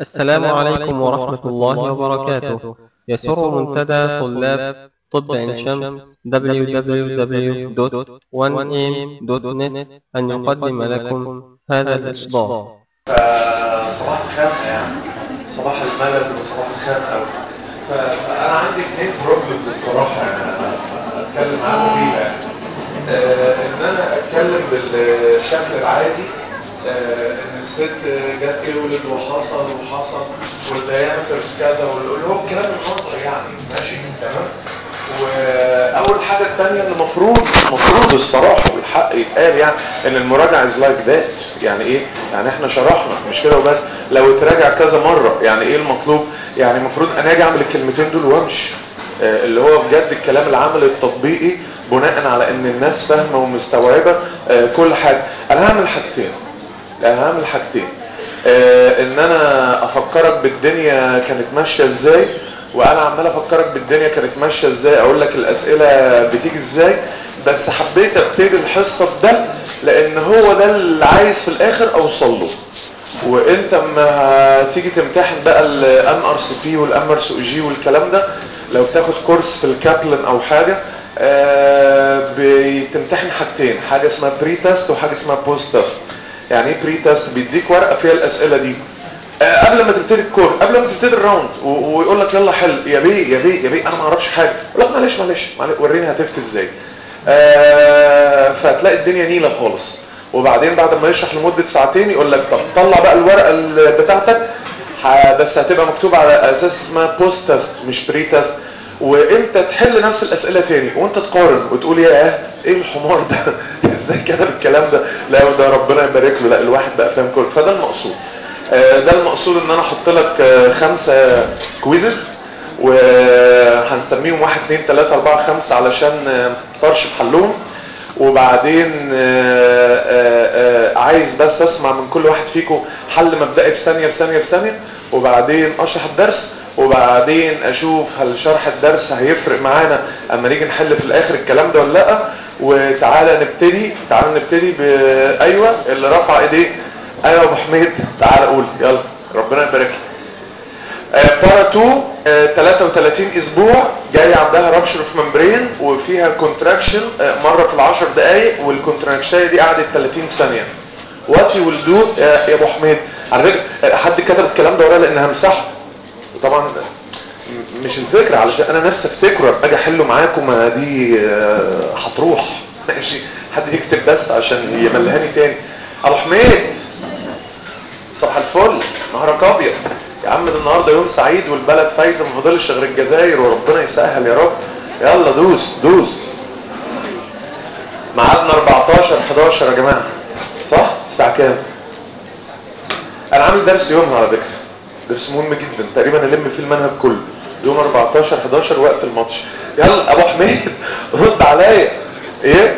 السلام عليكم ورحمة الله وبركاته يسر منتدى طلاب طب عين شمس www.1am.net أن يقدم لكم هذا الإصدار فصباح الخنقه يعني صباح الملل وصباح الخنقه ف- فانا عندي اثنين بروبلمز الصراحه يعني اتكلم عنهم فيها يعني. آه، ان انا اتكلم بالشكل العادي آه، ان الست جت تولد وحصل وحصل والديامترز كذا واللي هو الكلام النظري يعني ماشي تمام واول حاجه الثانيه اللي المفروض المفروض الصراحه والحق يتقال يعني ان المراجعه از لايك ذات يعني ايه يعني احنا شرحنا مش كده وبس لو اتراجع كذا مره يعني ايه المطلوب يعني المفروض انا اجي اعمل الكلمتين دول وامشي آه، اللي هو بجد الكلام العملي التطبيقي بناء على ان الناس فاهمه ومستوعبه آه، كل حاجه انا هعمل حاجتين لا هعمل حاجتين آه، ان انا افكرك بالدنيا كانت ماشيه ازاي وانا عمال افكرك بالدنيا كانت ماشيه ازاي اقول لك الاسئله بتيجي ازاي بس حبيت ابتدي الحصه بده لان هو ده اللي عايز في الاخر اوصل له وانت اما تيجي تمتحن بقى الام ار سي بي والام ار سي جي والكلام ده لو بتاخد كورس في الكابلن او حاجه آه، بتمتحن حاجتين حاجه اسمها بري تيست وحاجه اسمها بوست تيست يعني ايه بري تيست بيديك ورقه فيها الاسئله دي آه، قبل ما تبتدي الكور قبل ما تبتدي الراوند و- ويقول لك يلا حل يا بيه يا بيه يا بيه انا ما اعرفش حاجه يقول لك معلش معلش معلش وريني هتفتي ازاي آه، فتلاقي الدنيا نيله خالص وبعدين بعد ما يشرح لمده ساعتين يقول لك طب طلع بقى الورقه ال- بتاعتك ح- بس هتبقى مكتوب على اساس اسمها بوست تيست مش بري تيست وانت تحل نفس الاسئله تاني وانت تقارن وتقول يا ايه الحمار ده ازاي كده بالكلام ده لا ده ربنا يبارك له لا الواحد بقى فاهم كل فده المقصود آه، ده المقصود ان انا احط لك آه، خمسه كويزز وهنسميهم واحد اتنين تلاته اربعه خمسه علشان آه، طرش في حلهم وبعدين آه، آه، آه، عايز بس اسمع من كل واحد فيكم حل مبدئي في ثانيه في ثانيه في ثانيه وبعدين اشرح الدرس وبعدين اشوف هل شرح الدرس هيفرق معانا اما نيجي نحل في الاخر الكلام ده ولا لا وتعالى نبتدي تعالى نبتدي ب ايوه اللي رفع ايديه ايوه يا ابو حميد تعالى قول يلا ربنا يبارك لك بارا 2 آه، 33 اسبوع جاي عندها رابشر في ممبرين وفيها كونتراكشن مره في العشر دقائق والكونتراكشن دي قعدت 30 ثانيه وات يو ويل دو يا ابو حميد على فكره آه، حد كتب الكلام ده ورايا لان همسحه طبعا م- مش الفكره علشان انا نفسي افتكره ابقى اجي احله معاكم ما دي آه، هتروح ماشي حد يكتب بس عشان يملهاني تاني ابو حميد صباح الفل نهارك ابيض يا عم ده النهارده يوم سعيد والبلد فايزه ما فاضلش غير الجزائر وربنا يسهل يا رب يلا دوس دوس ميعادنا 14 11 يا جماعه صح الساعه كام انا عامل درس يومها على فكره درس مهم جدا تقريبا الم فيه المنهج كله يوم 14 11 وقت الماتش يلا ابو حميد رد عليا ايه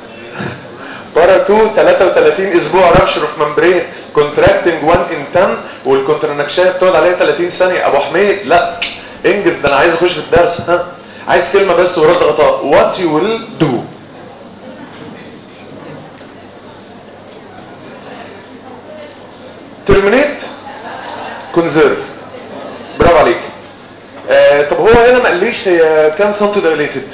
بارا 2 33 اسبوع رابشر في ممبرين كونتراكتنج 1 ان 10 والكونترنكشيه بتقعد عليها 30 ثانيه ابو حميد لا انجز ده انا عايز اخش في الدرس ها عايز كلمه بس ورد غطاء وات يو ويل دو ترمينيت كونزيرف برافو عليك آه طب هو هنا ما قاليش هي كام سنتي دايليتد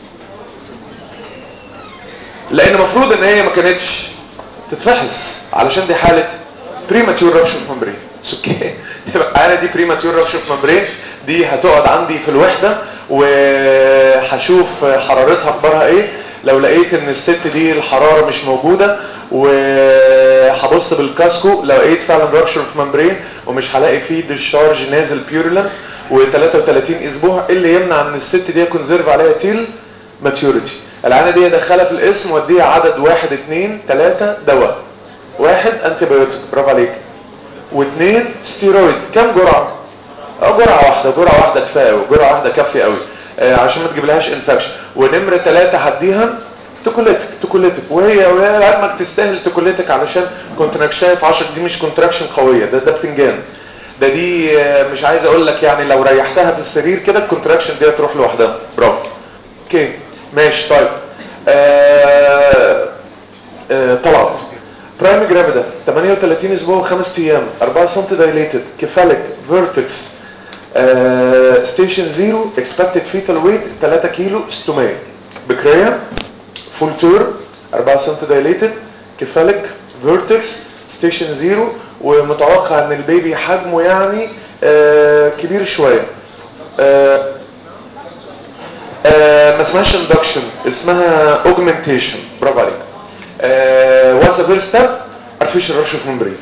لان المفروض ان هي ما كانتش تتفحص علشان دي حاله بريماتيور رابشر ممبرين اوكي يبقى انا دي بريماتيور رابشر ممبرين دي هتقعد عندي في الوحده وهشوف حرارتها اخبارها ايه لو لقيت ان الست دي الحراره مش موجوده وهبص بالكاسكو لو لقيت فعلا رابشر في ممبرين ومش هلاقي فيه ديشارج نازل بيورلنت و33 اسبوع إيه اللي يمنع ان الست دي كونزيرف عليها تيل ماتيوريتي العينه دي ادخلها في الاسم واديها عدد واحد اثنين ثلاثة دواء واحد انتي بايوتيك برافو عليك واثنين ستيرويد كم جرعه؟ اه جرعه واحده جرعه واحده كفايه قوي جرعه واحده كافيه قوي آه عشان ما تجيبلهاش انفكشن ونمره ثلاثة هديها توكوليتك توكوليتك وهي وهي لعلمك تستاهل توكوليتك علشان كونتراكشن في 10 دي مش كونتراكشن قويه ده ده بتنجان ده دي آه، مش عايز اقول لك يعني لو ريحتها في السرير كده الكونتراكشن دي هتروح لوحدها برافو اوكي ماشي طيب آه آه طلعت برايم جرافيدا 38 اسبوع و5 ايام 4 سم دايليتد كيفاليك فيرتكس ستيشن زيرو اكسبكتد فيتال ويت 3 كيلو 600 بكريه فول تور 4 سم دايليتد كيفاليك فيرتكس ستيشن زيرو ومتوقع ان البيبي حجمه يعني آه كبير شويه آه آه ما اسمهاش اندكشن اسمها اوجمنتيشن برافو عليك واتس ذا فيرست ستيب ارتفيشال رش اوف ممبرين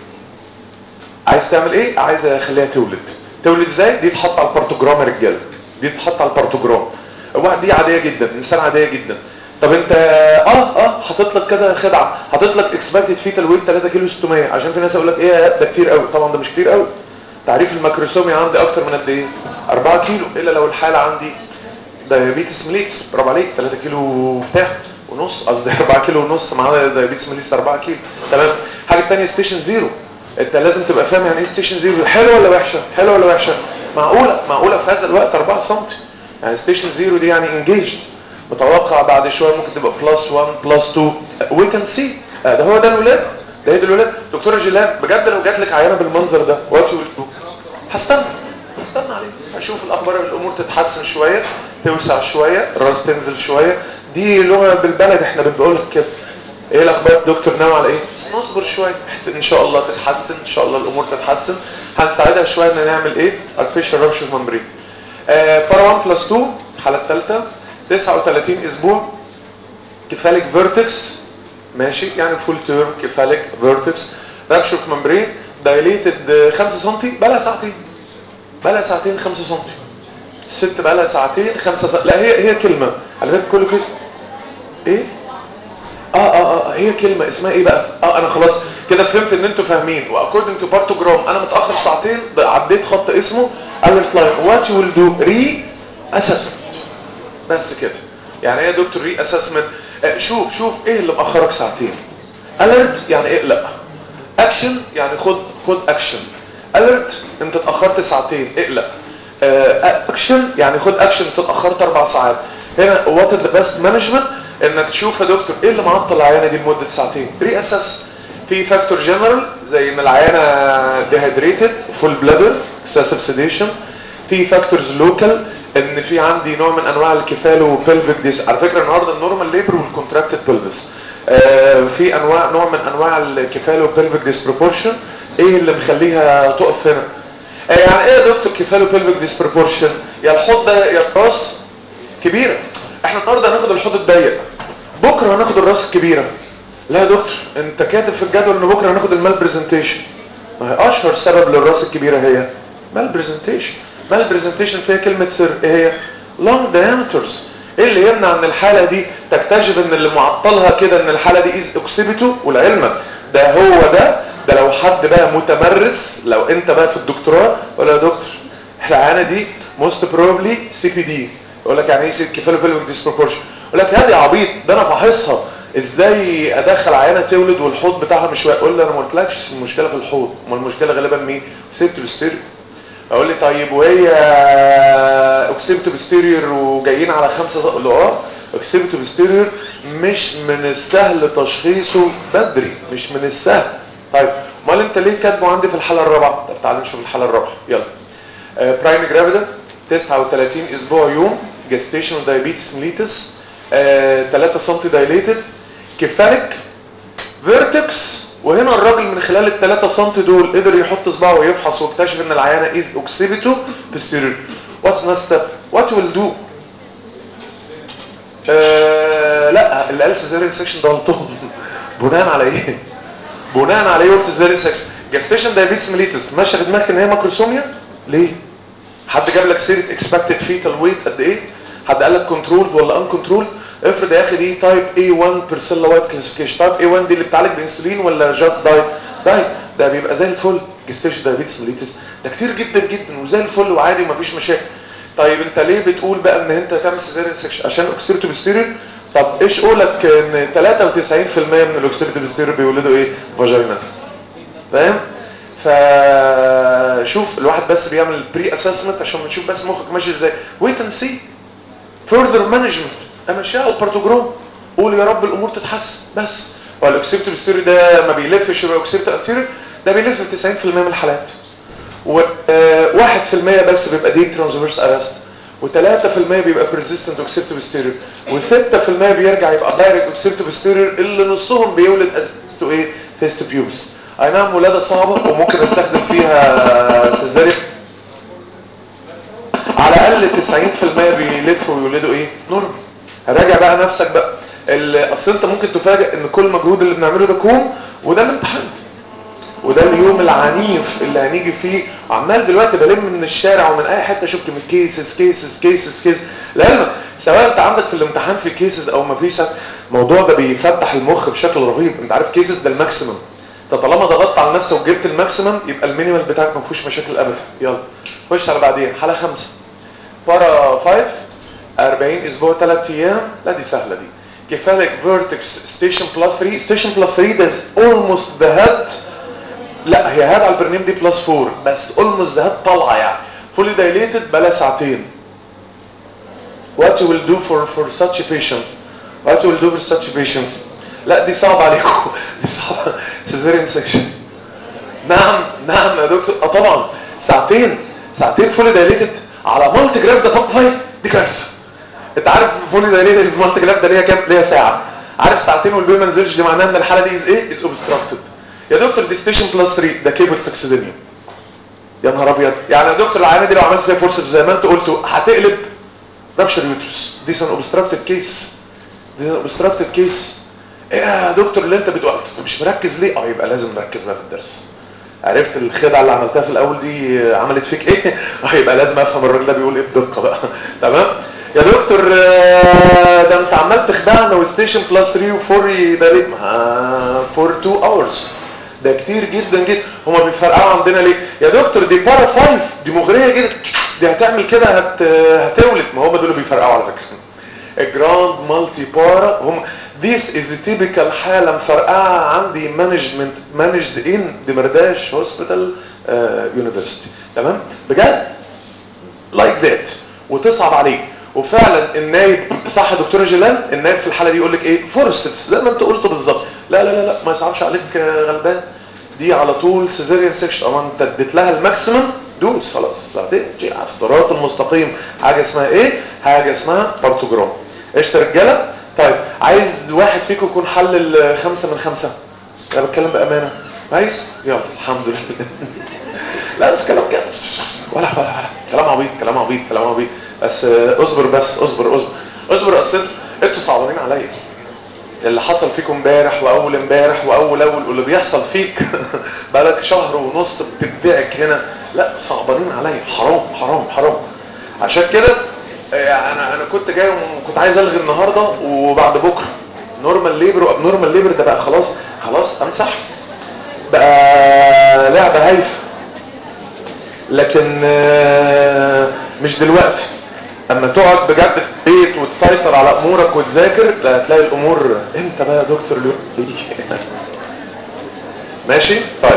عايز تعمل ايه عايز اخليها تولد تولد ازاي دي تحط على البارتوجرام يا رجاله دي تحط على البارتوجرام واحد دي عاديه جدا انسان عاديه جدا طب انت اه اه حاطط لك كذا خدعه حاطط لك اكسبكتد فيتال ويت 3 كيلو 600 عشان في ناس يقول لك ايه ده كتير قوي طبعا ده مش كتير قوي تعريف الماكروسومي عندي اكتر من قد ايه 4 كيلو الا لو الحاله عندي دايابيتس ميليتس برافو عليك 3 كيلو بتاع ونص قصدي 4 كيلو ونص مع دايابيتس ميليتس 4 كيلو تمام حاجه ثانيه ستيشن زيرو انت لازم تبقى فاهم يعني ايه ستيشن زيرو حلوه ولا وحشه حلوه ولا وحشه معقوله معقوله في هذا الوقت 4 سم يعني ستيشن زيرو دي يعني انجيج متوقع بعد شويه ممكن تبقى بلس 1 بلس 2 وي كان سي ده هو ده الولاد ده هي دي الولاد دكتوره جيلان بجد لو جات لك عيانه بالمنظر ده وات يو هستنى هستنى عليه هشوف الاخبار الامور تتحسن شويه توسع شويه الراس تنزل شويه دي لغه بالبلد احنا بنقول لك كده ايه الاخبار دكتور ناوي على ايه بس نصبر شويه ان شاء الله تتحسن ان شاء الله الامور تتحسن هنساعدها شويه ان نعمل ايه artificial rupture membrane آه بارا 1 بلس 2 الحاله الثالثه 39 اسبوع كفاليك فيرتكس ماشي يعني فول تيرم كفاليك فيرتكس رابشر ممبرين دايليتد 5 سم بقى لها ساعتين بقى لها ساعتين 5 سم الست بقى لها ساعتين 5 سم لا هي هي كلمه على فكره كله كده ايه اه اه اه هي كلمه اسمها ايه بقى اه انا خلاص كده فهمت ان انتوا فاهمين واكوردنج تو بارتوجرام انا متاخر ساعتين عديت خط اسمه alert line what you will do re assessment بس كده يعني ايه يا دكتور ري اسسمنت شوف شوف ايه اللي مأخرك ساعتين اليرت يعني اقلق اكشن يعني خد خد اكشن اليرت انت اتاخرت ساعتين اقلق اكشن يعني خد اكشن انت اتاخرت اربع ساعات هنا وات ذا بيست مانجمنت انك تشوف يا دكتور ايه اللي معطل العيانه دي لمده ساعتين ري اسس في فاكتور جنرال زي ان العيانه ديهيدريتد فول بلادر اكسسيف سيديشن في فاكتورز لوكال ان في عندي نوع من انواع الكفالو بيلفيك ديس على فكره النهارده النورمال ليبر والكونتراكتد بلفس آه في انواع نوع من انواع الكفالو بيلفيك ديسبروبورشن ايه اللي مخليها تقف هنا آه يعني ايه يا دكتور كفالو بيلفيك ديسبروبورشن يا الحوض ده يا الراس كبيره احنا النهارده هناخد الحوض الضيق بكره هناخد الراس الكبيره لا يا دكتور انت كاتب في الجدول ان بكره هناخد المال برزنتيشن اشهر سبب للراس الكبيره هي مال برزنتيشن مال برزنتيشن فيها كلمة سر ايه هي long diameters ايه اللي يمنع ان الحالة دي تكتشف ان اللي معطلها كده ان الحالة دي از اوكسيبيتو ولعلمك ده هو ده ده لو حد بقى متمرس لو انت بقى في الدكتوراه ولا يا دكتور العيانة دي موست بروبلي سي بي دي يقول لك يعني ايه كيفالو بيلفيك ديسبروبورشن يقول لك هذه عبيط ده انا فاحصها ازاي ادخل عيانه تولد والحوض بتاعها مش يقول لي انا ما قلتلكش المشكله في الحوض ما المشكله غالبا مين سيبت ستيريو اقول لي طيب وهي اوكسيبتو بستيريور وجايين على خمسة اقول له اه اوكسيبتو بستيريور مش من السهل تشخيصه بدري مش من السهل طيب امال انت ليه كاتبه عندي في الحاله الرابعه طب تعالى نشوف الحاله الرابعه يلا برايم جرافيدا 39 اسبوع يوم جستيشنال دايابيتس ميليتس 3 سم دايليتد كيفاليك فيرتكس وهنا الراجل من خلال الثلاثة سم دول قدر يحط صباعه ويفحص واكتشف ان العيانة از اوكسيبيتو بستيريور واتس نيكست ستيب وات ويل دو لا اللي قال سيزاريان سيكشن ده غلطان بناء على ايه بناء على ايه قلت سيزاريان سيكشن جاستيشن دايابيتس ميليتس ماشيه في دماغك ان هي ماكروسوميا ليه حد جاب لك سيره اكسبكتد فيتال ويت قد ايه حد قال لك كنترولد ولا ان كنترول افرض يا اخي دي تايب A1 بيرسيلا وايت كلاسيفيكيشن تايب A1 دي اللي بتعالج بانسولين ولا جاست دايت دايت ده بيبقى زي الفل جستيشن دايابيتس ميليتس ده كتير جدا جدا وزي الفل وعادي ومفيش مشاكل طيب انت ليه بتقول بقى ان انت تعمل سيزاريان سكشن عشان اوكسيرتو بستيريور طب ايش قولك ان 93% من الاوكسيرتو بستيريور بيولدوا ايه فاجينا فاهم فشوف الواحد بس بيعمل بري اسسمنت عشان نشوف بس مخك ماشي ازاي ويت اند سي فurther مانجمنت امشيها البارتوجرام قول يا رب الامور تتحسن بس والاوكسيبتو بوستيريور ده ما بيلفش يبقى اوكسيبتو انتيريور ده بيلف في 90% من الحالات و1% بس بيبقى ديب ترانسفيرس ارست و3% بيبقى persistent اوكسيبتو بوستيريور و6% بيرجع يبقى دايركت اوكسيبتو بوستيريور اللي نصهم بيولد اسيستو ايه فيستو بيوبس اي نعم ولاده صعبه وممكن استخدم فيها سيزاريان على الاقل 90% بيلفوا ويولدوا ايه نورمال راجع بقى نفسك بقى اصل انت ممكن تفاجئ ان كل مجهود اللي بنعمله ده كوم وده الامتحان وده اليوم العنيف اللي هنيجي فيه عمال دلوقتي بلم من الشارع ومن اي حته شفت من كيسز كيسز كيسز كيسز لعلمك سواء انت عندك في الامتحان في كيسز او ما فيش الموضوع ده بيفتح المخ بشكل رهيب انت عارف كيسز ده الماكسيمم انت طالما ضغطت على نفسك وجبت الماكسيمم يبقى المينيمال بتاعك ما فيهوش مشاكل ابدا يلا خش على بعدين حاله خمسة بارا 5 40 اسبوع 3 ايام لا دي سهله دي كيفاليك فيرتكس ستيشن بلس 3 ستيشن بلس 3 ده اولموست ذا هيد لا هي هاد على البرنامج دي بلس 4 بس اولموست ذا هيد طالعه يعني فولي دايليتد بلا ساعتين what you will do for for such a patient what you will do for such a patient لا دي صعبه عليكم دي صعبه سيزيريان سيكشن نعم نعم يا دكتور اه طبعا ساعتين ساعتين فولي دايليتد على مالتي جراف ده توب 5 دي كارثه انت عارف فولي دايليتد في مالتي جراف ده ليها كام ليها ساعه عارف ساعتين والبيبي ما نزلش دي معناها ان الحاله دي از ايه از اوبستراكتد يا دكتور دي ستيشن بلس 3 ده كيبل سكسيدينيوم يا نهار ابيض يعني يا دكتور العيانه دي لو عملت فيها فورس زي ما انت قلت هتقلب رابشر يوترس دي سن اوبستراكتد كيس دي سن اوبستراكتد كيس ايه يا دكتور اللي انت بتقول انت مش مركز ليه اه يبقى لازم نركز بقى في الدرس عرفت الخدعه اللي عملتها في الاول دي عملت فيك ايه اه يبقى لازم افهم الراجل ده بيقول ايه بدقه بقى تمام يا دكتور ده انت عمال تخدعنا وستيشن بلس 3 و4 ده ليه ما فور 2 اورز ده كتير جدا جدا هما بيفرقعوا عندنا ليه يا دكتور دي بارا 5 دي مغريه جدا دي هتعمل كده هت... هتولد ما هم دول بيفرقعوا على فكره الجراند مالتي بارا هم This is a typical حالة مفرقعة عندي management managed in دمرداش هوسبيتال يونيفرسيتي تمام بجد like that وتصعب عليك وفعلا النايب صح يا دكتوره جيلان النايب في الحاله دي يقول لك ايه فورسبس زي ما انت قلته بالظبط لا لا لا لا ما يصعبش عليك غلبان دي على طول سيزيريان سيكشن اما انت اديت لها الماكسيمم دوس خلاص ساعتين على الصراط المستقيم حاجه اسمها ايه حاجه اسمها بارتوجرام قشطه يا رجاله طيب عايز واحد فيكم يكون حل خمسة من خمسة انا بتكلم بامانه عايز يلا الحمد لله لا بس كلام كده ولا ولا ولا كلام عبيط كلام عبيط كلام عبيط بس اصبر بس اصبر اصبر اصبر اصل انتوا صعبانين عليا اللي حصل فيكم امبارح واول امبارح واول اول واللي بيحصل فيك بقالك شهر ونص بتدعك هنا لا صعبانين عليا حرام حرام حرام عشان كده انا انا كنت جاي وكنت عايز الغي النهارده وبعد بكره نورمال ليبر واب نورمال ليبر ده بقى خلاص خلاص امسح بقى لعبه هايفه لكن مش دلوقتي اما تقعد بجد في البيت وتسيطر على امورك وتذاكر لا هتلاقي الامور امتى بقى يا دكتور اليوم ماشي طيب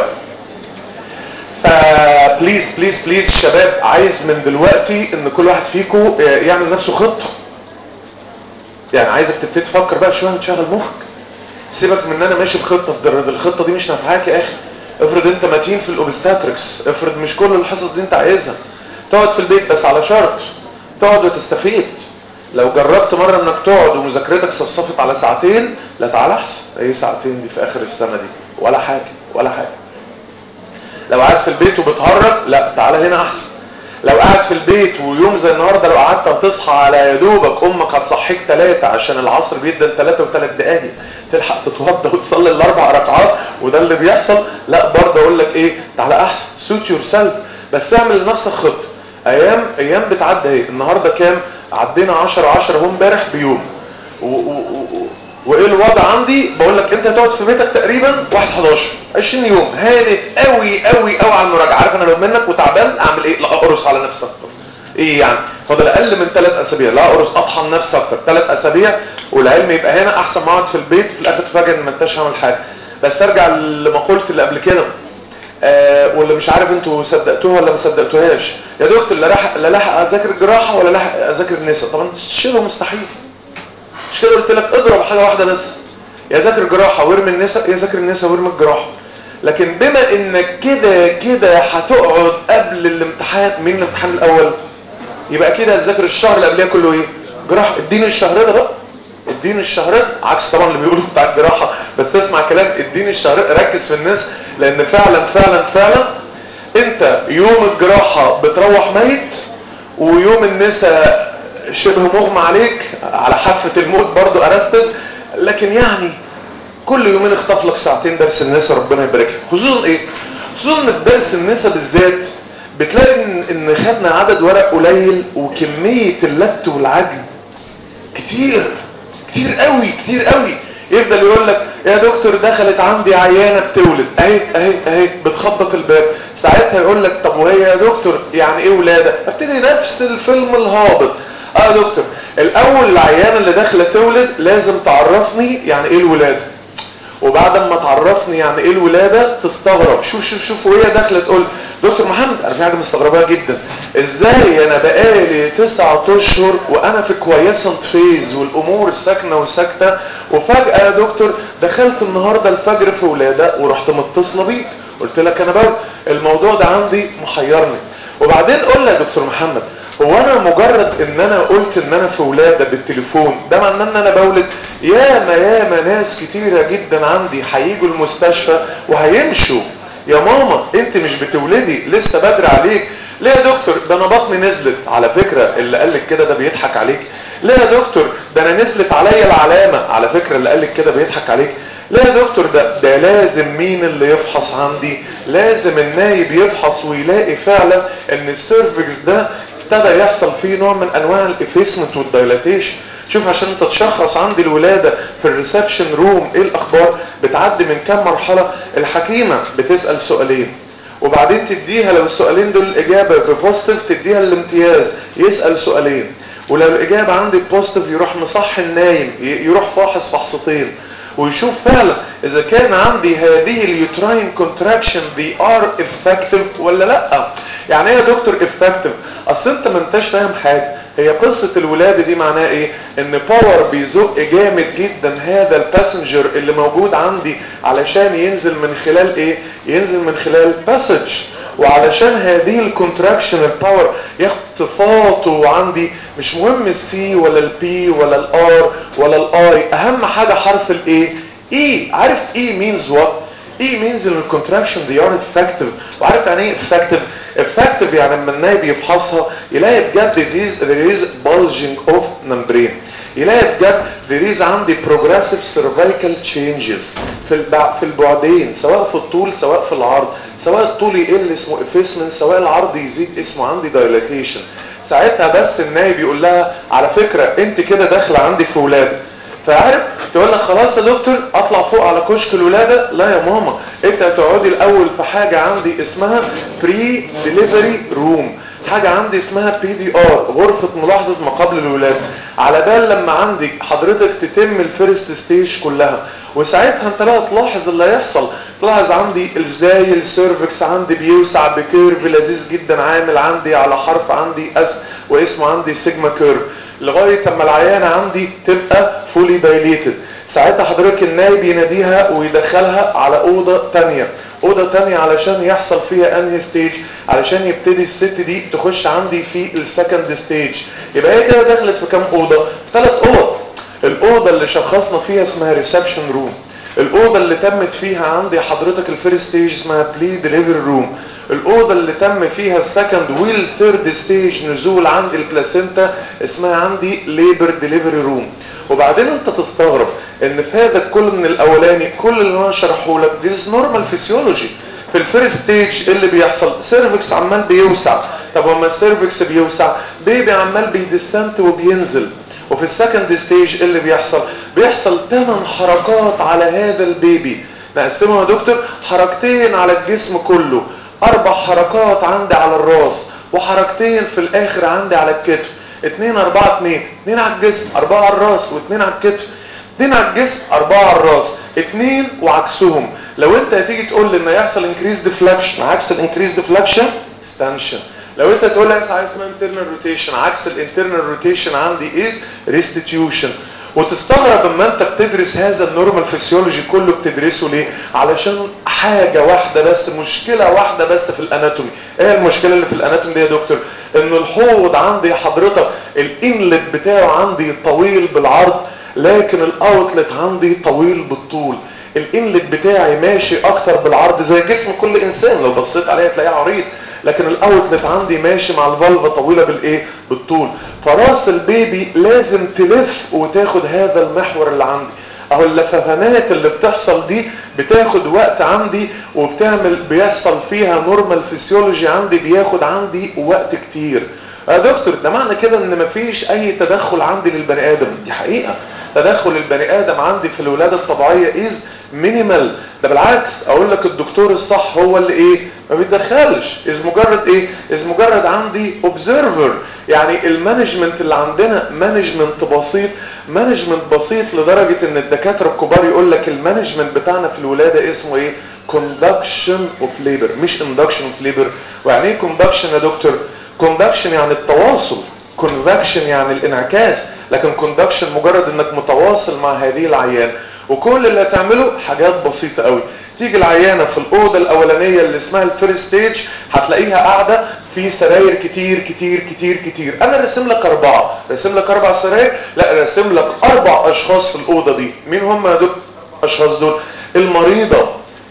فبليز بليز بليز شباب عايز من دلوقتي ان كل واحد فيكم يعمل نفسه خطه يعني عايزك تبتدي تفكر بقى شويه وتشغل مخك سيبك من ان انا ماشي بخطه في الخطه دي مش نافعاك يا اخي افرض انت متين في الاوبستاتريكس افرض مش كل الحصص دي انت عايزها تقعد في البيت بس على شرط تقعد وتستفيد لو جربت مرة انك تقعد ومذاكرتك صفصفت على ساعتين لا تعالى احسن ايه ساعتين دي في اخر السنة دي ولا حاجة ولا حاجة لو قاعد في البيت وبتهرج لا تعالى هنا احسن لو قاعد في البيت ويوم زي النهارده لو قعدت هتصحى على يا دوبك امك هتصحيك ثلاثة عشان العصر بيدن ثلاثة وثلاث دقايق تلحق تتوضى وتصلي الاربع ركعات وده اللي بيحصل لا برضه اقول لك ايه تعالى احسن سوت يور سيلف بس اعمل لنفسك خطه ايام ايام بتعدي اهي النهارده كام عدينا 10 10 اهو امبارح بيوم و و و وايه الوضع عندي بقول لك انت هتقعد في بيتك تقريبا 1 11 20 يوم هانت قوي قوي قوي على المراجعه عارف انا لو منك وتعبان اعمل ايه لا اقرص على نفسي اكتر ايه يعني فاضل اقل من ثلاث اسابيع لا اقرص اطحن نفسي اكتر ثلاث اسابيع والعلم يبقى هنا احسن ما اقعد في البيت في الاخر تفاجئ ان ما انتش عامل حاجه بس ارجع لمقولتي اللي قبل كده آه واللي مش عارف انتوا صدقتوها ولا ما صدقتوهاش يا دكتور لا لاحق لا لاحق اذاكر الجراحه ولا لاحق اذاكر النساء طبعا شبه مستحيل مش كده قلت لك اضرب حاجه واحده بس يا ذاكر جراحه وارمي النساء يا ذاكر النساء وارمي الجراحه لكن بما انك كده كده هتقعد قبل الامتحان مين الامتحان الاول يبقى كده هتذاكر الشهر اللي قبلها كله ايه جراحه اديني الشهر ده بقى اديني الشهر ده عكس طبعا اللي بيقولوا بتاع الجراحه بس اسمع كلام اديني الشهر ده ركز في الناس لان فعلا فعلا فعلا انت يوم الجراحه بتروح ميت ويوم النساء شبه مغمى عليك على حافه الموت برضو ارستد لكن يعني كل يومين اخطف لك ساعتين درس النساء ربنا يبارك لك خصوصا ايه خصوصا ان درس النساء بالذات بتلاقي ان ان خدنا عدد ورق قليل وكميه اللت والعجن كتير كتير قوي كتير قوي يفضل يقول لك يا دكتور دخلت عندي عيانه بتولد اهي اهي اهي بتخبط الباب ساعتها يقول لك طب وهي يا دكتور يعني ايه ولاده ابتدي نفس الفيلم الهابط اه يا دكتور الاول العيانه اللي داخله تولد لازم تعرفني يعني ايه الولاده وبعد ما تعرفني يعني ايه الولاده تستغرب شوف شوف شوف وهي داخله تقول دكتور محمد انا في حاجه مستغرباها جدا ازاي انا بقالي تسعة اشهر وانا في كويسنت فيز والامور ساكنه وساكته وفجاه يا دكتور دخلت النهارده الفجر في ولاده ورحت متصله بيك قلت لك انا بقى الموضوع ده عندي محيرني وبعدين قول لي يا دكتور محمد هو انا مجرد ان انا قلت ان انا في ولاده بالتليفون ده معناه ان انا بولد ياما ياما ناس كتيره جدا عندي هيجوا المستشفى وهيمشوا يا ماما انت مش بتولدي لسه بدري عليك ليه يا دكتور ده انا بطني نزلت على فكره اللي قال لك كده ده بيضحك عليك ليه يا دكتور ده انا نزلت عليا العلامه على فكره اللي قال لك كده بيضحك عليك ليه يا دكتور ده ده لازم مين اللي يفحص عندي لازم النايب يفحص ويلاقي فعلا ان السيرفكس ده ابتدى يحصل فيه نوع من انواع الافيسمنت والدايلاتيشن شوف عشان انت تشخص عندي الولادة في الريسبشن روم ايه الاخبار بتعدي من كام مرحلة الحكيمة بتسأل سؤالين وبعدين تديها لو السؤالين دول الاجابة ببوستيف تديها الامتياز يسأل سؤالين ولو الاجابة عندي بوستيف يروح مصح النايم يروح فاحص فحصتين ويشوف فعلا اذا كان عندي هذه اليوتراين كونتراكشن دي ار افكتيف ولا لا يعني ايه يا دكتور افكتيف اصل انت ما انتش فاهم حاجه هي قصة الولادة دي معناها ايه ان باور بيزق جامد جدا هذا الباسنجر اللي موجود عندي علشان ينزل من خلال ايه ينزل من خلال باسج وعلشان هذه الكونتراكشن الباور ياخد صفاته عندي مش مهم السي ولا البي ولا الار ولا الاي اهم حاجة حرف الايه اي عارف اي مينز وات اي مينز ان الكونتراكشن دي ار افكتيف وعارف يعني ايه افكتيف افكتيف يعني لما النايب يفحصها يلاقي بجد there is, there is bulging of membrane يلاقي بجد there is عندي progressive cervical changes في البع... في البعدين سواء في الطول سواء في العرض سواء الطول يقل اسمه effacement سواء العرض يزيد اسمه عندي dilatation ساعتها بس النايب يقول لها على فكرة انت كده داخله عندي في ولاده فعارف تقول لك خلاص يا دكتور اطلع فوق على كشك الولاده لا يا ماما انت هتقعدي الاول في حاجه عندي اسمها بري ديليفري روم حاجه عندي اسمها بي دي ار غرفه ملاحظه ما قبل الولاده على بال لما عندك حضرتك تتم الفيرست ستيج كلها وساعتها انت بقى تلاحظ اللي هيحصل تلاحظ عندي ازاي السيرفكس عندي بيوسع بكيرف لذيذ جدا عامل عندي على حرف عندي اس واسمه عندي سيجما كيرف لغايه اما العيانه عندي تبقى فولي دايليتد ساعتها حضرتك النايب يناديها ويدخلها على اوضه ثانيه اوضه ثانيه علشان يحصل فيها انهي ستيج علشان يبتدي الست دي تخش عندي في السكند ستيج يبقى هي كده دخلت في كام اوضه ثلاث اوض الاوضه اللي شخصنا فيها اسمها ريسبشن روم الاوضه اللي تمت فيها عندي حضرتك الفيرست ستيج اسمها بلي ديليفري روم الاوضه اللي تم فيها السكند والثيرد ستيج نزول عند البلاسينتا اسمها عندي ليبر ديليفري روم وبعدين انت تستغرب ان في هذا كل من الاولاني كل اللي انا شرحه لك دي نورمال فيسيولوجي في الفيرست ستيج اللي بيحصل سيرفكس عمال بيوسع طب اما السيرفكس بيوسع بيبي عمال بيدستنت وبينزل وفي السكند ستيج اللي بيحصل بيحصل 8 حركات على هذا البيبي نقسمهم يا دكتور حركتين على الجسم كله اربع حركات عندي على الراس وحركتين في الاخر عندي على الكتف اتنين اربعة اتنين اتنين على الجسم اربعة على الراس واتنين على الكتف اتنين على الجسم اربعة على الراس اتنين وعكسهم لو انت هتيجي تقول لي ان هيحصل انكريز ديفلكشن عكس الانكريز ديفلكشن اكستنشن لو انت تقول لي حاجه اسمها internal روتيشن عكس الانترنال روتيشن عندي از ريستيتيوشن وتستغرب اما انت بتدرس هذا النورمال فيسيولوجي كله بتدرسه ليه علشان حاجه واحده بس مشكله واحده بس في الاناتومي ايه المشكله اللي في الاناتومي دي يا دكتور ان الحوض عندي حضرتك الانلت بتاعه عندي طويل بالعرض لكن الاوتلت عندي طويل بالطول الانلت بتاعي ماشي اكتر بالعرض زي جسم كل انسان لو بصيت عليه تلاقيه عريض لكن الاوتلت عندي ماشي مع الفالفا طويله بالايه بالطول فراس البيبي لازم تلف وتاخد هذا المحور اللي عندي اهو اللفهانات اللي بتحصل دي بتاخد وقت عندي وبتعمل بيحصل فيها نورمال فيسيولوجي عندي بياخد عندي وقت كتير يا دكتور ده معنى كده ان مفيش اي تدخل عندي للبني ادم دي حقيقه تدخل البني ادم عندي في الولاده الطبيعيه از مينيمال ده بالعكس اقول لك الدكتور الصح هو اللي ايه ما بيتدخلش از مجرد ايه از مجرد عندي اوبزرفر يعني المانجمنت اللي عندنا مانجمنت بسيط مانجمنت بسيط لدرجه ان الدكاتره الكبار يقول لك المانجمنت بتاعنا في الولاده اسمه ايه كوندكشن اوف ليبر مش اندكشن اوف ليبر ويعني ايه كوندكشن يا دكتور كوندكشن يعني التواصل كونفكشن يعني الانعكاس لكن كوندكشن مجرد انك متواصل مع هذه العيان وكل اللي هتعمله حاجات بسيطة قوي تيجي العيانة في الأوضة الأولانية اللي اسمها الفيرست ستيج هتلاقيها قاعدة في سراير كتير كتير كتير كتير أنا راسم لك أربعة راسم لك أربع سراير لا راسم لك أربع أشخاص في الأوضة دي مين هم يا دكتور الأشخاص دول المريضة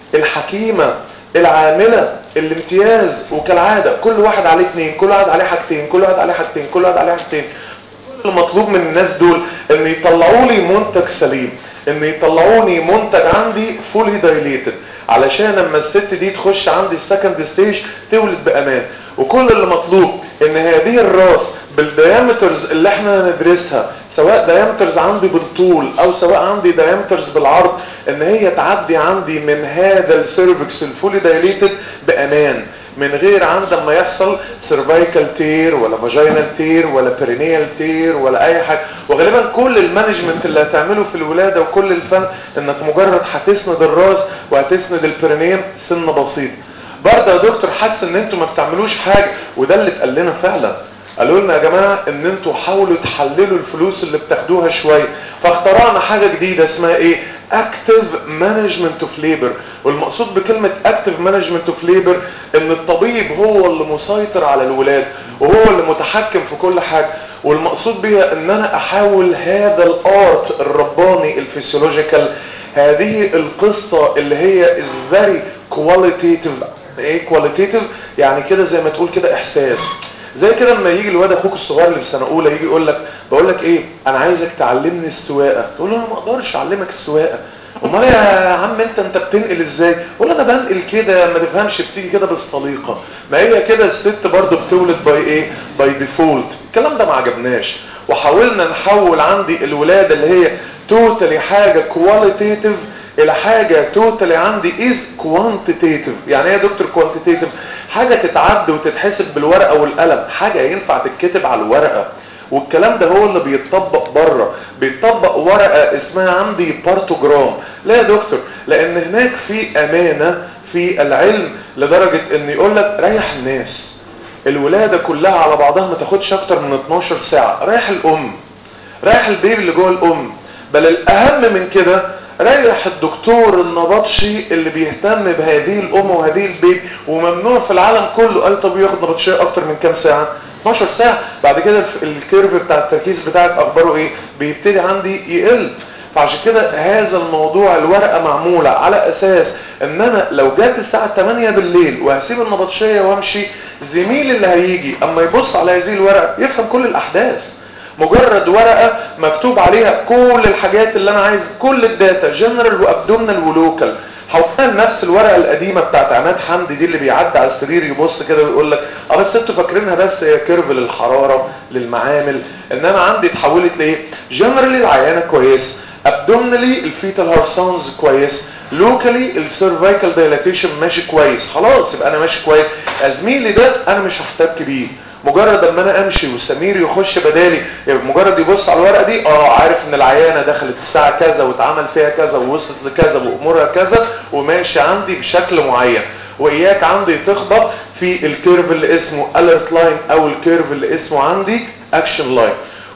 الحكيمة العاملة الامتياز وكالعادة كل واحد عليه اثنين كل واحد عليه حاجتين كل واحد عليه حاجتين كل واحد عليه حاجتين كل المطلوب من الناس دول ان يطلعوا لي منتج سليم ان يطلعوني منتج عندي فولي دايليتد علشان لما الست دي تخش عندي السكند ستيج تولد بامان وكل اللي مطلوب ان هذه الراس بالديامترز اللي احنا هندرسها سواء ديامترز عندي بالطول او سواء عندي ديامترز بالعرض ان هي تعدي عندي من هذا السيرفكس الفولي دايليتد بامان من غير عندما يحصل سيرفايكال تير ولا فاجينال تير ولا بيرينيال تير ولا اي حاجه وغالبا كل المانجمنت اللي هتعمله في الولاده وكل الفن انك مجرد هتسند الراس وهتسند البيرينيم سن بسيط برضه يا دكتور حاسس ان انتوا ما بتعملوش حاجه وده اللي اتقال لنا فعلا قالوا لنا يا جماعه ان انتوا حاولوا تحللوا الفلوس اللي بتاخدوها شويه فاخترعنا حاجه جديده اسمها ايه اكتف مانجمنت اوف ليبر والمقصود بكلمه اكتف مانجمنت اوف ليبر ان الطبيب هو اللي مسيطر على الولاد وهو اللي متحكم في كل حاجه والمقصود بيها ان انا احاول هذا الارت الرباني الفسيولوجيكال هذه القصه اللي هي is very qualitative ايه qualitative يعني كده زي ما تقول كده احساس زي كده لما يجي الواد اخوك الصغير اللي في سنه اولى يجي يقول لك بقول لك ايه انا عايزك تعلمني السواقه تقول له انا ما اقدرش اعلمك السواقه امال يا عم انت انت بتنقل ازاي قول انا بنقل كده ما تفهمش بتيجي كده بالسليقه ما هي كده الست برضو بتولد باي ايه باي ديفولت الكلام ده ما عجبناش وحاولنا نحول عندي الولاده اللي هي توتالي حاجه كواليتيتيف الى حاجه توتالي عندي از كوانتيتيف يعني ايه يا دكتور كوانتيتيف حاجه تتعد وتتحسب بالورقه والقلم حاجه ينفع تتكتب على الورقه والكلام ده هو اللي بيتطبق بره بيتطبق ورقه اسمها عندي بارتوجرام لا يا دكتور لان هناك في امانه في العلم لدرجه ان يقول لك ريح الناس الولاده كلها على بعضها ما تاخدش اكتر من 12 ساعه ريح الام ريح البيبي اللي جوه الام بل الاهم من كده ريح الدكتور النبطشي اللي بيهتم بهذه الام وهذه البيبي وممنوع في العالم كله اي طبيب ياخد نبطشيه اكتر من كام ساعه 12 ساعه بعد كده الكيرف بتاع التركيز بتاعك اخباره ايه بيبتدي عندي يقل فعشان كده هذا الموضوع الورقه معموله على اساس ان انا لو جت الساعه 8 بالليل وهسيب النبطشيه وامشي زميلي اللي هيجي اما يبص على هذه الورقه يفهم كل الاحداث مجرد ورقة مكتوب عليها كل الحاجات اللي انا عايز كل الداتا جنرال وابدومنال ولوكال حوالين نفس الورقة القديمة بتاعت عماد حمدي دي اللي بيعدي على السرير يبص كده ويقول لك اه بس انتوا فاكرينها بس هي كيرف للحرارة للمعامل انما عندي اتحولت لايه جنرالي العيانة كويس ابدومنالي الفيتال هارت ساوندز كويس لوكالي السيرفايكال دايلاتيشن ماشي كويس خلاص يبقى انا ماشي كويس زميلي ده انا مش هحتك بيه مجرد اما انا امشي وسمير يخش بدالي يعني مجرد يبص على الورقه دي اه عارف ان العيانه دخلت الساعه كذا واتعمل فيها كذا ووصلت لكذا وامورها كذا وماشي عندي بشكل معين واياك عندي تخبط في الكيرف اللي اسمه اليرت لاين او الكيرف اللي اسمه عندي اكشن لاين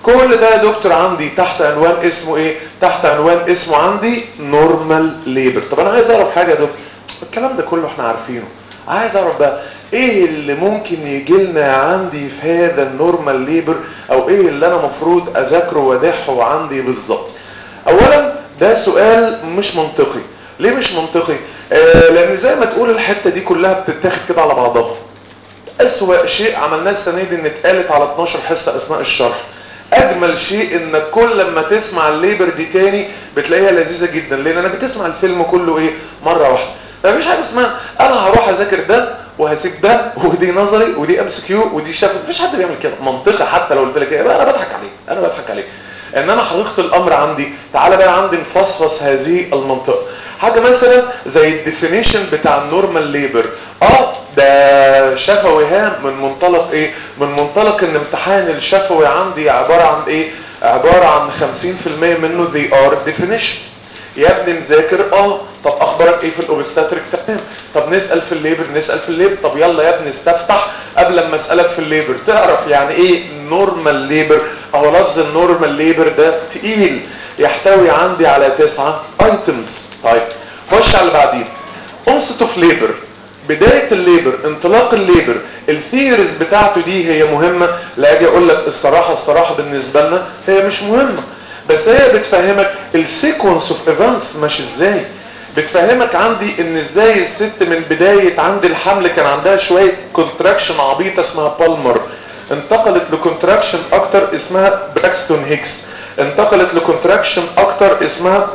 كل ده يا دكتور عندي تحت عنوان اسمه ايه تحت عنوان اسمه عندي نورمال ليبر طب انا عايز اعرف حاجه يا دكتور الكلام ده كله احنا عارفينه عايز اعرف بقى ايه اللي ممكن يجي لنا عندي في هذا النورمال ليبر او ايه اللي انا مفروض اذاكره وادحه عندي بالظبط اولا ده سؤال مش منطقي ليه مش منطقي آه لان زي ما تقول الحته دي كلها بتتاخد كده على بعضها اسوأ شيء عملناه السنه دي ان اتقالت على 12 حصه اثناء الشرح اجمل شيء انك كل لما تسمع الليبر دي تاني بتلاقيها لذيذه جدا لان انا بتسمع الفيلم كله ايه مره واحده مفيش حاجه اسمها انا هروح اذاكر ده وهسيب ده ودي نظري ودي ام اس كيو ودي شافت مفيش حد بيعمل كده منطقه حتى لو قلت لك ايه انا بضحك عليك انا بضحك عليك انما حقيقه الامر عندي تعالى بقى عندي نفصفص هذه المنطقه حاجه مثلا زي الديفينيشن بتاع النورمال ليبر اه ده شفوي هام من منطلق ايه من منطلق ان امتحان الشفوي عندي عباره عن ايه عباره عن 50% منه they are definition يا ابني نذاكر اه طب اخبارك ايه في الاوبستاتريك تمام طب نسال في الليبر نسال في الليبر طب يلا يا ابني استفتح قبل ما اسالك في الليبر تعرف يعني ايه نورمال ليبر او لفظ النورمال ليبر ده تقيل يحتوي عندي على تسعة ايتمز طيب خش على اللي بعديه onset of labor بداية الليبر انطلاق الليبر الثيرز بتاعته دي هي مهمة لا اجي اقول لك الصراحة الصراحة بالنسبة لنا هي مش مهمة بس هي بتفهمك السيكونس اوف ايفنتس ماشي ازاي بتفهمك عندي ان ازاي الست من بداية عند الحمل كان عندها شوية كونتراكشن عبيطة اسمها بالمر انتقلت لكونتراكشن اكتر اسمها براكستون هيكس انتقلت لكونتراكشن اكتر اسمها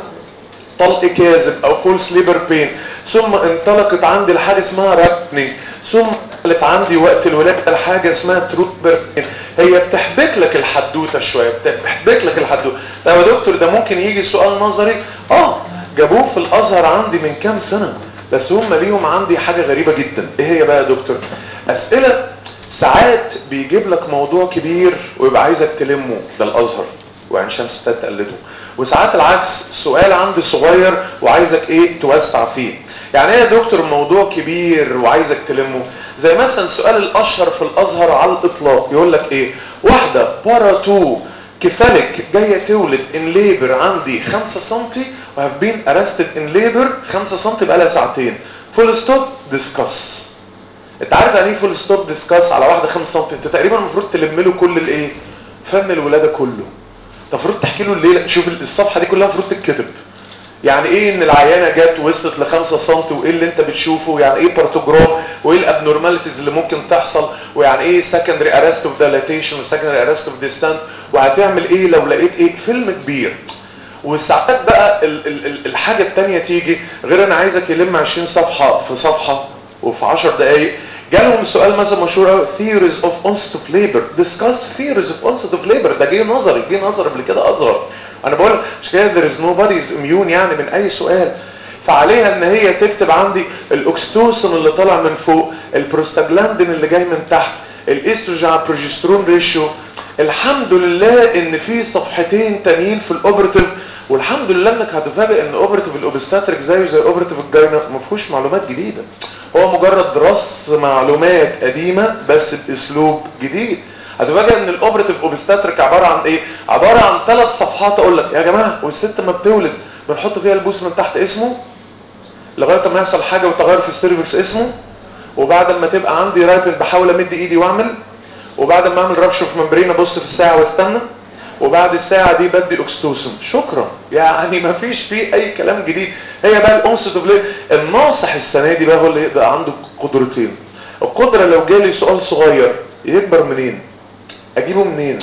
طلق كاذب او فولس ليبر بين ثم انطلقت عندي لحاجه اسمها راتنينج ثم انتقلت عندي وقت الولاده لحاجه اسمها تروبر هي بتحبك لك الحدوته شويه بتحبك لك الحدوته طب يا دكتور ده ممكن يجي سؤال نظري اه جابوه في الازهر عندي من كام سنه بس هم ليهم عندي حاجه غريبه جدا ايه هي بقى يا دكتور اسئله ساعات بيجيب لك موضوع كبير ويبقى عايزك تلمه ده الازهر وعين شمس تقلده وساعات العكس سؤال عندي صغير وعايزك ايه توسع فيه يعني ايه يا دكتور موضوع كبير وعايزك تلمه زي مثلا السؤال الاشهر في الازهر على الاطلاق يقول لك ايه واحده بارا 2 كفالك جايه تولد ان ليبر عندي 5 سم وهاف بين ارستد ان ليبر 5 سم بقالها ساعتين فول ستوب ديسكاس انت عارف يعني ايه فول ستوب ديسكاس على واحده 5 سم انت تقريبا المفروض تلم له كل الايه فن الولاده كله المفروض تحكي له الليله شوف الصفحه دي كلها المفروض تتكتب يعني ايه ان العيانه جت وصلت ل 5 سم وايه اللي انت بتشوفه يعني ايه بارتوجرام وايه الابنورماليتيز اللي ممكن تحصل ويعني ايه سكندري ارست اوف ديلاتيشن وسكندري ارست اوف ديستانت وهتعمل ايه لو لقيت ايه فيلم كبير وساعات بقى ال ال ال الحاجه الثانيه تيجي غير انا عايزك يلم 20 صفحه في صفحه وفي 10 دقائق جالهم سؤال مثلا مشهور قوي theories of onset of labor discuss theories of onset of labor ده جه نظري جه نظري قبل كده ازرق انا بقول مش كده there is nobody is immune يعني من اي سؤال فعليها ان هي تكتب عندي الاكستوسن اللي طالع من فوق البروستاجلاندين اللي جاي من تحت الاستروجين بروجسترون ريشيو الحمد لله ان في صفحتين تانيين في الاوبرتيف والحمد لله انك هتفاجئ ان اوبرتيف الاوبستاتريك زيه زي اوبرتيف الجاينا ما فيهوش معلومات جديده هو مجرد رص معلومات قديمه بس باسلوب جديد هتفاجئ ان الاوبرتيف اوبستاتريك عباره عن ايه عباره عن ثلاث صفحات اقول لك يا جماعه والست ما بتولد بنحط فيها البوس من تحت اسمه لغايه ما يحصل حاجه وتغير في السيرفكس اسمه وبعد ما تبقى عندي رايبن بحاول امد ايدي واعمل وبعد ما اعمل ربش في ممبرين ابص في الساعه واستنى وبعد الساعة دي بدي اوكستوسن شكرا يعني ما فيش فيه اي كلام جديد هي بقى الانست اوف الناصح السنة دي بقى هو اللي يبقى عنده قدرتين القدرة لو جالي سؤال صغير يكبر منين اجيبه منين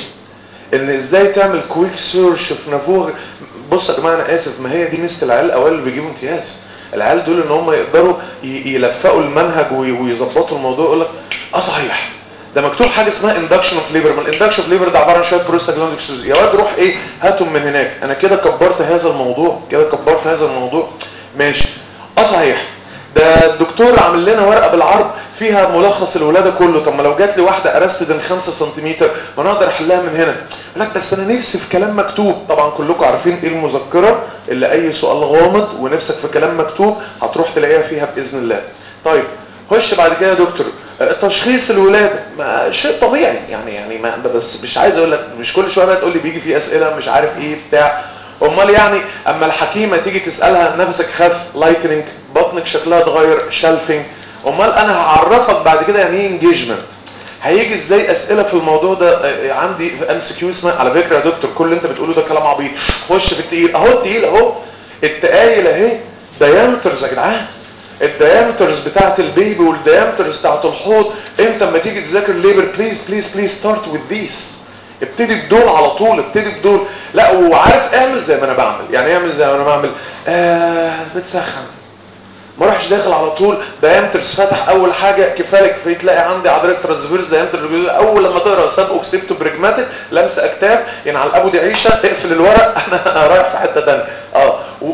ان ازاي تعمل كويك سيرش في نافوغ بص يا جماعه انا اسف ما هي دي ميزه العيال الاوائل اللي بيجيبوا امتياز العيال دول ان هم يقدروا يلفقوا المنهج ويظبطوا الموضوع يقول لك اه صحيح ده مكتوب حاجه اسمها اندكشن اوف ليبر ما الاندكشن اوف ليبر ده عباره عن شويه بروستاجلاند يا واد روح ايه هاتهم من هناك انا كده كبرت هذا الموضوع كده كبرت هذا الموضوع ماشي اه صحيح ده الدكتور عامل لنا ورقه بالعرض فيها ملخص الولاده كله طب ما لو جات لي واحده ارستد 5 سم ما انا اقدر احلها من هنا يقول لك بس انا نفسي في كلام مكتوب طبعا كلكم عارفين ايه المذكره اللي اي سؤال غامض ونفسك في كلام مكتوب هتروح تلاقيها فيها باذن الله طيب خش بعد كده يا دكتور تشخيص الولاده ما شيء طبيعي يعني يعني ما بس مش عايز اقول لك مش كل شويه بقى تقول لي بيجي في اسئله مش عارف ايه بتاع امال يعني اما الحكيمه تيجي تسالها نفسك خف لايتنينج بطنك شكلها اتغير شالفينج امال انا هعرفك بعد كده يعني ايه انجيجمنت هيجي ازاي اسئله في الموضوع ده عندي في ام سي كيو اسمها على فكره يا دكتور كل اللي انت بتقوله ده كلام عبيط خش في التقيل اهو التقيل اهو التقايل اهي دايمترز يا جدعان الدايمترز بتاعت البيبي والدايمترز بتاعت الحوض انت لما تيجي تذاكر ليبر بليز بليز بليز ستارت وذ ذيس ابتدي بدول على طول ابتدي بدول لا وعارف اعمل زي ما انا بعمل يعني اعمل زي ما انا بعمل آه بتسخن ما راحش داخل على طول دايمترز فتح اول حاجه كفايه كفايه تلاقي عندي عضلات ترانسفيرس دايمتر اول لما تقرا سب اوكسيبتو بريجماتيك لمس اكتاف يعني على الابو دي عيشه اقفل الورق انا رايح في حته ثانيه اه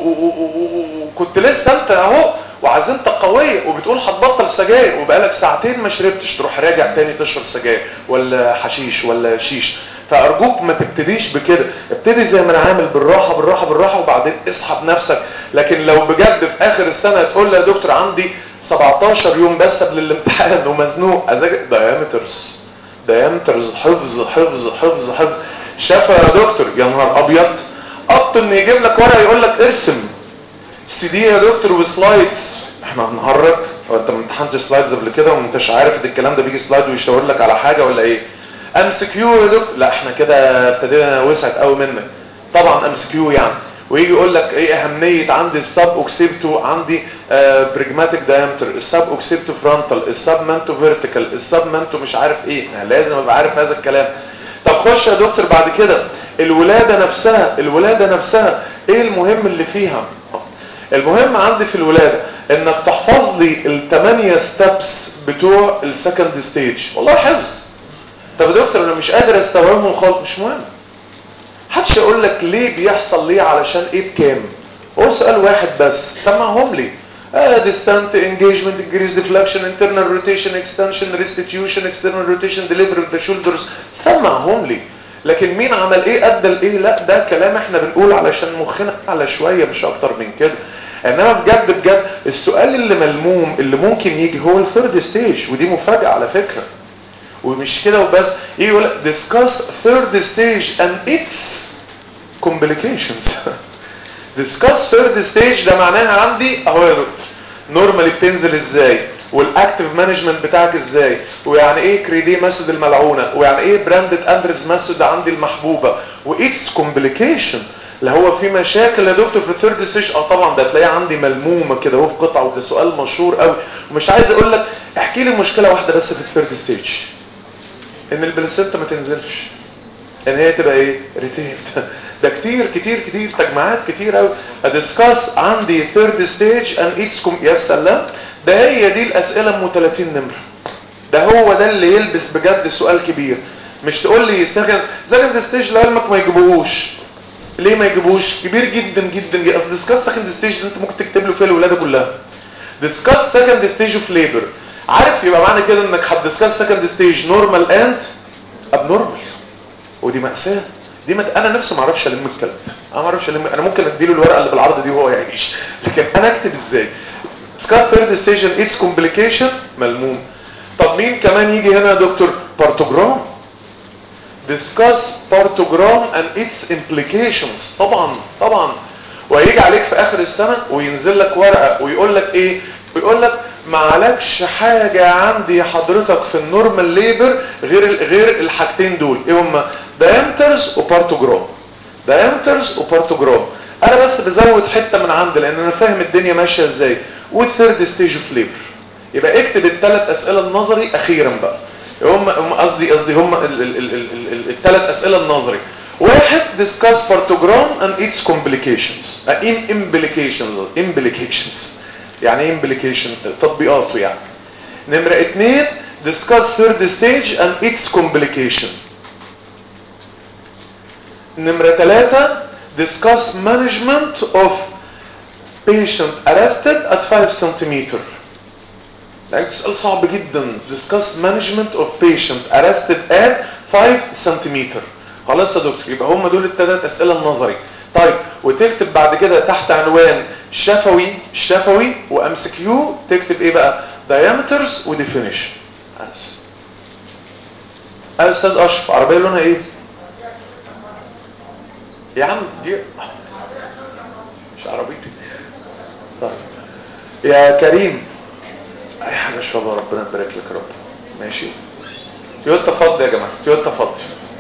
وكنت لسه انت اهو وعزيمتك قويه وبتقول هتبطل سجاير وبقالك ساعتين ما شربتش تروح راجع تاني تشرب سجاير ولا حشيش ولا شيش فارجوك ما تبتديش بكده ابتدي زي ما انا عامل بالراحه بالراحه بالراحه وبعدين اسحب نفسك لكن لو بجد في اخر السنه تقول لي يا دكتور عندي 17 يوم بس قبل الامتحان ومزنوق اذاكر دايمترز دايمترز حفظ حفظ حفظ حفظ شافه يا دكتور يا نهار ابيض قط ان يجيب لك ورقه يقول لك ارسم سي دي يا دكتور وسلايدز احنا هنهرج هو انت ما امتحنتش سلايدز قبل كده وما انتش عارف ان الكلام ده بيجي سلايد ويشاور لك على حاجه ولا ايه ام سي كيو يا دكتور لا احنا كده ابتدينا وسعت قوي منك طبعا ام سي كيو يعني ويجي يقول لك ايه اهميه عندي السب اوكسيبتو عندي آه بريجماتيك دايمتر السب اوكسيبتو فرونتال السب مانتو فيرتيكال السب مانتو مش عارف ايه يعني لازم ابقى عارف هذا الكلام طب خش يا دكتور بعد كده الولاده نفسها الولاده نفسها ايه المهم اللي فيها المهم عندي في الولاده انك تحفظ لي الثمانيه ستبس بتوع السكند ستيج والله حفظ طب يا دكتور انا مش قادر استوعبهم خالص مش مهم محدش يقول لك ليه بيحصل ليه علشان ايه بكام هو سؤال واحد بس سمعهم لي آه distant engagement increase deflection internal rotation extension restitution external rotation delivery of the shoulders سمعهم لي لكن مين عمل ايه ادى لايه لا ده كلام احنا بنقول علشان مخنا على شويه مش اكتر من كده انما بجد بجد السؤال اللي ملموم اللي ممكن يجي هو الثيرد ستيج ودي مفاجاه على فكره ومش كده وبس يجي يقول discuss third stage and its complications discuss third stage ده معناها عندي اهو يا دكتور نورمالي بتنزل ازاي والاكتيف مانجمنت بتاعك ازاي ويعني ايه كريدي ماسود الملعونه ويعني ايه براندد اندرز ماسود عندي المحبوبه واتس كومبليكيشن اللي هو في مشاكل يا دكتور في الثيرد ستيج اه طبعا ده هتلاقيه عندي ملمومه كده اهو في قطعه وده سؤال مشهور قوي ومش عايز اقول لك احكي لي مشكله واحده بس في الثيرد ستيج ان البلاسينتا ما تنزلش ان هي تبقى ايه ريتيند ده كتير كتير كتير تجمعات كتير قوي ادسكاس عندي ثيرد ستيج ان اتس كوم يا سلام ده هي دي الاسئله ام 30 نمره ده هو ده اللي يلبس بجد سؤال كبير مش تقول لي سكند سكند ستيج لعلمك ما يجيبوهوش ليه ما يجيبوش كبير جدا جدا جدا اصل ديسكاس سكند ستيج انت ممكن تكتب له فيها الولاده كلها ديسكاس سكند ستيج اوف ليبر عارف يبقى معنى كده انك هتديسكاس سكند ستيج نورمال اند ابنورمال ودي مأساة دي مت... انا نفسي ما اعرفش الم الكلام انا ما اعرفش الم انا ممكن اديله الورقه اللي بالعرض دي وهو يعيش لكن انا اكتب ازاي سكار ثيرد ستيشن اتس كومبليكيشن ملموم طب مين كمان يجي هنا يا دكتور بارتوجرام discuss partogram and its implications طبعا طبعا وهيجي عليك في اخر السنه وينزل لك ورقه ويقول لك ايه ويقول لك ما عليكش حاجه عندي حضرتك في النورمال ليبر غير غير الحاجتين دول ايه هما diameters وبارتوجرام diameters وبارتوجرام انا بس بزود حته من عندي لان انا فاهم الدنيا ماشيه ازاي والثيرد ستيج اوف ليبر يبقى اكتب الثلاث اسئله النظري اخيرا بقى هم هم قصدي قصدي هم الثلاث اسئله النظري واحد discuss partogram and its complications in implications implications يعني ايه implication تطبيقاته يعني نمرة اثنين discuss third stage and its complication نمرة ثلاثة discuss management of patient arrested at 5 centimeter يعني سؤال صعب جدا discuss management of patient arrested at 5 centimeter خلاص يا دكتور يبقى هم دول الثلاث اسئله النظري طيب وتكتب بعد كده تحت عنوان شفوي شفوي وام سي كيو تكتب ايه بقى diameters وديفينيشن يا استاذ اشرف عربيه لونها ايه يا عم دي مش عربيتي طيب يا كريم اي حاجه اشربها ربنا يبارك لك يا رب ماشي تويوتا فضي يا جماعه تويوتا فضي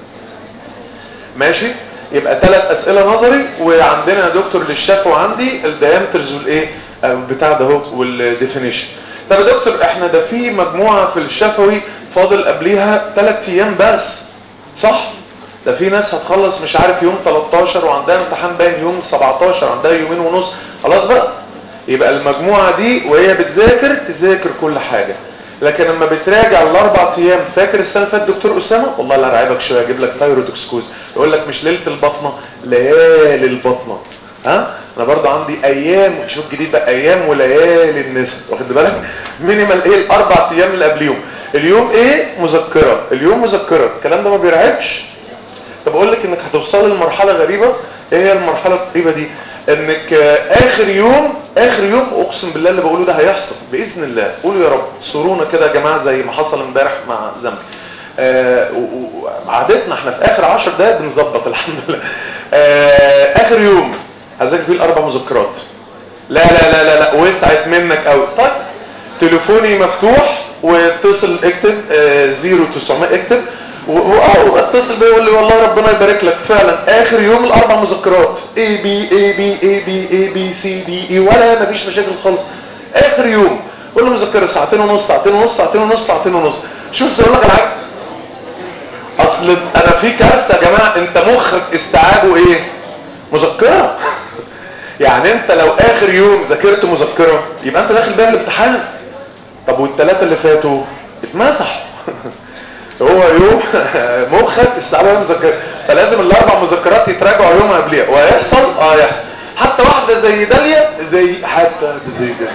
ماشي يبقى ثلاث اسئله نظري وعندنا يا دكتور للشفوي عندي الديامترز والايه بتاع ده اهو والديفينيشن طب يا دكتور احنا ده في مجموعه في الشفوي فاضل قبليها ثلاث ايام بس صح ده في ناس هتخلص مش عارف يوم 13 وعندها امتحان باين يوم 17 عندها يومين ونص خلاص بقى يبقى المجموعه دي وهي بتذاكر تذاكر كل حاجه لكن لما بتراجع الاربع ايام فاكر السنه اللي فاتت دكتور اسامه والله اللي هرعبك شويه اجيب لك ثايروتوكسكوز يقول لك مش ليله البطنه ليالي البطنه ها انا برضه عندي ايام شوف جديد بقى ايام وليالي النسل واخد بالك مينيمال ايه الاربع ايام اللي قبليهم اليوم ايه مذكره اليوم مذكره الكلام ده ما بيرعبش طب اقول لك انك هتوصل لمرحله غريبه ايه هي المرحله الغريبه دي انك اخر يوم اخر يوم اقسم بالله اللي بقوله ده هيحصل باذن الله قولوا يا رب صورونا كده يا جماعه زي ما حصل امبارح مع زمن آه وعادتنا احنا في اخر 10 دقايق بنظبط الحمد لله آه اخر يوم هذاكر فيه الاربع مذكرات لا لا لا لا لا وسعت منك قوي طيب تليفوني مفتوح واتصل اكتب آه 0900 اكتب واتصل بيه يقول لي والله ربنا يبارك لك فعلا اخر يوم الاربع مذكرات اي بي اي بي اي بي اي بي سي دي اي ولا مفيش مشاكل خالص اخر يوم قول له مذكره ساعتين ونص ساعتين ونص ساعتين ونص ساعتين ونص شوف اقول لك على حاجه اصل انا في كارثه يا جماعه انت مخك استيعابه ايه مذكره يعني انت لو اخر يوم ذاكرت مذكره يبقى انت داخل بيها الامتحان طب والثلاثه اللي فاتوا اتمسحوا هو يوم مخك استيعابه مذكره فلازم الاربع مذكرات يتراجعوا يوم قبلها وهيحصل اه يحصل حتى واحده زي داليا زي حتى زي ده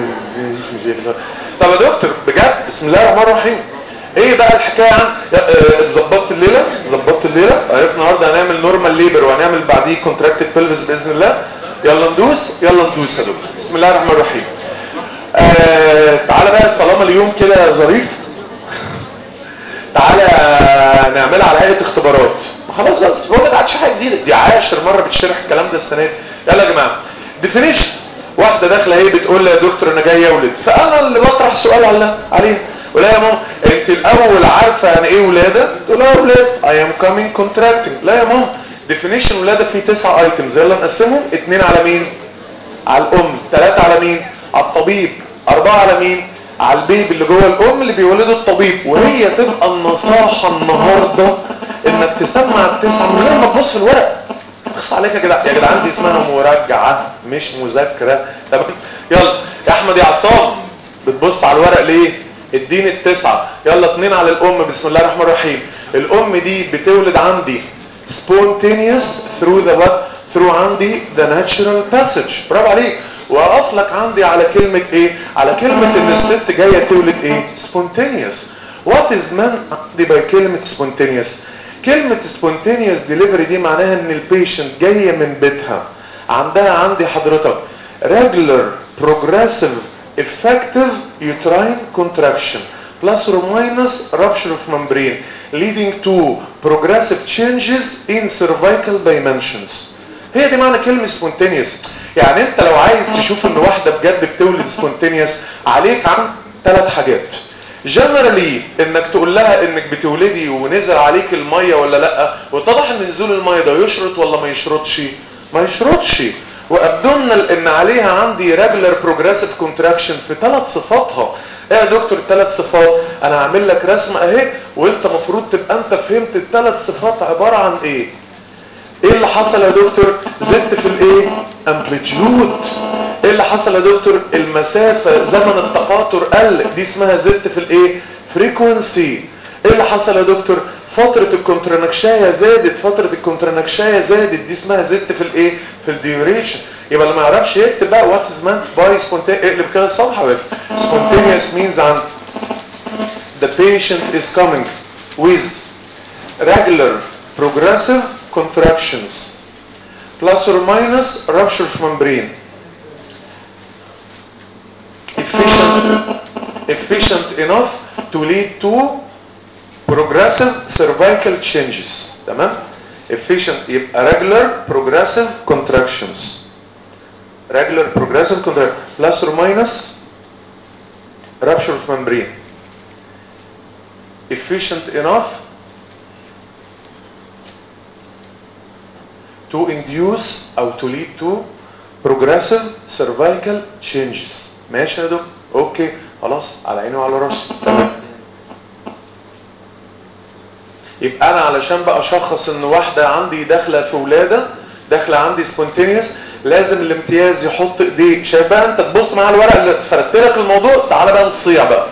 طب يا دكتور بجد بسم الله الرحمن الرحيم ايه بقى الحكايه عن ظبطت الليله ظبطت الليله عرفنا النهارده هنعمل نورمال ليبر وهنعمل بعديه كونتراكتد بلفس باذن الله يلا ندوس يلا ندوس يا دكتور بسم الله الرحمن الرحيم آه تعالى بقى طالما اليوم كده ظريف تعالى نعملها على هيئه اختبارات خلاص بس بقول لك عادش حاجه جديده دي عاشر مره بتشرح الكلام ده السنه دي يلا يا جماعه ديفينيشن واحده داخله اهي بتقول لي يا دكتور انا جاي اولد فانا اللي بطرح سؤال على عليها ولا يا ماما انت الاول عارفه يعني ايه ولاده تقول لها ولاد اي ام كامينج كونتراكتنج لا يا ماما ديفينيشن ولاده فيه تسع ايتمز يلا نقسمهم اثنين على مين على الام ثلاثه على مين على الطبيب اربعه على مين على البيبي اللي جوه الام اللي بيولده الطبيب وهي تبقى النصاحه النهارده انك تسمع التسعه من غير ما تبص في الورق اخص عليك يا جدع يا جدعان دي اسمها مراجعه مش مذاكره تمام يلا يا احمد يا عصام بتبص على الورق ليه اديني التسعه يلا اتنين على الام بسم الله الرحمن الرحيم الام دي بتولد عندي spontaneous through the what through عندي the natural passage برافو عليك واقف لك عندي على كلمة ايه على كلمة ان الست جاية تولد ايه spontaneous what is meant عندي by كلمة spontaneous كلمة spontaneous delivery دي معناها ان البيشنت جاية من بيتها عندها عندي حضرتك regular progressive effective uterine contraction plus or minus rupture of membrane leading to progressive changes in cervical dimensions هي دي معنى كلمة spontaneous يعني انت لو عايز تشوف ان واحدة بجد بتولد spontaneous عليك عن ثلاث حاجات جنرالي انك تقول لها انك بتولدي ونزل عليك المية ولا لا واتضح ان نزول المية ده يشرط ولا ما يشرطش ما يشرطش وابدومنال ان عليها عندي ريجولار بروجريسيف كونتراكشن في ثلاث صفاتها ايه يا دكتور الثلاث صفات انا هعمل لك رسمه اهي وانت المفروض تبقى انت فهمت الثلاث صفات عباره عن ايه ايه اللي حصل يا دكتور زدت في الايه امبليتيود ايه اللي حصل يا دكتور المسافه زمن التقاطر قل دي اسمها زدت في الايه فريكوانسي ايه اللي حصل يا دكتور فترة الكونترانكشاية زادت فترة الكونترانكشاية زادت دي اسمها زدت في الايه في الديوريشن يبقى اللي ما يعرفش يكتب بقى وات از مانت باي spontaneous اقلب كده الصفحة بقى spontaneous means عن the patient is coming with regular progressive contractions plus or minus rupture of membrane efficient efficient enough to lead to progressive cervical changes تمام efficient يبقى regular progressive contractions regular progressive contractions plus or minus rupture of membrane efficient enough to induce او to lead to progressive cervical changes ماشي يا دكتور اوكي خلاص على عيني وعلى راسي تمام يبقى انا علشان بقى اشخص ان واحده عندي داخله في ولاده داخله عندي سبونتينيوس لازم الامتياز يحط ايديه شايف بقى انت تبص معايا الورقه اللي فردت لك الموضوع تعالى بقى نصيع بقى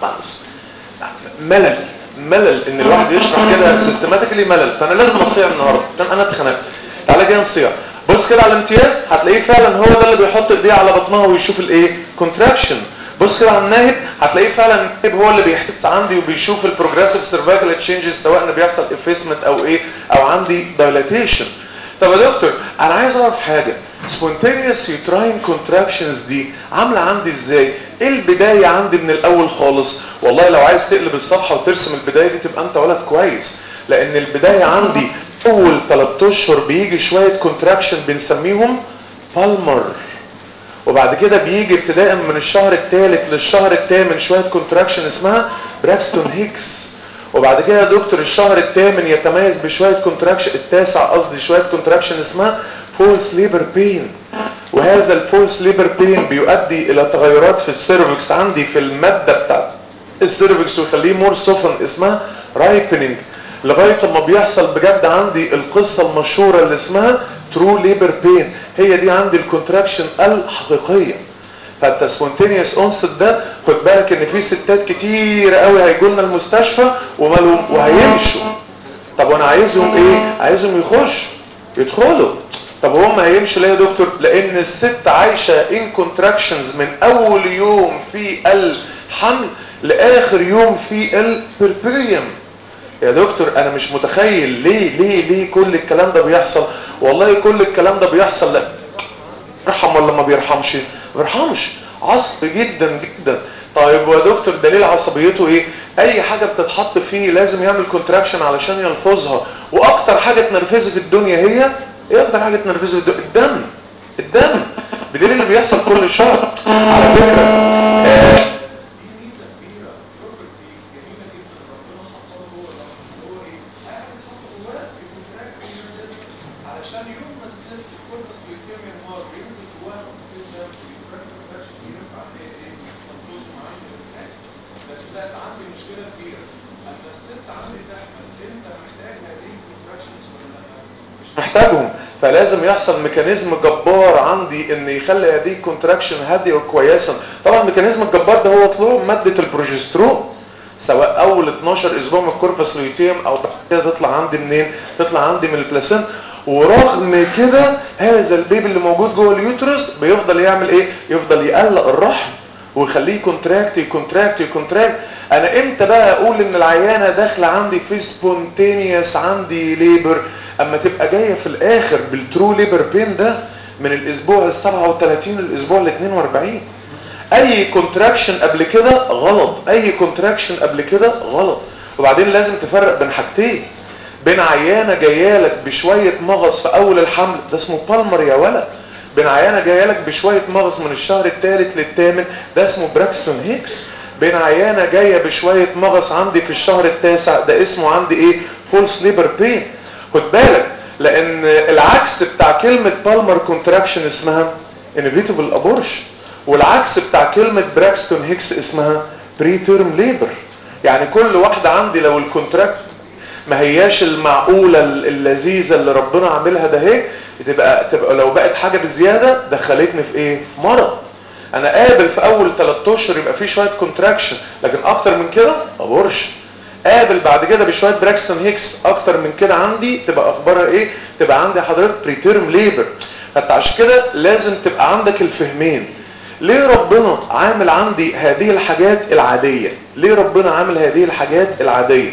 ملل ملل ان الواحد يشرح كده سيستماتيكلي ملل فانا لازم اصيع النهارده عشان انا اتخنقت تعالى كده نصيع بص كده على الامتياز هتلاقيه فعلا هو ده اللي بيحط ايديه على بطنها ويشوف الايه كونتراكشن بص كده على الناهب هتلاقيه فعلا الناهب هو اللي بيحس عندي وبيشوف البروجريسيف سيرفايكال تشينجز سواء ان بيحصل افيسمنت او ايه او عندي دايلاتيشن طب يا دكتور انا عايز اعرف حاجه spontaneous uterine contractions دي عامله عندي ازاي ايه البدايه عندي من الاول خالص والله لو عايز تقلب الصفحه وترسم البدايه دي تبقى انت ولد كويس لان البدايه عندي اول 3 اشهر بيجي شويه كونتراكشن بنسميهم بالمر وبعد كده بيجي ابتداء من الشهر الثالث للشهر الثامن شويه كونتراكشن اسمها براكستون هيكس وبعد كده يا دكتور الشهر الثامن يتميز بشويه كونتراكشن التاسع قصدي شويه كونتراكشن اسمها فولس ليبر بين وهذا الفولس ليبر بين بيؤدي الى تغيرات في السيرفكس عندي في الماده بتاعت السيرفكس ويخليه مور سوفن اسمها رايبننج لغايه ما بيحصل بجد عندي القصه المشهوره اللي اسمها ترو ليبر بين هي دي عندي الكونتراكشن الحقيقيه فانت سبونتينيوس اونست ده خد بالك ان في ستات كتير قوي هيجوا لنا المستشفى ومالهم وهيمشوا طب وانا عايزهم ايه عايزهم يخشوا يدخلوا طب هم هيمشوا ليه يا دكتور لان الست عايشه ان كونتراكشنز من اول يوم في الحمل لاخر يوم في البربريم يا دكتور انا مش متخيل ليه ليه ليه كل الكلام ده بيحصل والله كل الكلام ده بيحصل لا بيرحم ولا ما بيرحمش ما بيرحمش عصب جدا جدا طيب يا دكتور دليل عصبيته ايه اي حاجه بتتحط فيه لازم يعمل كونتراكشن علشان يلفظها واكتر حاجه تنرفزه في الدنيا هي ايه اكتر حاجه تنرفزه في الدنيا الدم الدم بدليل اللي بيحصل كل شهر على فكره آه محتاجهم فلازم يحصل ميكانيزم جبار عندي ان يخلي هذه الكونتراكشن هاديه وكويسه طبعا الميكانيزم الجبار ده هو طلوع ماده البروجسترون سواء اول 12 اسبوع من الكوربس لوتيوم او بعد كده تطلع عندي منين تطلع عندي من البلاسنتا ورغم كده هذا البيبي اللي موجود جوه اليوترس بيفضل يعمل ايه يفضل يقلق الرحم ويخليه كونتراكت يكونتراكت يكونتراكت انا امتى بقى اقول ان العيانه داخله عندي في سبونتينيوس عندي ليبر اما تبقى جايه في الاخر بالترو ليبر بين ده من الاسبوع ال 37 للاسبوع ال 42 اي كونتراكشن قبل كده غلط اي كونتراكشن قبل كده غلط وبعدين لازم تفرق بين حاجتين بين عيانه جايه لك بشويه مغص في اول الحمل ده اسمه بالمر يا ولد بين عيانه جايه لك بشويه مغص من الشهر الثالث للثامن ده اسمه براكستون هيكس بين عيانه جايه بشويه مغص عندي في الشهر التاسع ده اسمه عندي ايه فولس ليبر بين خد بالك لان العكس بتاع كلمه بالمر كونتراكشن اسمها انفيتابل ابورشن والعكس بتاع كلمه براكستون هيكس اسمها بري تيرم ليبر يعني كل واحده عندي لو الكونتراكت ما هياش المعقوله اللذيذه اللي ربنا عاملها ده اهي تبقى تبقى لو بقت حاجه بزياده دخلتني في ايه في مرض انا قابل في اول 3 اشهر يبقى في شويه كونتراكشن لكن اكتر من كده ابورشن قابل بعد كده بشويه براكستون هيكس اكتر من كده عندي تبقى اخبارها ايه تبقى عندي حضرتك بريتيرم ليبر فانت عشان كده لازم تبقى عندك الفهمين ليه ربنا عامل عندي هذه الحاجات العاديه ليه ربنا عامل هذه الحاجات العاديه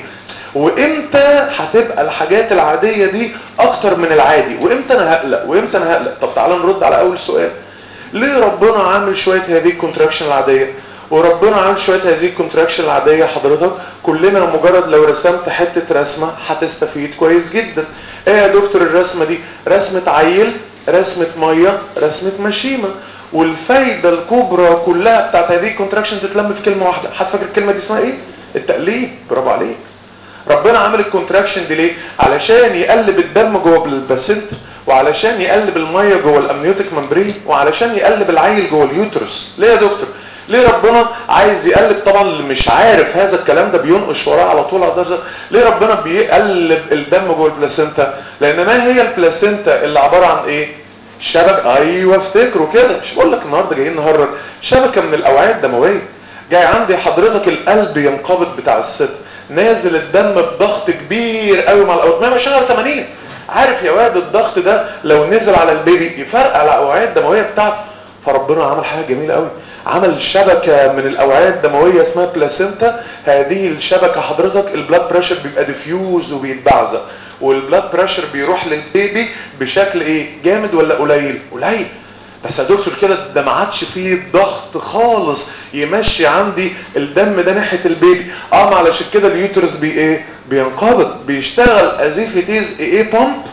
وامتى هتبقى الحاجات العاديه دي اكتر من العادي وامتى انا هقلق وامتى انا هقلق طب تعالى نرد على اول سؤال ليه ربنا عامل شويه هذه الكونتراكشن العاديه وربنا عامل شويه هذه الكونتراكشن العاديه حضرتك كلنا مجرد لو رسمت حته رسمه هتستفيد كويس جدا ايه يا دكتور الرسمه دي رسمه عيل رسمه ميه رسمه مشيمه والفايده الكبرى كلها بتاعت هذه الكونتراكشن تتلم في كلمه واحده حد فاكر الكلمه دي اسمها ايه التقليب برافو عليك ربنا عامل الكونتراكشن دي ليه علشان يقلب الدم جوه البلاسنتا وعلشان يقلب الميه جوه الامنيوتيك ممبرين وعلشان يقلب العيل جوه اليوترس ليه يا دكتور ليه ربنا عايز يقلب طبعا اللي مش عارف هذا الكلام ده بينقش وراه على طول على ده ليه ربنا بيقلب الدم جوه البلاسنتا لان ما هي البلاسنتا اللي عباره عن ايه شبك ايوه افتكروا كده مش بقول لك النهارده جايين نهرج شبكه من الاوعيه الدمويه جاي عندي حضرتك القلب ينقبض بتاع الست نازل الدم بضغط كبير قوي مع الاوعيه 120 80 عارف يا واد الضغط ده لو نزل على البيبي يفرقع على الاوعيه الدمويه بتاعته فربنا عمل حاجه جميله قوي عمل شبكه من الاوعيه الدمويه اسمها بلاسينتا هذه الشبكه حضرتك البلاد بريشر بيبقى ديفيوز وبيتبعزق والبلاد بريشر بيروح للبيبي بشكل ايه جامد ولا قليل قليل بس يا دكتور كده ده ما عادش فيه ضغط خالص يمشي عندي الدم ده ناحيه البيبي اه ما علشان كده اليوترس بي ايه بينقبض بيشتغل ازيفتيز ايه بامب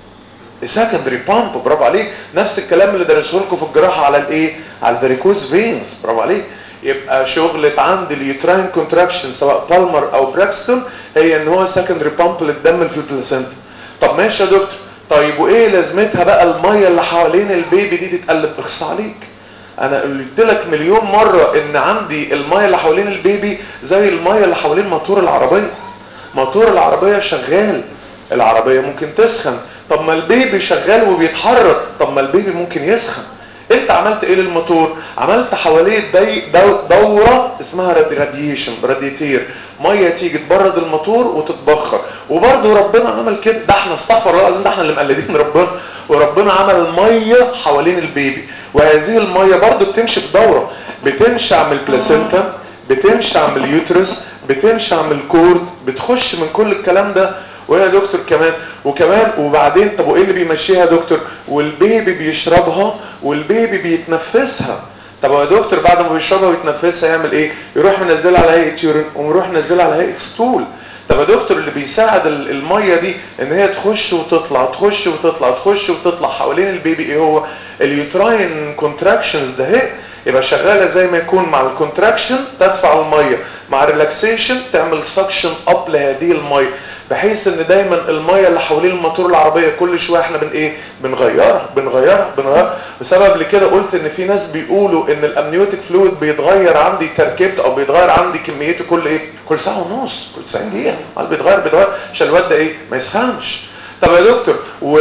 سكندري بامب برافو عليك نفس الكلام اللي درسه لكم في الجراحه على الايه على الفاريكوز فينز برافو عليك يبقى شغلة عند اليوتراين كونتراكشن سواء بالمر او براكستون هي ان هو سكندري بامب للدم اللي في البلاسنتا طب ماشي يا دكتور طيب وايه لازمتها بقى الميه اللي حوالين البيبي دي تتقلب اخص عليك انا قلت لك مليون مره ان عندي الميه اللي حوالين البيبي زي الميه اللي حوالين موتور العربيه موتور العربيه شغال العربيه ممكن تسخن طب ما البيبي شغال وبيتحرك طب ما البيبي ممكن يسخن انت عملت ايه للموتور عملت حواليه دي دو دوره اسمها راديشن راديتير ميه تيجي تبرد الموتور وتتبخر وبرده ربنا عمل كده ده احنا استغفر الله العظيم ده احنا اللي مقلدين ربنا وربنا عمل الميه حوالين البيبي وهذه الميه برده بتمشي بدوره بتمشي من البلاسينتا بتمشي من اليوترس بتمشي من الكورد بتخش من كل الكلام ده ويا دكتور كمان وكمان وبعدين طب وايه اللي بيمشيها يا دكتور والبيبي بيشربها والبيبي بيتنفسها طب يا دكتور بعد ما بيشربها ويتنفسها يعمل ايه يروح منزلها على هيئه يورين ويروح منزلها على هيئه ستول طب يا دكتور اللي بيساعد الميه دي ان هي تخش وتطلع تخش وتطلع تخش وتطلع حوالين البيبي ايه هو اليوتراين كونتراكشنز ده هي يبقى شغاله زي ما يكون مع الكونتراكشن تدفع الميه مع الريلاكسيشن تعمل سكشن اب لهذه الميه بحيث ان دايما الميه اللي حوالين الموتور العربيه كل شويه احنا بن ايه بنغيرها بنغيرها بنغيرها بسبب لكده قلت ان في ناس بيقولوا ان الامنيوتيك فلويد بيتغير عندي تركيبته او بيتغير عندي كميته كل ايه كل ساعه ونص كل 90 دقيقه قال بيتغير بيتغير عشان الواد ده ايه ما يسخنش طب يا دكتور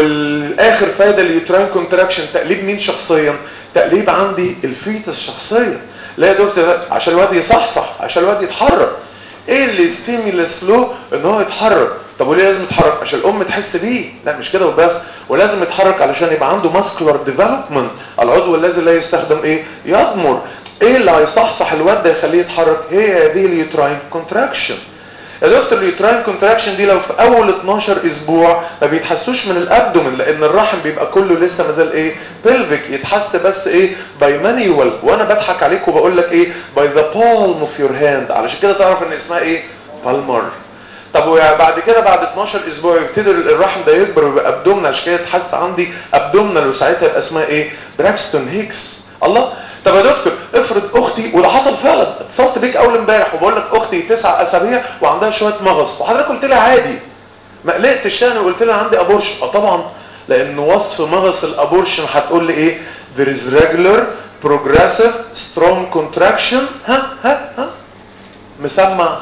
والاخر فايده اليوتراين كونتراكشن تقليب مين شخصيا تقليب عندي الفيتس شخصيا لا يا دكتور عشان الواد يصحصح عشان الواد يتحرك ايه اللي ستيميلس له ان هو يتحرك طب وليه لازم يتحرك عشان الام تحس بيه لا مش كده وبس ولازم يتحرك علشان يبقى عنده ماسكولار ديفلوبمنت العضو الذي لا يستخدم ايه يضمر ايه اللي هيصحصح الواد ده يخليه يتحرك هي هذه اليوتراين كونتراكشن يا دكتور اليوتراين كونتراكشن دي لو في اول 12 اسبوع ما بيتحسوش من الابدومن لان الرحم بيبقى كله لسه مازال ايه بلفيك يتحس بس ايه باي مانيوال وانا بضحك عليك وبقول لك ايه باي ذا بالم اوف يور هاند علشان كده تعرف ان اسمها ايه بالمر طب وبعد كده بعد 12 اسبوع يبتدي الرحم ده يكبر ويبقى ابدومنال عشان كده تحس عندي ابدومنال وساعتها يبقى اسمها ايه براكستون هيكس الله طب يا دكتور افرض اختي وده حصل فعلا اتصلت بيك اول امبارح وبقول لك اختي تسع اسابيع وعندها شويه مغص وحضرتك قلت لي عادي ما قلقتش يعني وقلت لي عندي ابورشن اه طبعا لان وصف مغص الابورشن هتقول لي ايه there is regular progressive strong contraction ها ها ها مسمع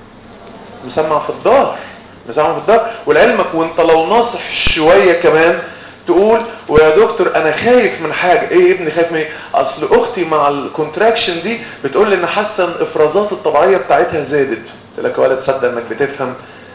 مسمع في الظهر مسمع في الظهر ولعلمك وانت لو ناصح شويه كمان تقول ويا دكتور انا خايف من حاجه ايه يا ابني خايف من ايه اصل اختي مع الكونتراكشن دي بتقول لي ان حاسه ان الافرازات الطبيعيه بتاعتها زادت قلت لك يا ولد تصدق انك بتفهم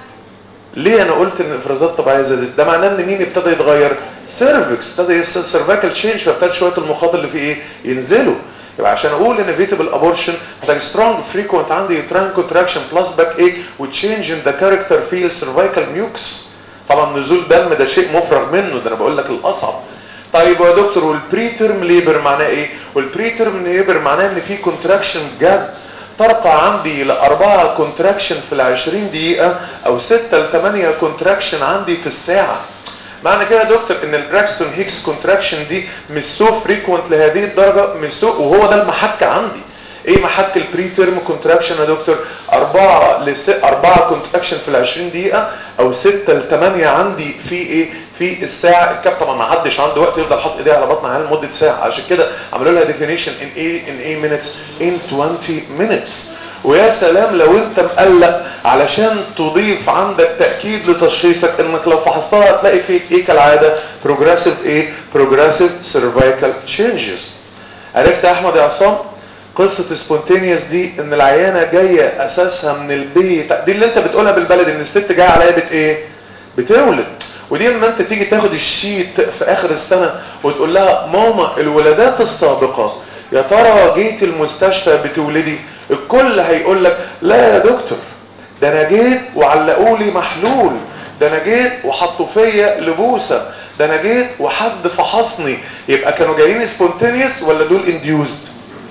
ليه انا قلت ان الافرازات الطبيعيه زادت ده معناه ان مين ابتدى يتغير سيرفكس ابتدى يحصل سيرفيكال تشينج فابتدى شويه المخاط اللي فيه ايه ينزلوا يبقى عشان اقول ان فيتابل ابورشن محتاج سترونج فريكوينت عندي يوتراين كونتراكشن بلس باك ايه وتشينج ان ذا كاركتر فيل سيرفيكال ميوكس طبعا نزول دم ده شيء مفرغ منه ده انا بقول لك الاصعب طيب يا دكتور والبري تيرم ليبر معناه ايه والبري تيرم ليبر معناه ان في كونتراكشن بجد ترقى عندي لأربعة كونتراكشن في العشرين دقيقة أو ستة لثمانية كونتراكشن عندي في الساعة معنى كده يا دكتور ان البراكستون هيكس كونتراكشن دي مش سو فريكوينت لهذه الدرجة مش سو وهو ده المحك عندي ايه محك البري تيرم كونتراكشن يا دكتور أربعة لس... أربعة كونتراكشن في العشرين دقيقة أو ستة لثمانية عندي في ايه في الساعة الكاب طبعا ما حدش عنده وقت يفضل حاطط ايديه على بطن عيال لمدة ساعة عشان كده عملوا لها ديفينيشن ان ايه ان ايه مينتس ان 20 مينتس ويا سلام لو انت مقلق علشان تضيف عندك تأكيد لتشخيصك انك لو فحصتها هتلاقي فيك ايه كالعادة progressive ايه progressive cervical changes عرفت يا احمد يا عصام قصة سبونتينيوس دي ان العيانة جاية اساسها من البيت دي اللي انت بتقولها بالبلد ان الست جاية عليها بت ايه بتولد ودي لما انت تيجي تاخد الشيت في اخر السنة وتقول لها ماما الولادات السابقة يا ترى جيت المستشفى بتولدي الكل هيقول لك لا يا دكتور ده انا جيت وعلقوا لي محلول ده انا جيت وحطوا فيا لبوسه ده انا جيت وحد فحصني يبقى كانوا جايين سبونتينيوس ولا دول انديوزد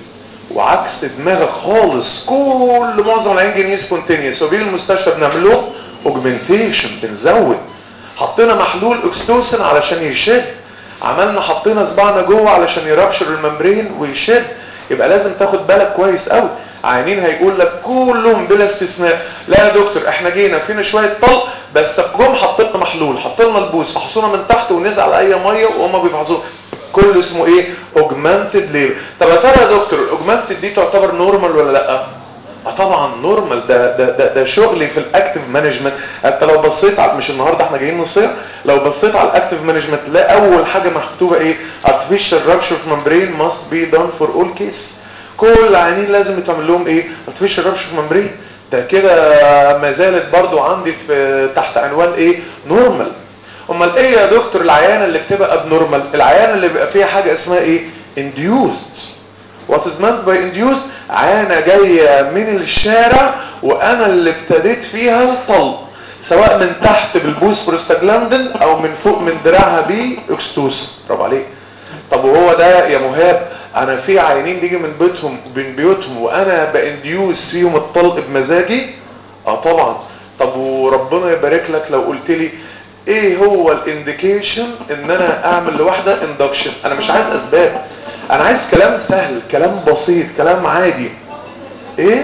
وعكس دماغك خالص كل معظم العيان جايين سبونتينيوس وبيجي المستشفى بنعمل له اوجمنتيشن بنزود حطينا محلول اكستوسن علشان يشد عملنا حطينا صباعنا جوه علشان يرابشر الممبرين ويشد يبقى لازم تاخد بالك كويس قوي عيانين هيقول لك كلهم بلا استثناء لا يا دكتور احنا جينا فينا شويه طلق بس جم حطينا محلول حطينا البوس فحصونا من تحت ونزل على اي ميه وهم بيفحصوا كل اسمه ايه اوجمانتد لير طب يا ترى يا دكتور الاوجمانتد دي تعتبر نورمال ولا لا اه طبعا نورمال ده ده ده, ده شغلي في الاكتيف مانجمنت انت لو بصيت على مش النهارده احنا جايين نصير لو بصيت على الاكتيف مانجمنت تلاقي اول حاجه مكتوبه ايه artificial rupture of membrane must be done for all case كل العيانين لازم يتعمل لهم ايه artificial rupture of membrane ده كده ما زالت برضو عندي في تحت عنوان ايه نورمال امال ايه يا دكتور العيانه اللي بتبقى ابنورمال العيانه اللي بيبقى فيها حاجه اسمها ايه induced what is meant by induced عيانه جايه من الشارع وانا اللي ابتديت فيها الطلق سواء من تحت بالبوس بروستاجلاندين او من فوق من دراعها باكستوس برافو عليك طب وهو ده يا مهاب انا في عيانين بيجي من بيتهم من بيوتهم وانا بانديوس فيهم الطلق بمزاجي اه طبعا طب وربنا يبارك لك لو قلت لي ايه هو الانديكيشن ان انا اعمل لواحده اندكشن انا مش عايز اسباب انا عايز كلام سهل كلام بسيط كلام عادي ايه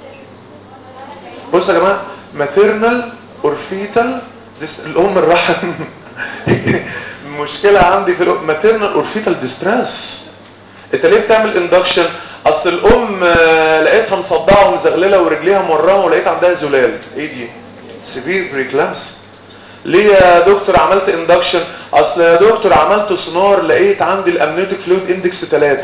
بصوا يا جماعه ماتيرنال اورفيتال الام الرحم المشكله عندي في ماتيرنال اورفيتال ديستريس انت ليه بتعمل اندكشن اصل الام لقيتها مصدعه ومزغلله ورجليها مرمه ولقيت عندها زلال ايه دي سيفير بريكلامس ليه يا دكتور عملت اندكشن اصل يا دكتور عملت سونار لقيت عندي الامنيوتيك فلويد اندكس 3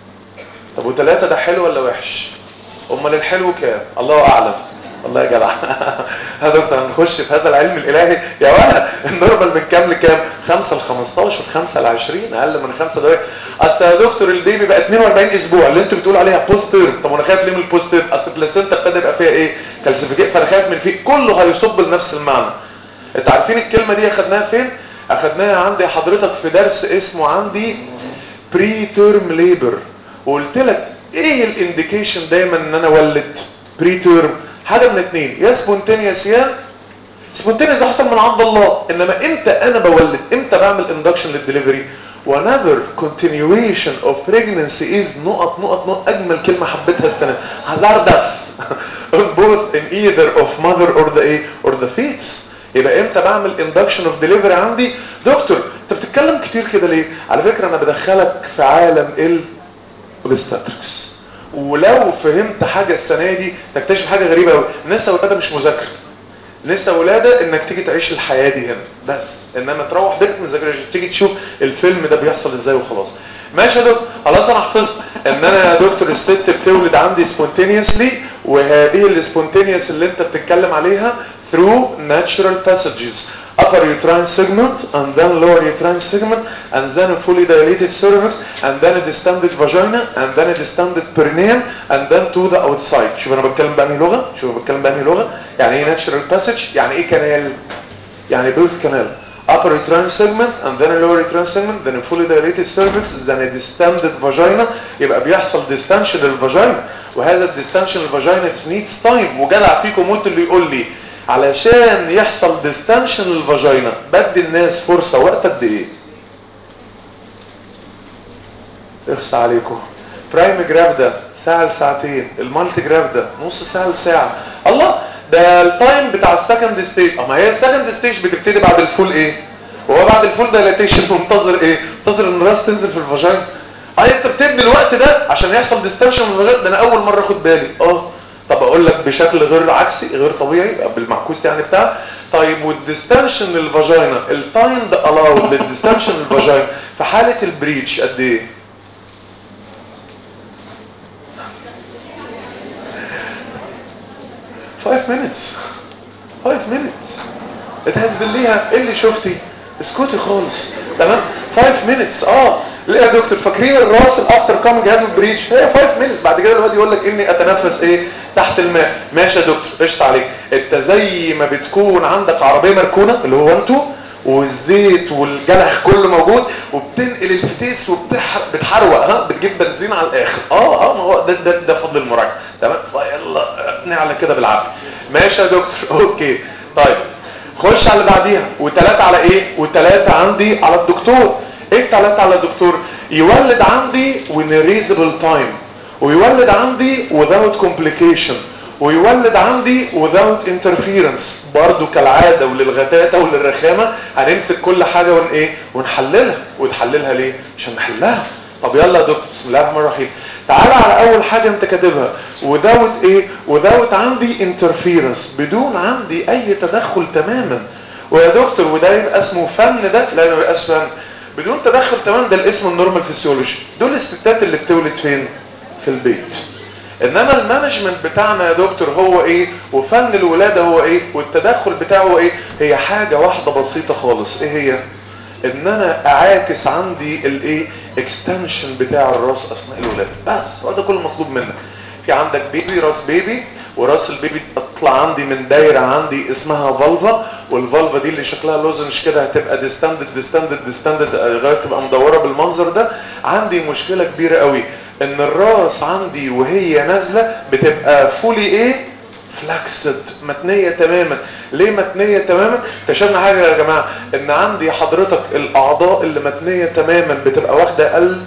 طب و3 ده حلو ولا وحش امال الحلو كام الله اعلم الله يا جدع يا دكتور هنخش في هذا العلم الالهي يا ولد النورمال من كام لكام 5 ل 15 5 ل 20 اقل من 5 دقايق اصل يا دكتور البيبي بقى 42 اسبوع اللي انتوا بتقولوا عليها بوست تيرم طب وانا خايف ليه من البوست تيرم اصل البلاسينتا ابتدى يبقى فيها ايه كالسيفيكيت فانا خايف من فيه كله هيصب لنفس المعنى انت عارفين الكلمه دي اخدناها فين اخدناها عندي حضرتك في درس اسمه عندي بري تيرم ليبر وقلت لك ايه الانديكيشن دايما ان انا اولد بري تيرم حاجه من اتنين يا سبونتينيوس يا سبونتينيوس ده حصل من عند الله انما امتى انا بولد امتى بعمل اندكشن للدليفري whenever continuation of pregnancy is نقط نقط نقط اجمل كلمه حبيتها السنه hazardous both in either of mother or the ايه or the fetus يبقى امتى بعمل induction of delivery عندي دكتور انت بتتكلم كتير كده ليه على فكره انا بدخلك في عالم ال obstetrics ولو فهمت حاجه السنه دي تكتشف حاجه غريبه قوي نفس ولاده مش مذاكره لسه ولاده انك تيجي تعيش الحياه دي هنا بس انما تروح بيتك ما تذاكرش تيجي تشوف الفيلم ده بيحصل ازاي وخلاص ماشي يا دكتور خلاص انا حفظت ان انا يا دكتور الست بتولد عندي سبونتينيوسلي وهذه السبونتينيوس اللي انت بتتكلم عليها through natural passages upper uterine segment and then lower uterine segment and then a fully dilated cervix and then a distended vagina and then a distended perineum and then to the outside شوف انا بتكلم بأنهي لغة شوف انا بتكلم بأنهي لغة يعني ايه natural passage يعني ايه كانال يعني birth canal upper uterine segment and then a lower uterine segment then a fully dilated cervix then a distended vagina يبقى بيحصل distension للفاجينا وهذا الديستنشن للفاجينا it needs time وجدع فيكم موت اللي يقول لي علشان يحصل distension للفاجينا بدي الناس فرصة وقت قد ايه اخصى عليكم برايم جراف ده ساعة لساعتين المالتي جراف ده نص ساعة لساعة الله ده التايم بتاع السكند ستيج اما هي السكند ستيج بتبتدي بعد الفول ايه وهو بعد الفول دايلاتيشن منتظر ايه منتظر ان الراس تنزل في الفاجينا اي انت بتدي الوقت ده عشان يحصل ديستنشن في الفاجينا ده انا اول مره اخد بالي اه طب اقول لك بشكل غير عكسي غير طبيعي بالمعكوس يعني بتاع طيب والديستنشن للفاجينا التايم ده الاود للديستنشن للفاجينا في حاله البريتش قد ايه 5 minutes 5 minutes اتهزل ليها ايه اللي شفتي اسكتي خالص تمام 5 minutes اه ليه يا دكتور فاكرين الراس الافتر كامينج هاف بريتش هي 5 minutes بعد كده الواد يقول لك اني اتنفس ايه تحت الماء ماشي يا دكتور قشطه عليك انت زي ما بتكون عندك عربيه مركونه اللي هو انتوا والزيت والجلح كله موجود وبتنقل الفتيس وبتحرق بتحروق ها بتجيب بنزين على الاخر اه اه ما هو ده ده, ده فضل المراجعه تمام يلا ابني على كده بالعافيه ماشي يا دكتور اوكي طيب خش على اللي بعديها وثلاثه على ايه وثلاثه عندي على الدكتور ايه الثلاثه على الدكتور يولد عندي ونريزبل تايم ويولد عندي without complication ويولد عندي without interference برضو كالعادة وللغتاتة وللرخامة هنمسك كل حاجة ون ايه ونحللها وتحللها ليه عشان نحلها طب يلا يا دكتور بسم الله الرحمن الرحيم تعالى على اول حاجة انت كاتبها without ايه without عندي interference بدون عندي اي تدخل تماما ويا دكتور وده يبقى اسمه فن ده لا ما يبقاش فن بدون تدخل تماما ده الاسم النورمال فيسيولوجي دول الستات اللي بتولد فين في البيت انما المانجمنت بتاعنا يا دكتور هو ايه وفن الولاده هو ايه والتدخل بتاعه هو ايه هي حاجه واحده بسيطه خالص ايه هي ان انا اعاكس عندي الايه اكستنشن بتاع الراس اثناء الولاده بس هو ده كل المطلوب منك في عندك بيبي راس بيبي وراس البيبي تطلع عندي من دايره عندي اسمها فالفا والفالفا دي اللي شكلها لوزنج كده هتبقى ديستندد ديستندد ديستندد لغايه تبقى مدوره بالمنظر ده عندي مشكله كبيره قوي ان الراس عندي وهي نازله بتبقى فولي ايه فلاكسد متنيه تماما ليه متنيه تماما اكتشفنا حاجه يا جماعه ان عندي حضرتك الاعضاء اللي متنيه تماما بتبقى واخده قلب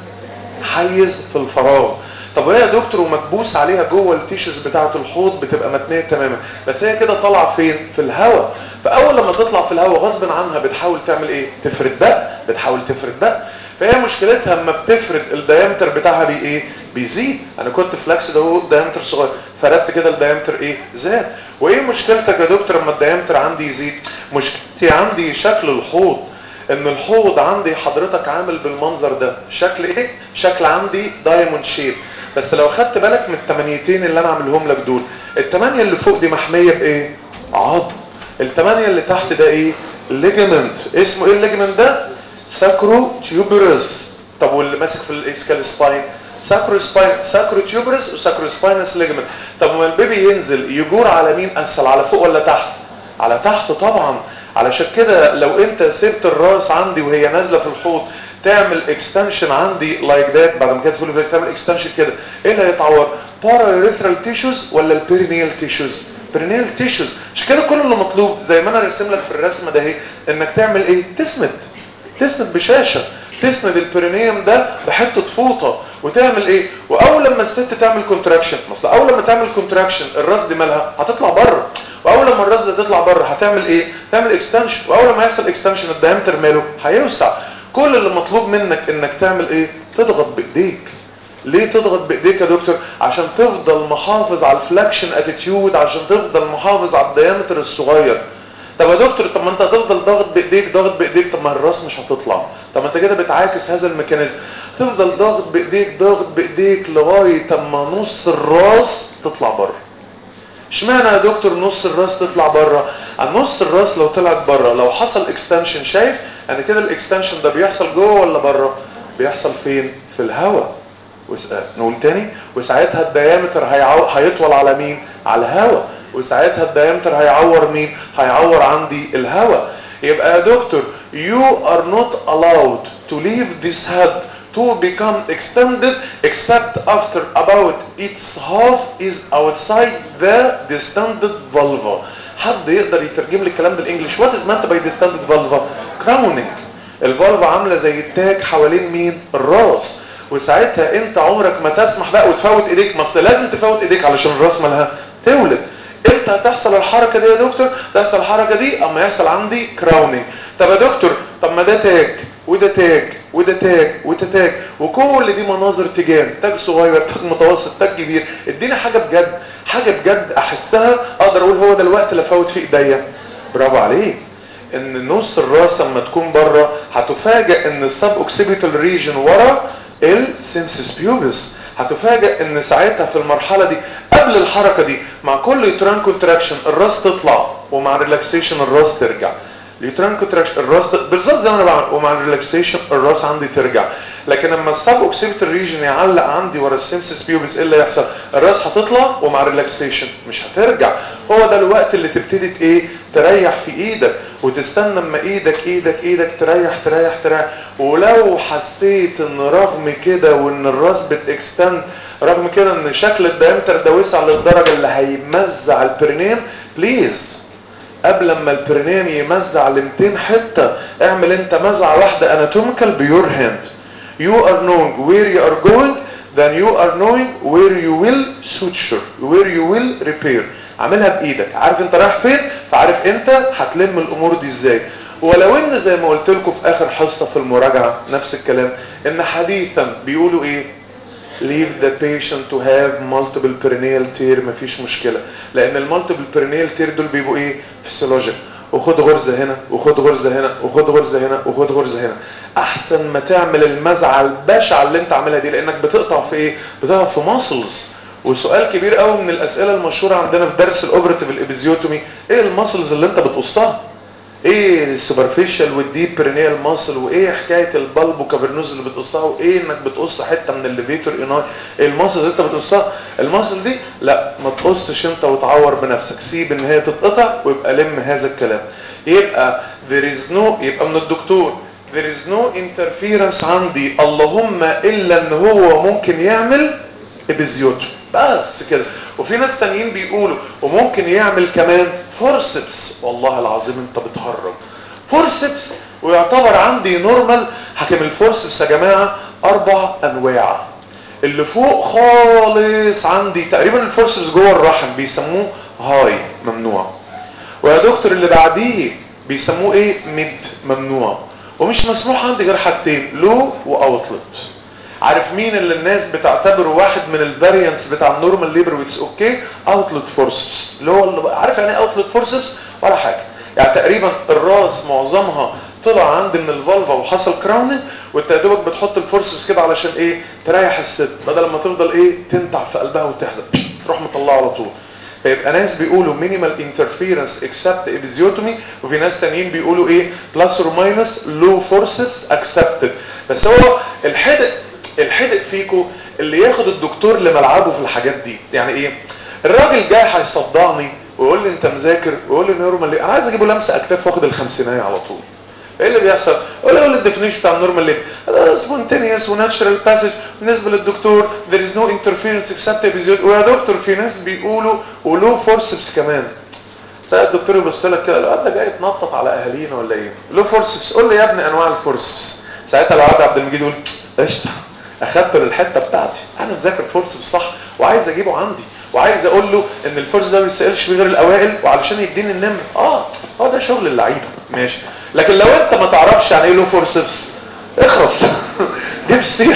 حيز في الفراغ طب وهي يا دكتور ومكبوس عليها جوه التيشوز بتاعه الحوض بتبقى متنيه تماما بس هي كده طالعه فين في الهواء فاول لما تطلع في الهواء غصب عنها بتحاول تعمل ايه تفرد بقى بتحاول تفرد بقى فهي مشكلتها اما بتفرد الدايمتر بتاعها بي ايه بيزيد انا كنت فلاكس ده هو دايمتر صغير فردت كده الدايمتر ايه زاد وايه مشكلتك يا دكتور اما الدايمتر عندي يزيد مشكلتي عندي شكل الحوض ان الحوض عندي حضرتك عامل بالمنظر ده شكل ايه شكل عندي دايموند شيب بس لو خدت بالك من التمانيتين اللي انا عاملهم لك دول التمانية اللي فوق دي محمية بايه عظم التمانية اللي تحت ده ايه ليجمنت اسمه ايه الليجمنت ده ساكرو تيوبرس طب واللي ماسك في الاسكال سباين ساكرو سباين ساكرو تيوبرس وساكرو سباينس ليجمنت طب ما البيبي ينزل يجور على مين اسهل على فوق ولا تحت على تحت طبعا علشان كده لو انت سبت الراس عندي وهي نازله في الحوض تعمل اكستنشن عندي لايك like ذات بعد ما كانت فول تعمل اكستنشن كده ايه اللي هيتعور بارا تيشوز ولا البيرينيال تيشوز بيرينيال تيشوز مش كده كل اللي مطلوب زي ما انا راسم لك في الرسمه ده اهي انك تعمل ايه تسند تسند بشاشه تسند البرينيوم ده بحته فوطه وتعمل ايه واول لما الست تعمل كونتراكشن مثلا اول لما تعمل كونتراكشن الراس دي مالها هتطلع بره واول لما الراس دي تطلع بره هتعمل ايه تعمل اكستنشن واول لما يحصل اكستنشن الدايمتر ماله هيوسع كل اللي مطلوب منك انك تعمل ايه تضغط بايديك ليه تضغط بايديك يا دكتور عشان تفضل محافظ على الفلاكشن اتيتيود عشان تفضل محافظ على الديامتر الصغير طب يا دكتور طب ما انت هتفضل ضاغط بايديك ضاغط بايديك طب ما الراس مش هتطلع طب ما انت كده بتعاكس هذا الميكانيزم تفضل ضاغط بايديك ضاغط بايديك لغايه اما نص الراس تطلع بره اشمعنى يا دكتور نص الراس تطلع بره نص الراس لو طلعت بره لو حصل اكستنشن شايف يعني كده الاكستنشن ده بيحصل جوه ولا بره بيحصل فين في الهواء واسأل نقول تاني وساعتها الديامتر هيعو... هيطول على مين على الهواء وساعتها الديامتر هيعور مين هيعور عندي الهواء يبقى يا دكتور you are not allowed to leave this head to become extended except after about its half is outside the distended vulva حد يقدر يترجم لي الكلام بالانجلش what is meant by distended vulva crowning الفالفا عامله زي التاج حوالين مين الراس وساعتها انت عمرك ما تسمح بقى وتفوت ايديك ما اصل لازم تفوت ايديك علشان الراس مالها تولد امتى هتحصل الحركه دي يا دكتور تحصل الحركه دي اما يحصل عندي كراونينج طب يا دكتور طب ما ده تاج وده تاج وده تاج وده تاج وكل دي مناظر تيجان تاج صغير تاج متوسط تاج كبير اديني حاجه بجد حاجه بجد احسها اقدر اقول هو ده الوقت اللي افوت فيه ايديا برافو عليك ان نص الراس لما تكون بره هتفاجئ ان السب اوكسيبيتال ريجن ورا السيمسيس بيوبس هتفاجئ ان ساعتها في المرحله دي قبل الحركه دي مع كل يوتران كونتراكشن الراس تطلع ومع الريلاكسيشن الراس ترجع اليوتران كونتراكشن الراس بالظبط زي ما انا بعمل ومع الريلاكسيشن الراس عندي ترجع لكن لما السب اوكسيبيتال ريجن يعلق عندي ورا السيمسيس بيوبس ايه اللي يحصل الراس هتطلع ومع الريلاكسيشن مش هترجع هو ده الوقت اللي تبتدي ايه تريح في ايدك وتستنى اما ايدك ايدك ايدك تريح تريح تريح ولو حسيت ان رغم كده وان الراس بتكستند رغم كده ان شكل الدايمتر ده وسع للدرجه اللي هيمزع البرينيم بليز قبل ما البرينيم يمزع ل 200 حته اعمل انت مزعه واحده اناتوميكال بيور هاند you are knowing where you are going then you are knowing where you will suture where you will repair عاملها بايدك عارف انت رايح فين فعارف انت هتلم الامور دي ازاي ولو ان زي ما قلت لكم في اخر حصه في المراجعه نفس الكلام ان حديثا بيقولوا ايه leave the patient to have multiple perineal tear مفيش مشكله لان المالتيبل perineal tear دول بيبقوا ايه فيسيولوجيك وخد غرزه هنا وخد غرزه هنا وخد غرزه هنا وخد غرزه هنا احسن ما تعمل المزعه البشعه اللي انت عاملها دي لانك بتقطع في ايه بتقطع في ماسلز وسؤال كبير قوي من الاسئله المشهوره عندنا في درس الاوبراتيف الابيزيوتومي ايه الماسلز اللي انت بتقصها ايه السوبرفيشال والديب برينيال ماسل وايه حكايه البلب وكافرنوز اللي بتقصها وايه انك بتقص حته من الليفيتور اناي ايه الماسل اللي انت بتقصها الماسل دي لا ما تقصش انت وتعور بنفسك سيب ان هي تتقطع ويبقى لم هذا الكلام يبقى there is no يبقى من الدكتور there is no interference عندي اللهم الا ان هو ممكن يعمل ابيزيوتومي بس كده وفي ناس تانيين بيقولوا وممكن يعمل كمان فورسبس والله العظيم انت بتهرج فورسبس ويعتبر عندي نورمال حكم الفورسبس يا جماعه اربع انواع اللي فوق خالص عندي تقريبا الفورسبس جوه الرحم بيسموه هاي ممنوع ويا دكتور اللي بعديه بيسموه ايه ميد ممنوع ومش مسموح عندي غير حاجتين لو واوتلت عارف مين اللي الناس بتعتبره واحد من الفاريانس بتاع النورمال ليبر ويتس اوكي اوتلت فورسبس اللي هو اللي عارف يعني ايه اوتلت فورسبس ولا حاجه يعني تقريبا الراس معظمها طلع عندي من الفالفا وحصل كراوننج وانت يا دوبك بتحط الفورسبس كده علشان ايه تريح الست بدل ما تفضل ايه تنتع في قلبها وتحزن تروح مطلعه على طول فيبقى ناس بيقولوا مينيمال انترفيرنس اكسبت ابيزيوتومي وفي ناس تانيين بيقولوا ايه بلس اور ماينس لو فورسبس اكسبتد بس هو الحدق الحدق فيكو اللي ياخد الدكتور لملعبه في الحاجات دي يعني ايه الراجل جاي هيصدعني ويقول لي انت مذاكر ويقول لي نورمال ليه انا عايز اجيبه لمسه اكتاف واخد الخمسينيه على طول ايه اللي بيحصل يقول لي الديفينيشن بتاع النورمال ليه سبونتينيوس وناتشرال باسج بالنسبه للدكتور there is no interference except episode ويا دكتور في ناس بيقولوا ولو فورسبس كمان ساعات الدكتور يبص لك كده الواد ده جاي يتنطط على اهالينا ولا ايه لو فورسبس قول لي يا ابني انواع الفورسبس ساعتها الواد عبد المجيد يقول قشطه اخدت الحته بتاعتي انا مذاكر فورسبس صح وعايز اجيبه عندي وعايز اقول له ان الفورس ده ما بيسالش فيه غير الاوائل وعلشان يديني النمر اه هو ده شغل اللعيبه ماشي لكن لو انت ما تعرفش يعني ايه له فورسبس اخرس جيب سيره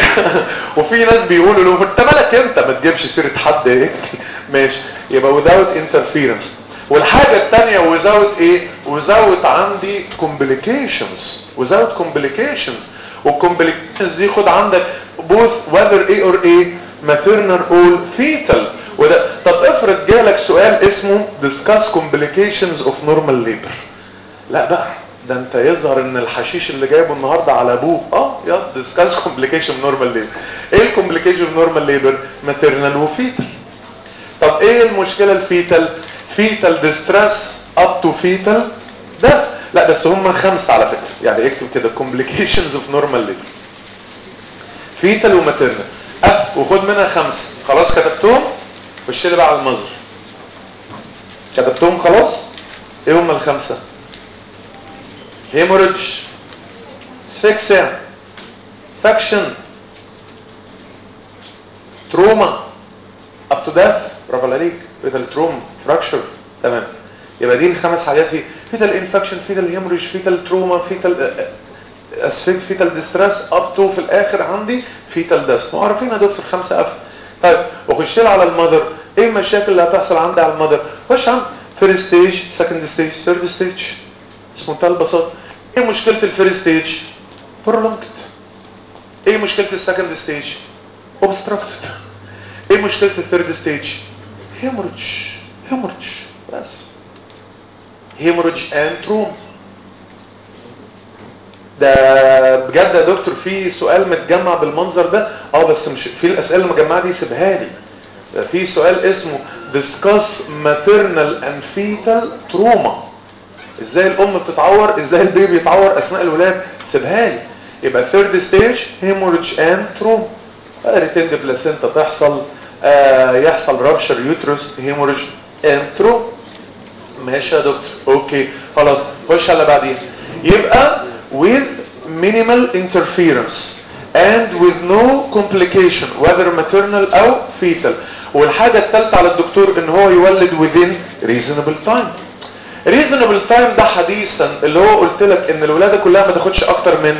وفي ناس بيقولوا له انت مالك انت ما تجيبش سيره حد ايه ماشي يبقى without interference والحاجه الثانيه without ايه without عندي complications without complications والcomplications دي خد عندك both whether ايه or ايه maternal or fetal وده طب افرض جالك سؤال اسمه discuss complications of normal labor لا بقى ده انت يظهر ان الحشيش اللي جايبه النهارده على ابوه اه يا discuss complication normal labor ايه الكومبليكيشن normal labor maternal وفيتال طب ايه المشكله الفيتال فيتال distress up to fetal death لا بس هم خمسة على فكرة يعني اكتب كده complications of normal labor فيتال وماتيرنال اف وخد منها خمسة خلاص كتبتهم خش لي بقى على المظهر كتبتهم خلاص ايه هم الخمسة هيموريدج سفكسيا فاكشن تروما اب تو داث برافو عليك فيتال تروما فراكشر تمام يبقى دي الخمس حاجات في فيتال انفكشن فيتال هيموريج فيتال تروما فيتال اسفيك فيتال ديستريس اب تو في الاخر عندي فيتال داس معرفين يا دكتور خمسة اف طيب وخش لي على المذر ايه المشاكل اللي هتحصل عندي على المذر خش عند فيرست ستيج سكند ستيج ثيرد ستيج اسمه منتهى البساطه ايه مشكله الفيرست ستيج برولونجد ايه مشكله السكند ستيج اوبستراكتد ايه مشكله الثيرد ستيج هيموريدج هيموريدج بس هيموريدج اند تروم ده بجد يا دكتور في سؤال متجمع بالمنظر ده اه بس مش في الاسئله المجمعه دي سيبها لي ده في سؤال اسمه discuss maternal and fetal trauma ازاي الام بتتعور ازاي البيبي يتعور اثناء الولاده سيبها لي يبقى third stage hemorrhage and trauma ريتند بلاسينتا تحصل آه يحصل رابشر يوترس هيموريج and trauma ماشي يا دكتور اوكي خلاص خش على بعدين يبقى with minimal interference and with no complication whether maternal او fetal والحاجة الثالثة على الدكتور ان هو يولد within reasonable time reasonable time ده حديثا اللي هو قلت لك ان الولادة كلها ما تاخدش اكتر من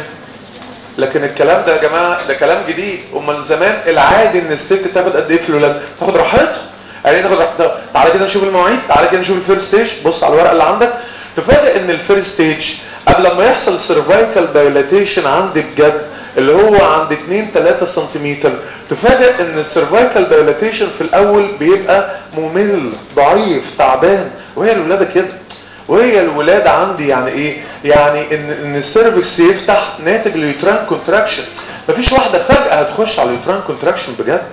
لكن الكلام ده يا جماعة ده كلام جديد امال زمان العادي ان الست تاخد قد ايه في الولادة تاخد راحتها يعني تاخد راحتها تعالى كده نشوف المواعيد تعالى كده نشوف الفيرست ستيج بص على الورقة اللي عندك تفاجئ ان الفيرست ستيج قبل ما يحصل سيرفايكال دايلاتيشن عند الجد اللي هو عند 2 3 سنتيمتر تفاجئ ان السيرفايكال دايلاتيشن في الاول بيبقى ممل ضعيف تعبان وهي الولاده كده وهي الولاده عندي يعني ايه يعني ان ان السيرفكس يفتح ناتج لليوتران كونتراكشن مفيش واحده فجاه هتخش على اليوتران كونتراكشن بجد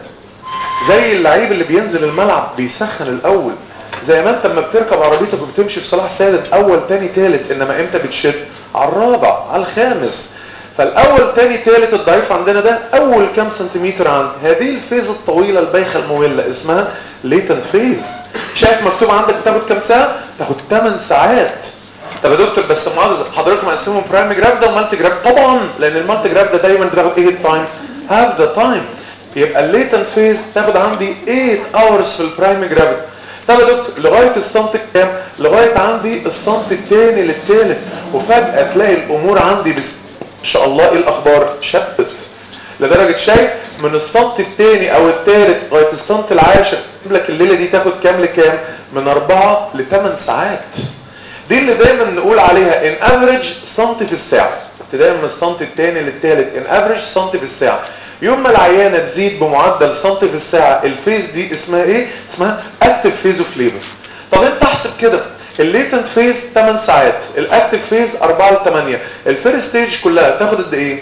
زي اللعيب اللي بينزل الملعب بيسخن الاول زي ما انت لما بتركب عربيتك وبتمشي في صلاح سالم اول تاني تالت انما امتى بتشد على الرابع على الخامس فالاول تاني تالت الضعيف عندنا ده اول كام سنتيمتر عندي هذه الفيز الطويله البايخه الممله اسمها ليتنت فيز شايف مكتوب عندك بتاخد كام ساعه تاخد 8 ساعات طب يا دكتور بس معاذ حضرتك مقسمهم برايم جراف ده ومالتي جراف طبعا لان المالتي جراف ده دايما بتاخد ايه التايم هاف ذا تايم يبقى الليتنت فيز تاخد عندي 8 اورز في البرايم جراف طب يا دكتور لغايه السنت كام لغايه عندي السنت الثاني للثالث وفجاه تلاقي الامور عندي بس ان شاء الله ايه الاخبار شتت لدرجه شايف من السنت الثاني او الثالث لغايه السنت العاشر يجيب لك الليله دي تاخد كام لكام من أربعة لثمان ساعات دي اللي دايما نقول عليها ان افريج سنت في الساعه ابتداء من السنت الثاني للثالث ان افريج سنت في الساعه يوم ما العيانه تزيد بمعدل سنت في الساعه الفيز دي اسمها ايه اسمها اكتف فيز اوف ليبر طب انت احسب كده الليتنت فيز 8 ساعات الاكتف فيز 4 ل 8 الفيرست ستيج كلها تاخد قد ايه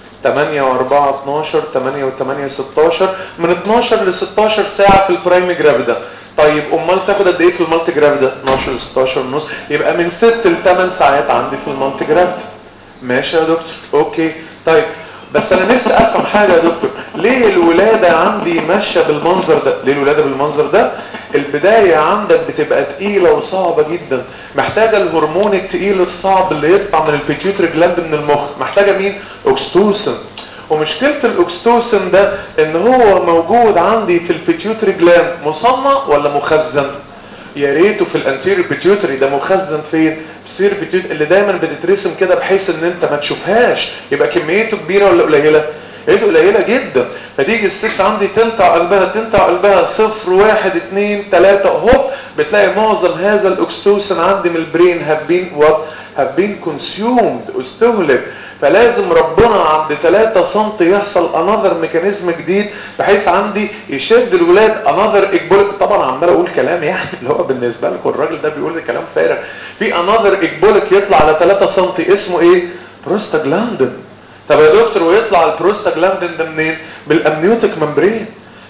8 و4 12 8 و8 16 من 12 ل 16 ساعه في البرايم جراف ده طيب امال تاخد قد ايه في المالتي جراف ده 12 ل 16 ونص يبقى من 6 ل 8 ساعات عندي في المالتي جراف ده ماشي يا دكتور اوكي طيب بس انا نفسي افهم حاجه يا دكتور ليه الولاده عندي ماشيه بالمنظر ده ليه الولاده بالمنظر ده البدايه عندك بتبقى تقيله وصعبه جدا محتاجه الهرمون التقيل الصعب اللي يطلع من البيتيوتري جلاند من المخ محتاجه مين اوكستوسن ومشكله الاوكستوسن ده ان هو موجود عندي في البيتيوتري جلاند مصنع ولا مخزن يا ريته في الانتيريور بيتيوتري ده مخزن فين في السير بيتيوتري اللي دايما بتترسم كده بحيث ان انت ما تشوفهاش يبقى كميته كبيره ولا قليله كميته قليله جدا فتيجي الست عندي تنطع قلبها تنطع قلبها صفر واحد اتنين تلاته هوب بتلاقي معظم هذا الاكستوسن عندي من البرين have been what have been consumed استهلك فلازم ربنا عند 3 سم يحصل انذر ميكانيزم جديد بحيث عندي يشد الولاد انذر اجبولك طبعا عمال اقول كلام يعني اللي هو بالنسبه لكم الراجل ده بيقول لي كلام فارغ في انذر اجبولك يطلع على 3 سم اسمه ايه بروستاجلاندين طب يا دكتور ويطلع البروستاجلاندين ده منين بالامنيوتيك ممبرين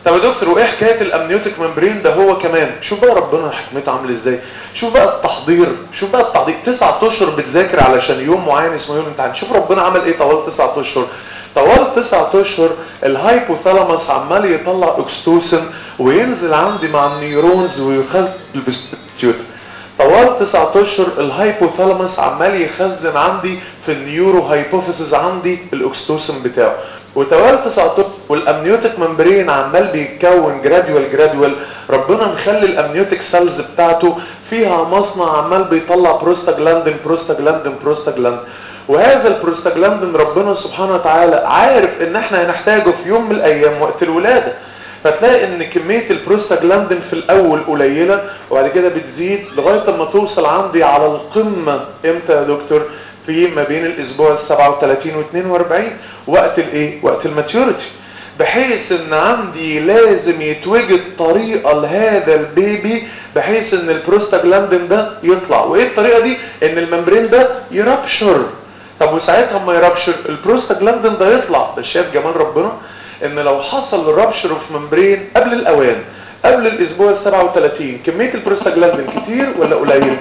طب يا دكتور وايه حكايه الامنيوتيك ممبرين ده هو كمان شوف بقى ربنا حكمته عامل ازاي شوف بقى التحضير شوف بقى التحضير تسعة اشهر بتذاكر علشان يوم معين اسمه يوم الامتحان شوف ربنا عمل ايه طوال تسعة اشهر طوال تسعة اشهر الهايبوثالاموس عمال يطلع اوكستوسن وينزل عندي مع النيورونز ويخزن البستيوت طوال تسعة اشهر الهايبوثالاموس عمال يخزن عندي في النيورو هايبوفيسز عندي الاوكستوسن بتاعه وتوالي 19 والامنيوتيك ممبرين عمال بيتكون جراديوال جراديوال ربنا مخلي الامنيوتيك سيلز بتاعته فيها مصنع عمال بيطلع بروستاجلاندين بروستاجلاندين بروستاجلاندين وهذا البروستاجلاندين ربنا سبحانه وتعالى عارف ان احنا هنحتاجه في يوم من الايام وقت الولاده فتلاقي ان كميه البروستاجلاندين في الاول قليله وبعد كده بتزيد لغايه ما توصل عندي على القمه امتى يا دكتور في ما بين الاسبوع ال 37 و 42 وقت الايه وقت الماتيوريتي بحيث ان عندي لازم يتوجد طريقه لهذا البيبي بحيث ان البروستاجلاندين ده يطلع وايه الطريقه دي ان الممبرين ده يربشر طب وساعتها اما يربشر البروستاجلاندين ده يطلع ده شايف جمال ربنا ان لو حصل ربشر في ممبرين قبل الاوان قبل الاسبوع ال 37 كميه البروستاجلاندين كتير ولا قليل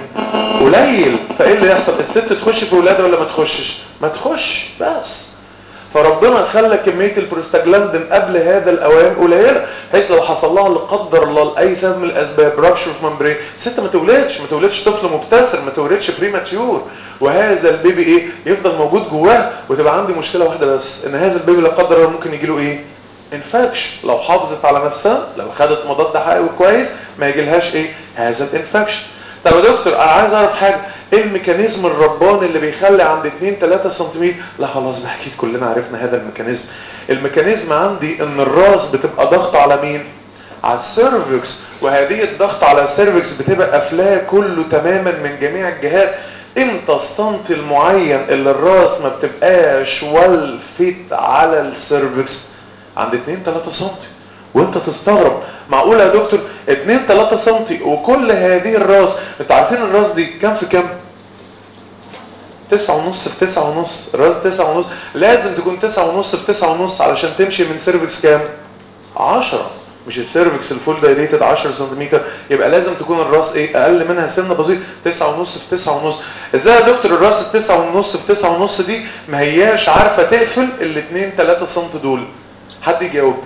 قليل فايه اللي يحصل الست تخش في ولاده ولا ما تخشش ما تخش بس فربنا خلى كميه البروستاجلاندين قبل هذا الاوان قليله بحيث لو حصل لها لا قدر الله لاي سبب من الاسباب رابشر في ممبرين الست ما تولدش ما تولدش طفل مبتسم ما تولدش بريماتيور وهذا البيبي ايه يفضل موجود جواه وتبقى عندي مشكله واحده بس ان هذا البيبي لا قدر الله ممكن يجي له ايه انفكشن لو حافظت على نفسها لو خدت مضاد حيوي كويس ما يجيلهاش ايه هذا الانفكشن طب يا دكتور انا عايز اعرف حاجه ايه الميكانيزم الرباني اللي بيخلي عند 2 3 سم لا خلاص ده اكيد كلنا عرفنا هذا الميكانيزم الميكانيزم عندي ان الراس بتبقى ضغط على مين على السيرفكس وهذه الضغط على السيرفكس بتبقى قافلاه كله تماما من جميع الجهات امتى السنتي المعين اللي الراس ما بتبقاش والفت على السيرفكس عند 2 3 سم وانت تستغرب معقول يا دكتور 2 3 سم وكل هذه الراس انتوا عارفين الراس دي كام في كام تسعة ونص في تسعة ونص الراس تسعة ونص لازم تكون تسعة ونص في تسعة ونص علشان تمشي من سيرفكس كام عشرة مش السيرفكس الفول دايليتد 10 سنتيمتر يبقى لازم تكون الراس ايه اقل منها سنه بسيط 9 ونص في 9 ونص ازاي يا دكتور الراس ال 9 ونص في 9 ونص دي ما هياش عارفه تقفل ال 2 3 سم دول حد يجاوب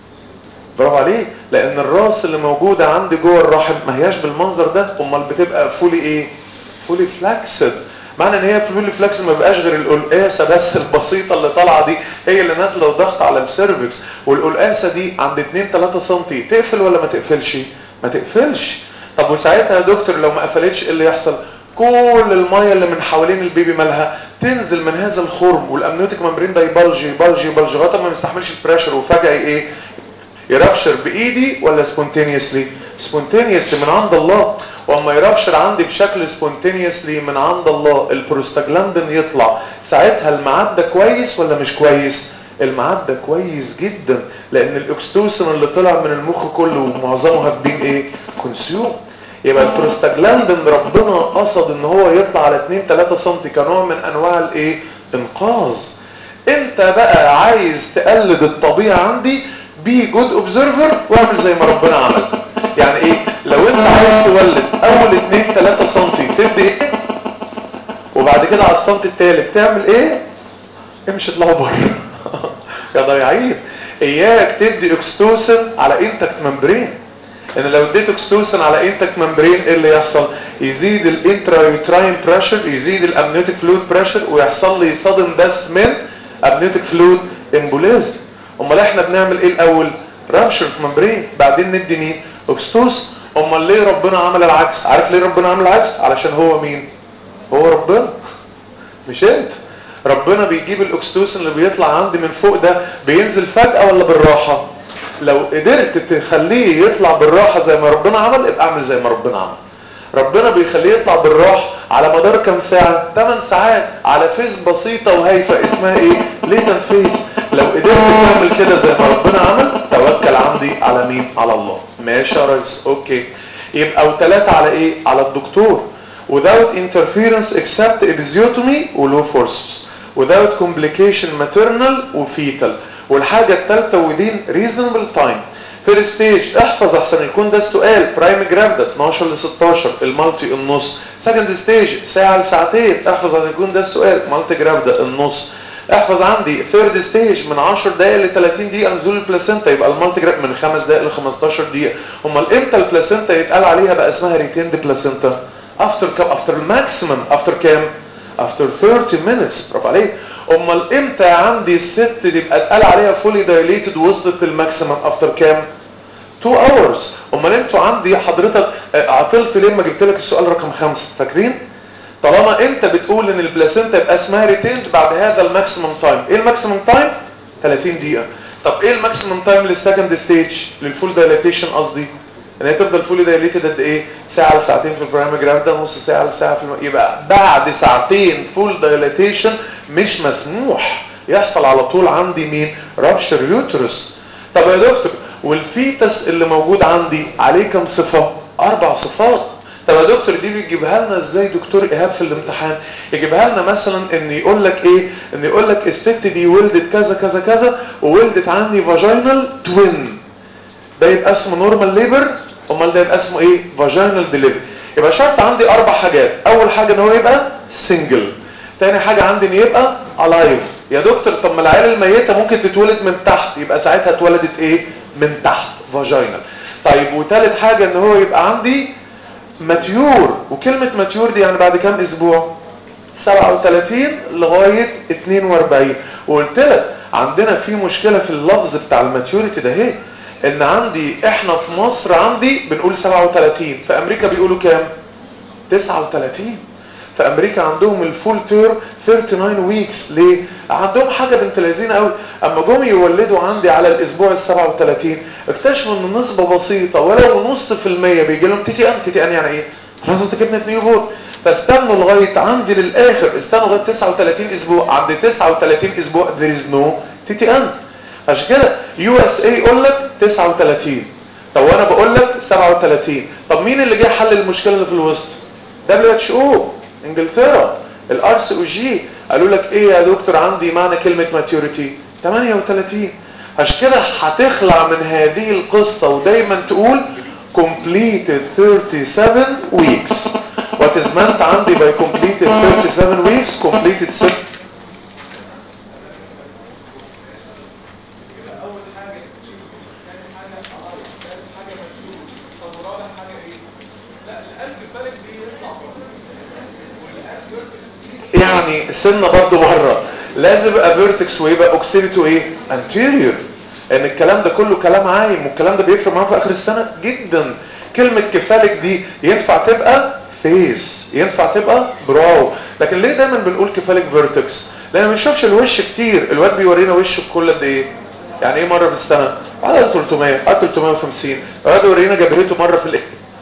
برافو عليك لان الراس اللي موجوده عندي جوه الرحم ما هياش بالمنظر ده امال بتبقى فولي ايه فولي فلاكسد معنى ان هي فولي فلاكس ما بقاش غير القلقاسه بس البسيطه اللي طالعه دي هي اللي نازله وضغط على السيرفكس والقلقاسه دي عند 2 3 سم تقفل ولا ما تقفلش ما تقفلش طب وساعتها يا دكتور لو ما قفلتش ايه اللي يحصل كل الميه اللي من حوالين البيبي مالها تنزل من هذا الخرم والامنيوتيك ممبرين ده يبلج يبلج يبلج لغايه ما يستحملش البريشر وفجاه ايه يرابشر بايدي ولا سبونتينيوسلي سبونتينيوسلي من عند الله واما يرابشر عندي بشكل سبونتينيوسلي من عند الله البروستاجلاندين يطلع ساعتها الميعاد ده كويس ولا مش كويس الميعاد ده كويس جدا لان الاكستوسن اللي طلع من المخ كله ومعظمه هتبين ايه كونسيوم يبقى البروستاجلاندين ربنا قصد ان هو يطلع على 2 3 سم كنوع من انواع الايه انقاذ انت بقى عايز تقلد الطبيعه عندي بي جود اوبزرفر واعمل زي ما ربنا عمل يعني ايه لو انت عايز تولد اول 2 3 سم تدي ايه وبعد كده على السم الثالث تعمل ايه امشي اطلعوا بره يا ضيعين اياك تدي اكستوسن على انتكت ممبرين ان لو اديت اكستوسن على انتكت ممبرين ايه اللي يحصل يزيد الانترا يوتراين بريشر يزيد الامنيوتيك فلويد بريشر ويحصل لي صدم بس من امنيوتيك فلويد امبوليزم امال احنا بنعمل ايه الاول رابشر في ممبرين بعدين ندي مين اوكستوس امال ليه ربنا عمل العكس عارف ليه ربنا عمل العكس علشان هو مين هو ربنا مش انت ربنا بيجيب الاكستوسن اللي بيطلع عندي من فوق ده بينزل فجأة ولا بالراحة لو قدرت تخليه يطلع بالراحة زي ما ربنا عمل ابقى اعمل زي ما ربنا عمل ربنا بيخليه يطلع بالراحة على مدار كام ساعة 8 ساعات على فيز بسيطة وهايفة اسمها ايه ليتن فيز لو قدرت تعمل كده زي ما ربنا عمل توكل عندي على مين على الله ماشي يا ريس اوكي يبقى وثلاثة على ايه على الدكتور without interference except episiotomy و low forceps without complication maternal و fetal والحاجة الثالثة within reasonable time فيرست ستيج احفظ احسن يكون ده السؤال برايم جرام ده 12 ل 16 المالتي النص سكند ستيج ساعه لساعتين احفظ عشان يكون ده السؤال مالتي جرام ده النص احفظ عندي ثيرد ستيج من 10 دقائق ل 30 دقيقه نزول البلاسينتا يبقى المالتي جرام من 5 دقائق ل 15 دقيقه امال امتى البلاسينتا يتقال عليها بقى اسمها ريتيند بلاسينتا افتر كام افتر الماكسيمم افتر كام افتر 30 minutes برافو عليك امال امتى عندي الست دي يبقى اتقال عليها فولي دايليتد وصلت للماكسيمم افتر كام 2 hours امال انتوا عندي حضرتك عطلت ليه ما جبت لك السؤال رقم خمسة فاكرين طالما انت بتقول ان البلاسينتا يبقى اسمها ريتيند بعد هذا الماكسيمم تايم ايه الماكسيمم تايم 30 دقيقه طب ايه الماكسيمم تايم للسكند ستيج للفول دايليتيشن قصدي ان هي تفضل فولي دايليتد قد ايه ساعه لساعتين في البرايم جرام ده نص ساعه لساعه في الم... يبقى بعد ساعتين فول دايليتيشن مش مسموح يحصل على طول عندي مين رابشر يوترس طب يا دكتور والفيتس اللي موجود عندي عليه كم صفه اربع صفات طب يا دكتور دي بيجيبها لنا ازاي دكتور ايهاب في الامتحان يجيبها لنا مثلا ان يقول لك ايه ان يقول لك الست دي ولدت كذا كذا كذا وولدت عندي فاجينال توين ده يبقى اسمه نورمال ليبر امال ده يبقى اسمه ايه فاجينال ديليفري يبقى شرط عندي اربع حاجات اول حاجه ان هو يبقى سنجل تاني حاجه عندي ان يبقى الايف يا دكتور طب ما العيال الميته ممكن تتولد من تحت يبقى ساعتها اتولدت ايه من تحت فاجينال طيب وتالت حاجه ان هو يبقى عندي ماتيور وكلمه ماتيور دي يعني بعد كام اسبوع 37 لغايه 42 وقلت لك عندنا في مشكله في اللفظ بتاع الماتيوريتي ده اهي ان عندي احنا في مصر عندي بنقول 37 في امريكا بيقولوا كام 39 في امريكا عندهم الفول تير 39 ويكس ليه عندهم حاجه بنت لذينه قوي اما جم يولدوا عندي على الاسبوع ال 37 اكتشفوا ان نسبه بسيطه ولو نص في المية بيجي لهم تي تي ان تي تي ان يعني ايه خلاص انت جبنا نيو بورن فاستنوا لغايه عندي للاخر استنوا لغايه 39 اسبوع عند 39 اسبوع there is no تي تي ان عشان كده يو اس اي يقول لك 39 طب وانا بقول لك 37 طب مين اللي جه حل المشكله اللي في الوسط دبليو اتش او انجلترا الار سي او جي قالوا لك ايه يا دكتور عندي معنى كلمه ماتيوريتي 38 عشان كده هتخلع من هذه القصه ودايما تقول completed 37 weeks what is meant عندي by completed 37 weeks completed 6 يعني سنة برضو بره لازم يبقى فيرتكس ويبقى اوكسيبيتو ايه انتيريور ان الكلام ده كله كلام عايم والكلام ده بيفرق معانا في اخر السنة جدا كلمة كفالك دي ينفع تبقى فيس ينفع تبقى براو لكن ليه دايما بنقول كفالك فيرتكس لان ما بنشوفش الوش كتير الواد بيورينا وشه كل قد ايه يعني ايه مرة في السنة على 300 على 350 الواد يورينا جبهته مرة في الايه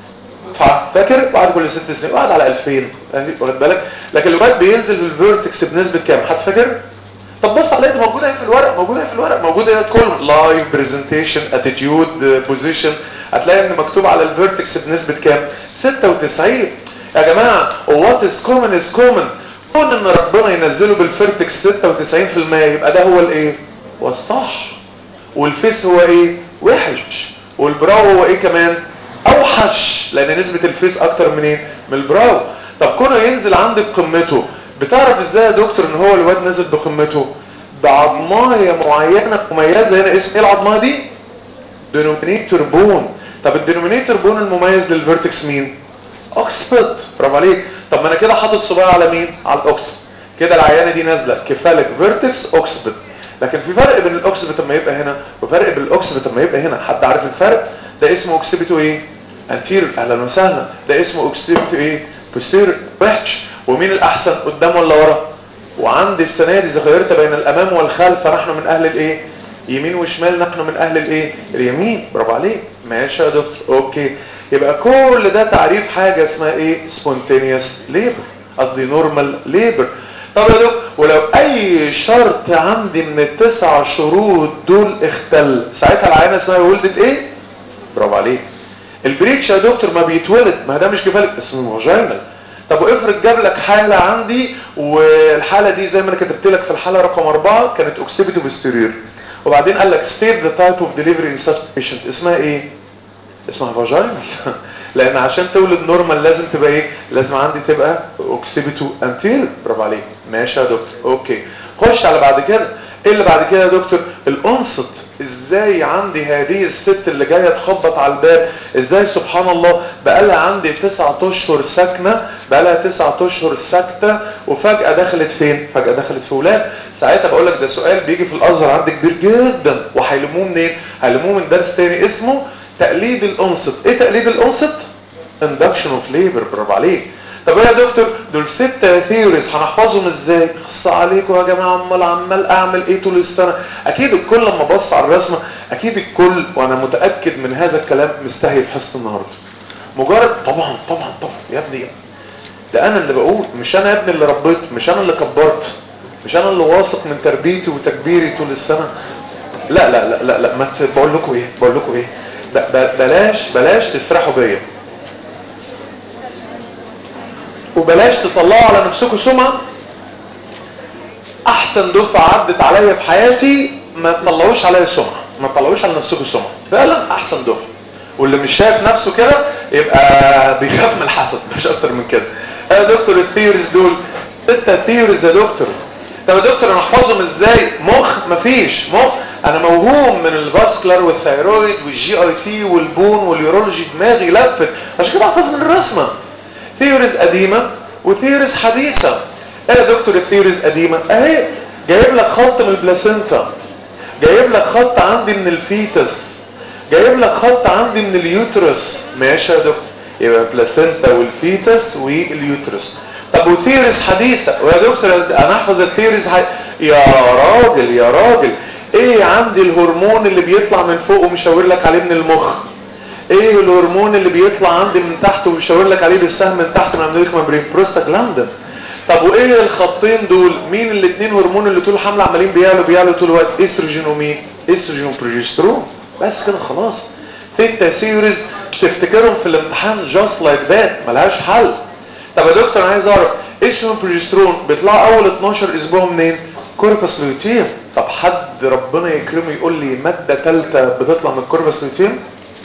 فاكر بعد كل ست سنين وقعد على 2000 واخد بالك لكن الواد بينزل بالفيرتكس بنسبه كام حد فاكر طب بص عليها موجوده اهي في الورق موجوده اهي في الورق موجوده اهي كل لايف برزنتيشن اتيتيود بوزيشن هتلاقي ان مكتوب على الفيرتكس بنسبه كام 96 يا جماعه وات از كومن از كومن كون ان ربنا ينزله بالفيرتكس 96% يبقى ده هو الايه هو الصح والفيس هو ايه وحش والبراو هو ايه كمان اوحش لان نسبة الفيس اكتر من ايه من البراو طب كونه ينزل عندك قمته بتعرف ازاي يا دكتور ان هو الواد نزل بقمته بعضمايه معينه مميزه هنا اسم ايه العضمايه دي دينومينيتور بون طب الدينومينيتور بون المميز للفيرتكس مين اوكسبت برافو عليك طب ما انا كده حاطط صباعي على مين على الاوكسبت كده العيانه دي نازله كفالك فيرتكس اوكسبت لكن في فرق بين الاوكسبت لما يبقى هنا وفرق بين الاوكسبت لما يبقى هنا حد عارف الفرق ده اسمه اوكسبتو ايه انتير اهلا وسهلا ده اسمه اوكسبتو ايه بوستير وحش ومين الاحسن قدام ولا ورا وعندي السنه دي خيرت بين الامام والخلف فنحن من اهل الايه يمين وشمال نحن من اهل الايه اليمين برافو عليك ماشي يا دكتور اوكي يبقى كل ده تعريف حاجه اسمها ايه سبونتينيوس ليبر قصدي نورمال ليبر طب يا دكتور ولو اي شرط عندي من التسع شروط دول اختل ساعتها العينه اسمها ولدت ايه برافو عليك البريكش يا دكتور ما بيتولد ما ده مش كفالك اسمه فاجينال طب وافرض جاب لك حالة عندي والحالة دي زي ما انا كتبت لك في الحالة رقم أربعة كانت اوكسيبيتو بستيرير وبعدين قال لك state the type of delivery in such patient اسمها ايه اسمها فاجينال لان عشان تولد نورمال لازم تبقى ايه لازم عندي تبقى اوكسيبيتو انتير برافو عليك ماشي يا دكتور اوكي خش على بعد كده ايه اللي بعد كده يا دكتور الانصت ازاي عندي هذه الست اللي جايه تخبط على الباب ازاي سبحان الله بقى لها عندي تسعة اشهر ساكنه بقى لها تسعة اشهر ساكته وفجاه دخلت فين فجاه دخلت في ولاد ساعتها بقول لك ده سؤال بيجي في الازهر عندي كبير جدا وهيلموه منين هيلموه من درس تاني اسمه تقليد الانصت ايه تقليد الانصت induction of labor برافو عليك طب ايه يا دكتور دول ستة ثيوريز هنحفظهم ازاي خص عليكم يا جماعه عمال عمال اعمل ايه طول السنه اكيد الكل لما بص على الرسمه اكيد الكل وانا متاكد من هذا الكلام مستحي في حصه النهارده مجرد طبعا طبعا طبعا يا ابني يا ابني ده انا اللي بقول مش انا يا ابني اللي ربيت مش انا اللي كبرت مش انا اللي واثق من تربيتي وتكبيري طول السنه لا لا لا لا, لا. ما ت- بقول لكم ايه بقول لكم ايه ب- ب- بلاش بلاش تسرحوا بيا وبلاش تطلعوا على نفسكم سمعة احسن دفعة عدت عليا في حياتي ما تطلعوش عليا سمعة ما تطلعوش على نفسكم سمعة فعلا احسن دفعة واللي مش شايف نفسه كده يبقى بيخاف من الحسد مش اكتر من كده يا دكتور الثيوريز دول ستة ثيوريز يا دكتور طب يا دكتور انا احفظهم ازاي مخ مفيش مخ انا موهوم من الفاسكولار والثيرويد والجي اي تي والبون واليورولوجي دماغي لفت عشان كده احفظ من الرسمه ثيوريز قديمة وثيوريز حديثة ايه يا دكتور الثيوريز قديمة اهي جايب لك خط من البلاسينتا جايب لك خط عندي من الفيتس جايب لك خط عندي من اليوترس ماشي يا دكتور يبقى البلاسينتا والفيتس واليوترس طب وثيوريز حديثة ويا دكتور انا احفظ الثيوريز حي... يا راجل يا راجل ايه عندي الهرمون اللي بيطلع من فوق ومشاور لك عليه من المخ ايه الهرمون اللي بيطلع عندي من تحت وبيشاور لك عليه بالسهم من تحت من امريكا ممبرين بروستاجلاندين طب وايه الخطين دول مين الاثنين هرمون اللي طول الحمل عمالين بيعلوا بيعلوا طول الوقت استروجين ومين استروجين وبروجسترون بس كده خلاص ستة سيريز تفتكرهم في الامتحان جاست لايك ذات ملهاش حل طب يا دكتور انا عايز اعرف استروجين وبروجسترون بيطلعوا اول 12 اسبوع منين كوربس لوتيم طب حد ربنا يكرمه يقول لي ماده ثالثه بتطلع من الكوربس لوتيم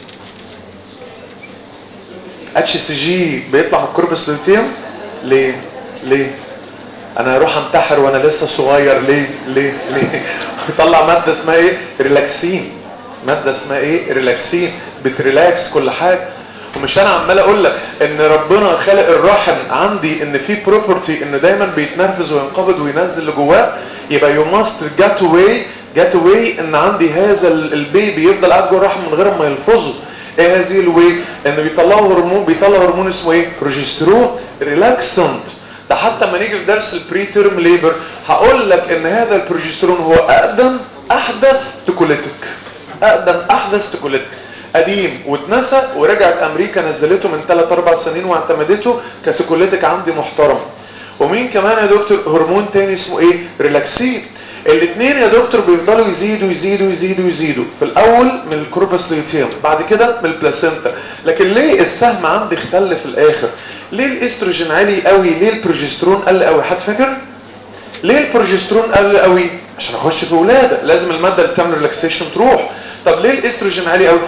اتش سي جي بيطلع من الكوربس لوتيوم ليه ليه انا اروح انتحر وانا لسه صغير ليه ليه ليه بيطلع ماده اسمها ايه ريلاكسين ماده اسمها ايه ريلاكسين بتريلاكس كل حاجه ومش انا عمال اقول لك ان ربنا خلق الرحم عندي ان في بروبرتي انه دايما بيتنرفز وينقبض وينزل اللي جواه يبقى يو ماست جات واي جات واي ان عندي هذا البيبي يفضل قاعد جوه الرحم من غير ما يلفظه ايه هذه الواي ان بيطلعوا هرمون بيطلع هرمون اسمه ايه بروجسترون ريلاكسنت ده حتى لما نيجي في درس البري تيرم ليبر هقول لك ان هذا البروجسترون هو اقدم احدث تكوليتك اقدم احدث تكوليتك قديم واتنسى ورجعت امريكا نزلته من 3 4 سنين واعتمدته كتكوليتك عندي محترم ومين كمان يا دكتور هرمون تاني اسمه ايه ريلاكسين الاثنين يا دكتور بيفضلوا يزيدوا يزيدوا يزيدوا يزيدوا في الاول من الكوربس لوتيوم بعد كده من البلاسينتا لكن ليه السهم عندي اختل في الاخر ليه الاستروجين عالي قوي ليه البروجسترون قل قوي حد فاكر ليه البروجسترون قل قوي عشان اخش في ولاده لازم الماده اللي بتعمل ريلاكسيشن تروح طب ليه الاستروجين عالي قوي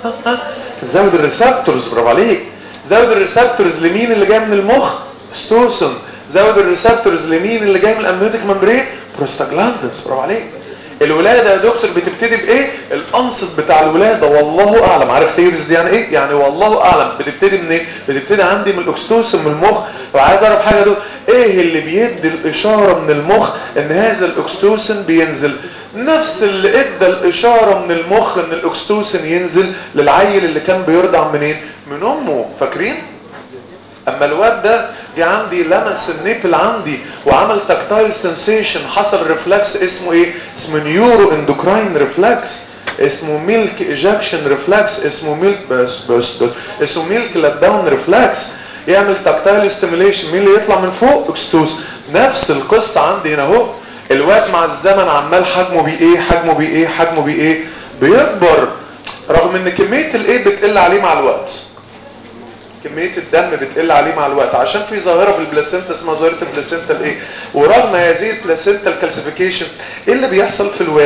زود الريسبتورز برافو عليك زود الريسبتورز لمين اللي جاي من المخ ستوسن زود الريسبتورز لمين اللي جاي من الامنيوتيك ممبرين بروستاجلاندس برافو عليك الولاده يا دكتور بتبتدي بايه الانصت بتاع الولاده والله اعلم عارف ثيوريز دي يعني ايه يعني والله اعلم بتبتدي من ايه بتبتدي عندي من الاكستوسن من المخ وعايز اعرف حاجه دول ايه اللي بيدي الاشاره من المخ ان هذا الاكستوسن بينزل نفس اللي ادى الاشاره من المخ ان الاكستوسن ينزل للعيل اللي كان بيرضع منين من امه فاكرين اما الواد ده جه عندي لمس النيبل عندي وعمل تاكتايل سنسيشن حصل ريفلكس اسمه ايه اسمه نيورو اندوكراين ريفلكس اسمه ميلك ايجكشن ريفلكس اسمه ميلك بس بس بس اسمه ميلك لات داون ريفلكس يعمل تاكتايل ستيميليشن مين اللي يطلع من فوق اكستوس نفس القصه عندي هنا اهو الواد مع الزمن عمال حجمه بيه ايه حجمه بيه ايه حجمه بيه ايه بيكبر رغم ان كميه الايه بتقل عليه مع الوقت كمية الدم بتقل عليه مع الوقت عشان في ظاهرة في البلاسينتا اسمها ظاهرة البلاسينتا الايه ورغم هذه البلاسينتا الكالسيفيكيشن ايه اللي بيحصل في الواد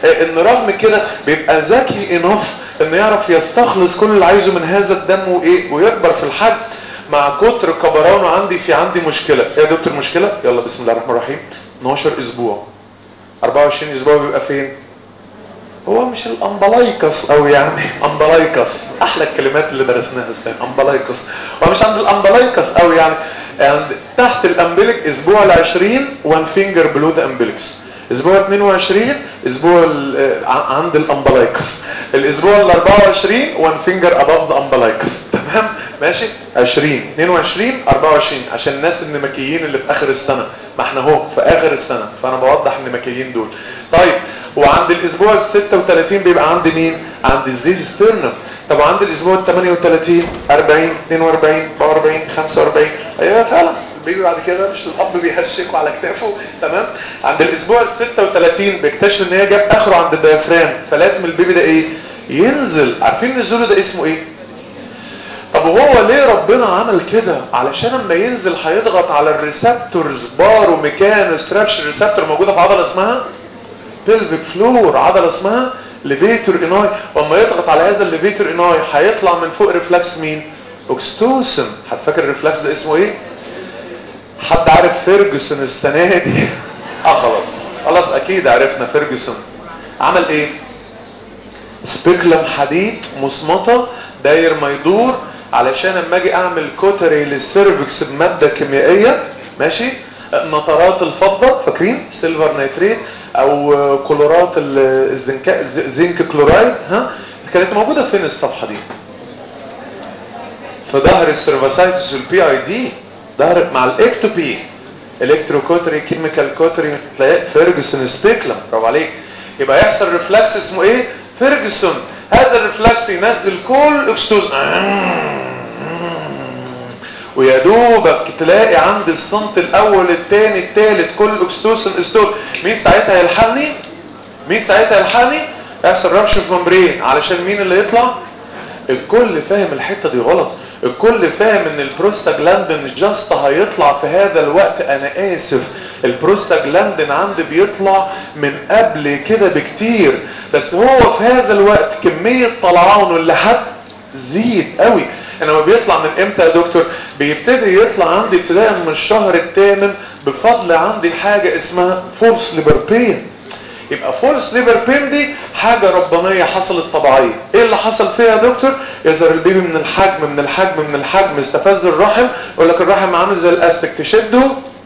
ان رغم كده بيبقى ذكي انف ان يعرف يستخلص كل اللي عايزه من هذا الدم وايه ويكبر في الحجم مع كتر كبرانه عندي في عندي مشكله ايه يا دكتور مشكله يلا بسم الله الرحمن الرحيم 12 اسبوع 24 اسبوع بيبقى فين هو مش الامبلايكس او يعني امبلايكس احلى الكلمات اللي درسناها السنه امبلايكس هو مش عند الامبلايكس او يعني عند تحت الامبليك اسبوع ال20 وان فينجر بلو ذا امبليكس اسبوع 22 اسبوع عند الامبلايكس الاسبوع ال 24 وان فينجر اباف ذا امبلايكس تمام ماشي 20 22 24 عشان الناس النمكيين اللي في اخر السنه ما احنا اهو في اخر السنه فانا بوضح النمكيين دول طيب وعند الاسبوع ال 36 بيبقى عندي مين عند الزيف ستيرنم طب عند الاسبوع ال 38 40 42 44 45 ايوه فعلا البيبي بعد كده مش الاب بيهشكوا على كتافه تمام عند الاسبوع ال 36 بيكتشف ان هي جاب اخره عند الديافرام فلازم البيبي ده ايه ينزل عارفين نزوله ده اسمه ايه طب وهو ليه ربنا عمل كده علشان اما ينزل هيضغط على الريسبتورز بارو ميكان سترابش ريسبتور موجوده في عضله اسمها بيلفيك فلور عضله اسمها ليفيتور اناي واما يضغط على هذا الليفيتور اناي هيطلع من فوق ريفلكس مين اوكستوسن هتفكر الريفلكس ده اسمه ايه حد عارف فيرجسون السنه دي اه خلاص خلاص اكيد عرفنا فيرجسون عمل ايه سبيكلم حديد مصمطه داير ما يدور علشان اما اجي اعمل كوتري للسيرفكس بماده كيميائيه ماشي نطرات الفضه فاكرين سيلفر نيتريت او كلورات الزنك زنك كلورايد ها كانت موجوده فين الصفحه دي في ظهر السيرفاسايتس والبي اي دي ظهر مع الاكتوبي الكترو كوتري كيميكال كوتري تلاقي فيرجسون سبيكلم برافو عليك يبقى يحصل ريفلكس اسمه ايه فيرجسون هذا الريفلكس ينزل كل اكستوز ويا دوبك تلاقي عند الصمت الاول الثاني الثالث كل اكستوسن استول مين ساعتها يلحقني مين ساعتها يلحقني يحصل ربش في ممبرين علشان مين اللي يطلع الكل فاهم الحته دي غلط الكل فاهم ان البروستاجلاندين جاست هيطلع في هذا الوقت انا اسف البروستاجلاندين عندي بيطلع من قبل كده بكتير بس هو في هذا الوقت كمية طلعانه اللي هتزيد قوي انما بيطلع من امتى يا دكتور بيبتدي يطلع عندي ابتداء من الشهر الثامن بفضل عندي حاجة اسمها فورس ليبر بين يبقى فورس ليبر بين دي حاجة ربانية حصلت طبيعية ايه اللي حصل فيها يا دكتور يظهر البيبي من الحجم من الحجم من الحجم استفز الرحم يقول لك الرحم عامل زي الاستك تشده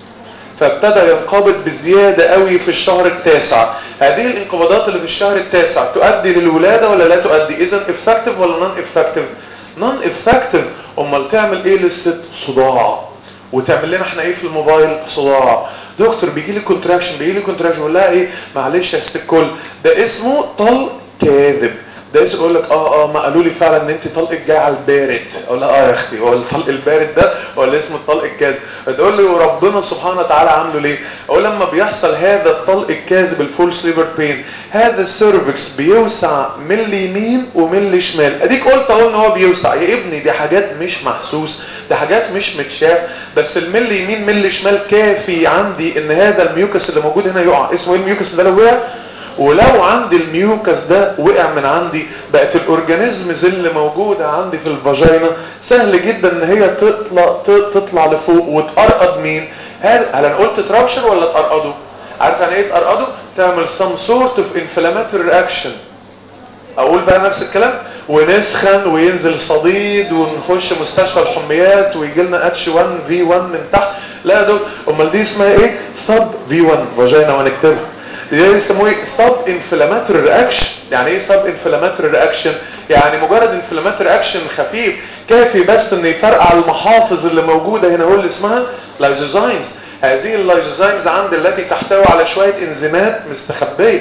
فابتدى ينقبض بزيادة قوي في الشهر التاسع هذه الانقباضات اللي في الشهر التاسع تؤدي للولادة ولا لا تؤدي اذا افكتيف ولا نون افكتيف نون افكتيف امال تعمل ايه للست صداع وتعمل لنا احنا ايه في الموبايل صداع دكتور بيجي لي كونتراكشن بيجي لي كونتراكشن بقول لها ايه معلش يا ست الكل ده اسمه طلق كاذب ده اسمه يقول لك اه اه ما قالوا لي فعلا ان انت طلقك جاي على البارد اقول لها اه يا اختي هو الطلق البارد ده ولا اسمه الطلق الكاذب تقول لي وربنا سبحانه وتعالى عامله ليه اقول لما بيحصل هذا الطلق الكاذب الفول سليبر بين هذا السيرفكس بيوسع ملي يمين وملي شمال اديك قلت اهو ان هو بيوسع يا ابني دي حاجات مش محسوس دي حاجات مش متشاف بس الملي يمين ملي شمال كافي عندي ان هذا الميوكس اللي موجود هنا يقع اسمه ايه الميوكس ده لو وقع ولو عندي الميوكس ده وقع من عندي بقت الاورجانيزمز اللي موجودة عندي في الفاجينا سهل جدا ان هي تطلع تطلع لفوق وتقرقض مين هل هل انا قلت ترابشر ولا تقرقضه عارف يعني ايه تقرقضه تعمل some sort of inflammatory reaction اقول بقى نفس الكلام ونسخن وينزل صديد ونخش مستشفى الحميات ويجي لنا اتش 1 في 1 من تحت لا يا دكتور امال دي اسمها ايه سب في 1 فاجينا ونكتبها دي يسموه ايه سب انفلاماتوري رياكشن يعني ايه سب انفلاماتوري رياكشن يعني مجرد انفلاماتوري رياكشن خفيف كافي بس ان يفرقع المحافظ اللي موجوده هنا هو اللي اسمها لايزوزايمز هذه اللايزوزايمز عند التي تحتوي على شويه انزيمات مستخبيه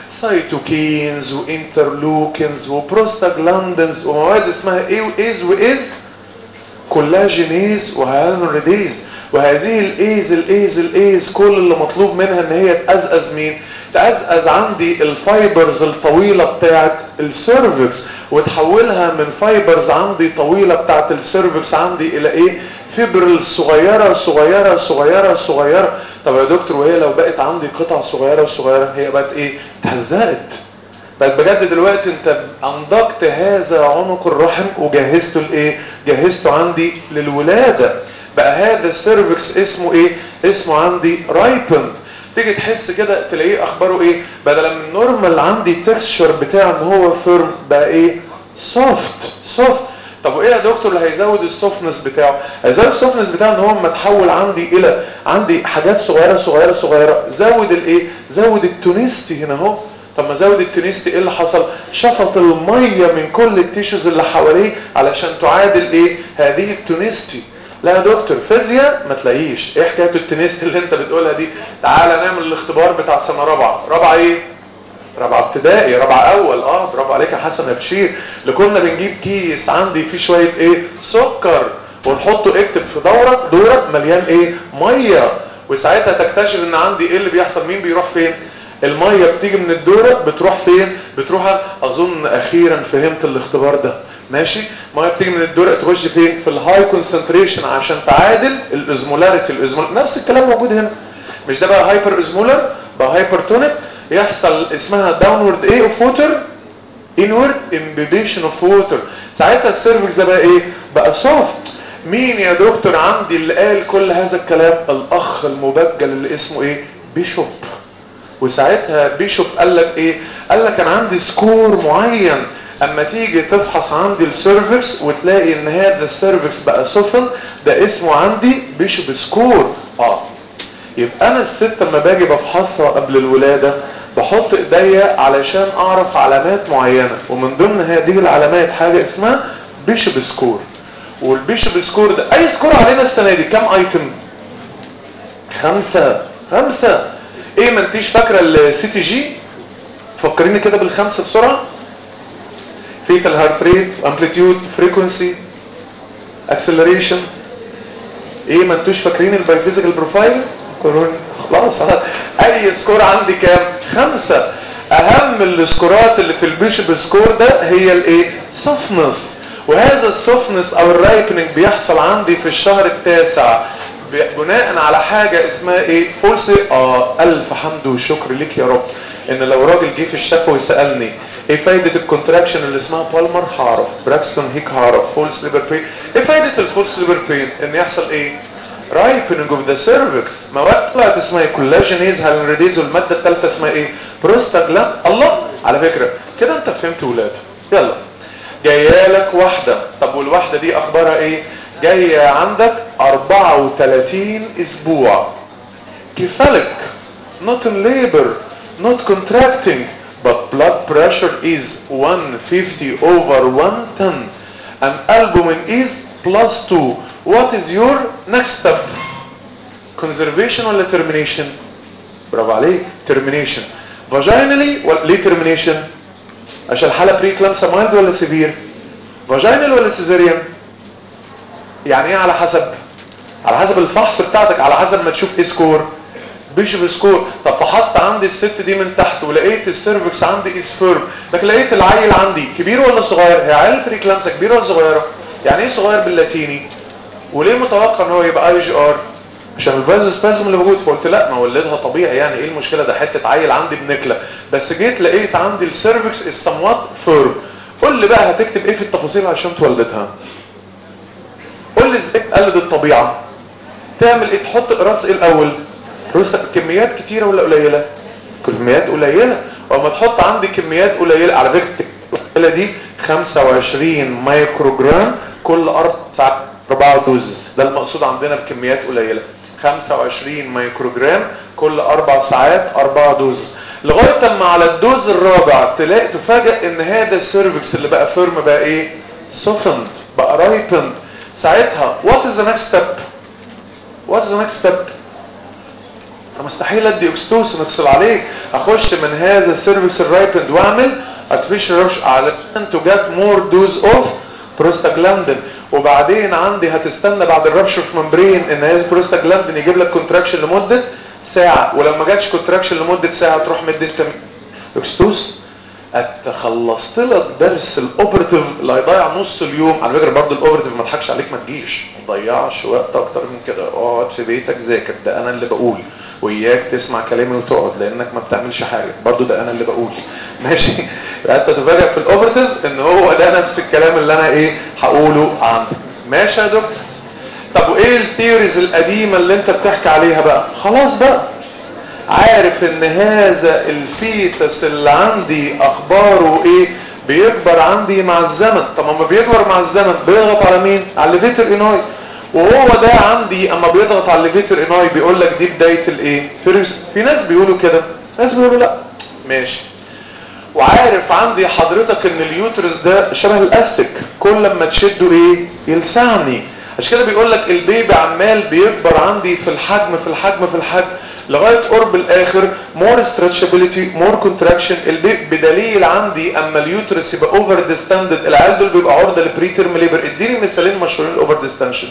سيتوكينز وانترلوكينز وبروستاجلاندنز ومواد اسمها ايه وايز وايز كولاجينيز وهالونوريديز وهذه الايز الايز الايز كل اللي مطلوب منها ان هي تقزقز مين تقزقز عندي الفايبرز الطويله بتاعت السيرفكس وتحولها من فايبرز عندي طويله بتاعت السيرفكس عندي الى ايه فيبرل صغيره صغيره صغيره صغيره طب يا دكتور وهي لو بقت عندي قطع صغيره صغيره هي بقت ايه اتهزقت بقت بجد دلوقتي انت انضجت هذا عنق الرحم وجهزته لايه جهزته عندي للولاده بقى هذا السيرفكس اسمه ايه اسمه عندي رايبن تيجي تحس كده تلاقيه اخباره ايه بدل من النورمال عندي التكستشر بتاع ان هو فيرم بقى ايه سوفت سوفت طب وايه يا دكتور اللي هيزود السوفتنس بتاعه هيزود السوفتنس بتاعه ان هو اما تحول عندي الى عندي حاجات صغيره صغيره صغيره زود الايه زود التونستي هنا اهو طب ما زود التونستي ايه اللي حصل شفط الميه من كل التيشوز اللي حواليه علشان تعادل ايه هذه التونستي لا يا دكتور فيزياء ما تلاقيش ايه حكايه التونستي اللي انت بتقولها دي تعالى نعمل الاختبار بتاع سنه رابعه رابعه ايه رابعه ابتدائي رابعه اول اه برافو عليك يا حسن يا بشير اللي كنا بنجيب كيس عندي فيه شويه ايه سكر ونحطه اكتب في دوره دوره مليان ايه ميه وساعتها تكتشف ان عندي ايه اللي بيحصل مين بيروح فين الميه بتيجي من الدوره بتروح فين بتروح اظن اخيرا فهمت الاختبار ده ماشي الميه بتيجي من الدوره تخش فين في الهاي كونسنتريشن عشان تعادل الازمولاريتي الازمول نفس الكلام موجود هنا مش ده بقى هايبر ازمولار بقى هايبرتونيك يحصل اسمها داونورد ايه اوف ووتر انورد امبيبيشن اوف ووتر ساعتها السيرفكس ده بقى ايه بقى سوفت مين يا دكتور عندي اللي قال كل هذا الكلام الاخ المبجل اللي اسمه ايه بيشوب وساعتها بيشوب قال لك ايه قال لك انا عندي سكور معين اما تيجي تفحص عندي السيرفكس وتلاقي ان هذا السيرفكس بقى سفن ده اسمه عندي بيشوب سكور اه يبقى انا الست لما باجي بفحصها قبل الولاده بحط ايديا علشان اعرف علامات معينه ومن ضمن هذه العلامات حاجه اسمها بيشوب سكور والبيشوب سكور ده اي سكور علينا السنه دي كام ايتم خمسه خمسه ايه ما انتيش فاكره السي تي جي فكريني كده بالخمسه بسرعه فيتال هارت ريت امبليتيود فريكونسي اكسلريشن ايه ما انتوش فاكرين البايفيزيكال بروفايل خلاص اي سكور عندي كام خمسة اهم السكورات اللي في البيشب سكور ده هي الايه سوفنس وهذا السوفنس او الرايبننج بيحصل عندي في الشهر التاسع بناء على حاجة اسمها ايه فولس اه الف حمد وشكر ليك يا رب ان لو راجل جه في الشفا ويسالني ايه فايدة الكونتراكشن اللي اسمها بالمر هعرف براكستون هيك هعرف فولس ليبر بين ايه فايدة الفولس ليبر بين ان يحصل ايه رايبننج اوف ذا سيرفكس مواد طلعت اسمها كولاجينيز هالريديز والماده الثالثه اسمها ايه بروستاجلاند الله على فكره كده انت فهمت ولاده يلا جايه لك واحده طب والواحده دي اخبارها ايه جايه عندك 34 اسبوع كفالك not in labor not contracting but blood pressure is 150 over 110 and albumin is plus 2 what is your next step conservation ولا termination برافو عليك termination vaginally ولا ليه termination عشان الحاله بري كلامسا مايلد ولا سيفير vaginal ولا سيزيريان يعني ايه على حسب على حسب الفحص بتاعتك على حسب ما تشوف ايه سكور بيشوف سكور طب فحصت عندي الست دي من تحت ولقيت السيرفكس عندي از فيرم لكن لقيت العيل عندي كبير ولا صغير هي عيل بري كلامسا كبيره ولا صغيره يعني ايه صغير باللاتيني وليه متوقع ان هو يبقى اي جي ار عشان الفايز سبازم اللي موجود فقلت لا ما ولدها طبيعي يعني ايه المشكله ده حته عيل عندي بنكله بس جيت لقيت عندي السيرفكس از سموات فيرم قول لي بقى هتكتب ايه في التفاصيل عشان تولدها قول لي ازاي تقلد الطبيعه تعمل ايه تحط راس ايه الاول راس كميات كتيره ولا قليله كميات قليله واما تحط عندي كميات قليله على فكره القليله دي 25 مايكرو جرام كل اربع ساعات اربعه دوز ده المقصود عندنا بكميات قليله 25 مايكرو جرام كل اربع ساعات اربعه دوز لغايه اما على الدوز الرابع تلاقي تفاجئ ان هذا السيرفكس اللي بقى فيرم بقى ايه سوفند بقى رايبند ساعتها وات از ذا نكست ستيب وات از ذا نكست ستيب مستحيل ادي اكستوسن افصل عليك اخش من هذا السيرفكس الرايبند واعمل artificial rush علشان to get more dose of prostaglandin وبعدين عندي هتستنى بعد الرابشر في ممبرين ان هي بروستاجلاندين يجيب لك كونتراكشن لمده ساعه ولو ما جاتش كونتراكشن لمده ساعه تروح مد انت اكستوس انت خلصت لك درس الاوبرتيف اللي هيضيع نص اليوم على فكره برضه الاوبرتيف ما تضحكش عليك ما تجيش ما تضيعش وقت اكتر من كده اقعد في بيتك ذاكر ده انا اللي بقول وإياك تسمع كلامي وتقعد لانك ما بتعملش حاجه برضه ده انا اللي بقول ماشي انت تفاجئ في الاوبرتيف ان هو ده نفس الكلام اللي انا ايه هقوله عندك ماشي يا دكتور طب وايه الثيوريز القديمه اللي انت بتحكي عليها بقى خلاص بقى عارف ان هذا الفيتس اللي عندي اخباره ايه بيكبر عندي مع الزمن طب ما بيكبر مع الزمن بيضغط على مين على الليفيتر اناي وهو ده عندي اما بيضغط على الليفيتر اناي بيقول لك دي بدايه الايه في ناس بيقولوا كده ناس بيقولوا لا ماشي وعارف عندي حضرتك ان اليوترس ده شبه الاستك كل لما تشده ايه يلسعني عشان كده بيقول لك البيبي عمال بيكبر عندي في الحجم في الحجم في الحجم لغايه قرب الاخر مور ستريتشابيليتي مور كونتراكشن البيبي بدليل عندي اما اليوترس يبقى اوفر ديستندد العيال دول بيبقى عرضه لبري تيرم ليبر اديني مثالين مشهورين الاوفر ديستنشن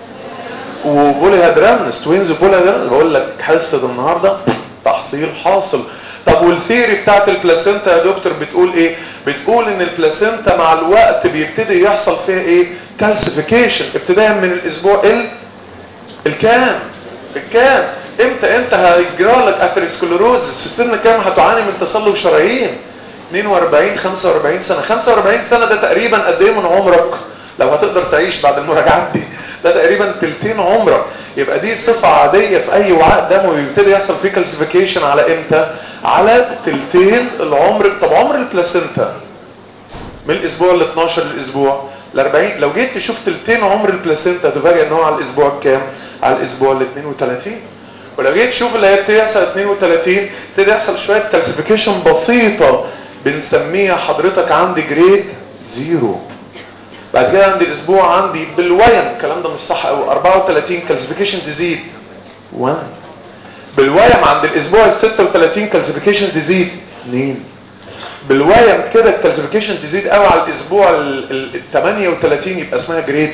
وبولي هادرامنس توينز وبولي هادرامنس بقول لك حصه النهارده تحصيل حاصل طب والثيري بتاعت البلاسينتا يا دكتور بتقول ايه بتقول ان البلاسينتا مع الوقت بيبتدي يحصل فيها ايه كالسيفيكيشن ابتداء من الاسبوع ال الكام الكام امتى انت هيجرى لك اثيروسكليروزس في سن كام هتعاني من تصلب شرايين 42 45 سنه 45 سنه ده تقريبا قد ايه من عمرك لو هتقدر تعيش بعد المراجعات دي ده تقريبا تلتين عمرك يبقى دي صفة عادية في اي وعاء دم ويبتدي يحصل فيه كالسيفيكيشن على امتى على تلتين العمر طب عمر البلاسينتا من الاسبوع ال 12 للاسبوع ال 40 لو جيت تشوف تلتين عمر البلاسينتا تفاجئ ان هو على الاسبوع الكام على الاسبوع ال 32 ولو جيت تشوف اللي هي بتحصل 32 ابتدي يحصل شويه كالسيفيكيشن بسيطه بنسميها حضرتك عندي جريد زيرو بعد كده عندي الاسبوع عندي بالويم الكلام ده مش صح قوي 34 كالسيفيكيشن تزيد 1 بالويم عند الاسبوع ال 36 كالسيفيكيشن تزيد 2 بالويم كده الكالسيفيكيشن تزيد قوي على الاسبوع ال 38 يبقى اسمها جريد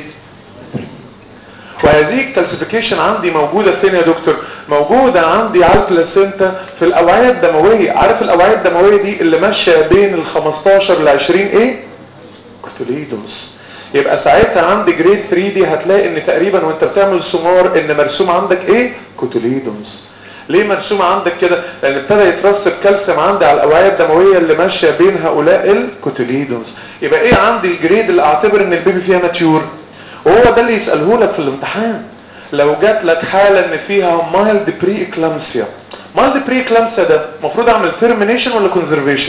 وهذه الكالسيفيكيشن عندي موجودة فين يا دكتور موجودة عندي على البلاسينتا في الاوعية الدموية عارف الاوعية الدموية دي اللي ماشية بين ال 15 ل 20 ايه كوتوليدوس يبقى ساعتها عندي جريد 3 دي هتلاقي ان تقريبا وانت بتعمل سمار ان مرسوم عندك ايه كوتوليدوس ليه مرسوم عندك كده لان ابتدى يترسب كالسيوم عندي على الاوعيه الدمويه اللي ماشيه بين هؤلاء الكوتوليدوس يبقى ايه عندي الجريد اللي اعتبر ان البيبي فيها ماتيور وهو ده اللي يساله لك في الامتحان لو جات لك حاله ان فيها مايلد بري اكلامسيا مايلد بري اكلامسيا ده المفروض اعمل تيرمينيشن ولا كونزرفيشن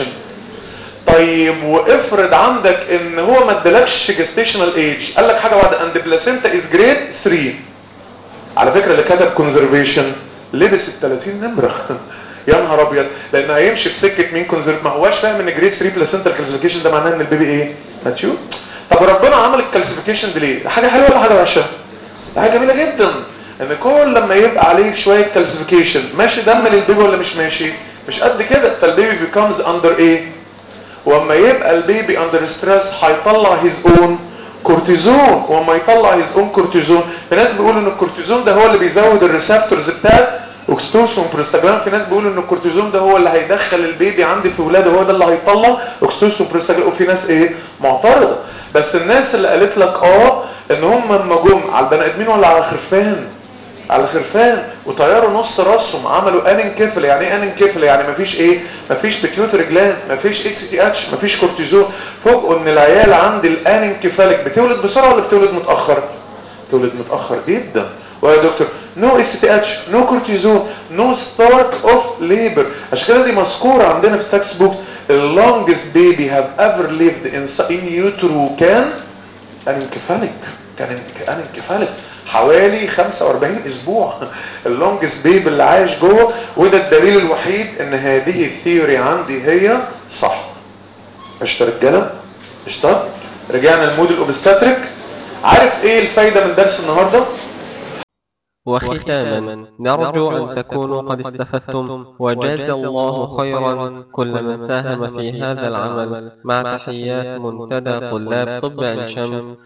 طيب وافرض عندك ان هو ما ادالكش جستيشنال ايج قال لك حاجه واحده اند بلاسينتا از جريد 3 على فكره اللي كتب كونزرفيشن لبس ال 30 نمره يا نهار ابيض لان هيمشي في سكه مين كونزرف ما هواش فاهم ان جريد 3 بلاسينتا كلاسيفيكيشن ده معناه ان البيبي ايه ماتيور طب ربنا عمل الكلاسيفيكيشن دي ليه حاجه حلوه ولا حاجه وحشه حاجه جميله جدا ان كل لما يبقى عليك شويه كلاسيفيكيشن ماشي دم للبيبي ولا مش ماشي مش قد كده فالبيبي بيكمز اندر ايه واما يبقى البيبي اندر ستريس هيطلع هيز اون كورتيزون واما يطلع هيز اون كورتيزون في ناس بيقولوا ان الكورتيزون ده هو اللي بيزود الريسبتورز بتاعت اوكستوسون بروستاجلاند في ناس بيقولوا ان الكورتيزون ده هو اللي هيدخل البيبي عندي في ولاده هو ده اللي هيطلع اوكستوسون بروستاجلاند وفي ناس ايه معترضه بس الناس اللي قالت لك اه ان هم لما جم على البني ادمين ولا على الخرفان على الخرفان وطيروا نص راسهم عملوا انكفل يعني ايه انكفل يعني مفيش ايه مفيش بيتيوتري جلاند مفيش اكس تي اتش مفيش كورتيزون فوجئوا ان العيال عند الانكفالك بتولد بسرعه ولا بتولد متاخر بتولد متاخر جدا ويا دكتور نو اكس تي اتش نو كورتيزون نو ستارت اوف ليبر عشان كده دي مذكوره عندنا في ستاكس بوك the longest baby have ever lived in, in utero كان انكفالك كان انكفالك حوالي 45 اسبوع اللونجست بيب اللي عايش جوه وده الدليل الوحيد ان هذه الثيوري عندي هي صح قشطه رجاله قشطه رجعنا لمود الاوبستاتريك عارف ايه الفايده من درس النهارده وختاما نرجو أن تكونوا قد استفدتم وجاز الله خيرا كل من ساهم في هذا العمل مع تحيات منتدى طلاب طب عين شمس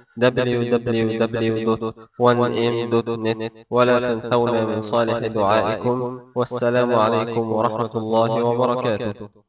www.1m.net ولا تنسونا من صالح دعائكم والسلام عليكم ورحمة الله وبركاته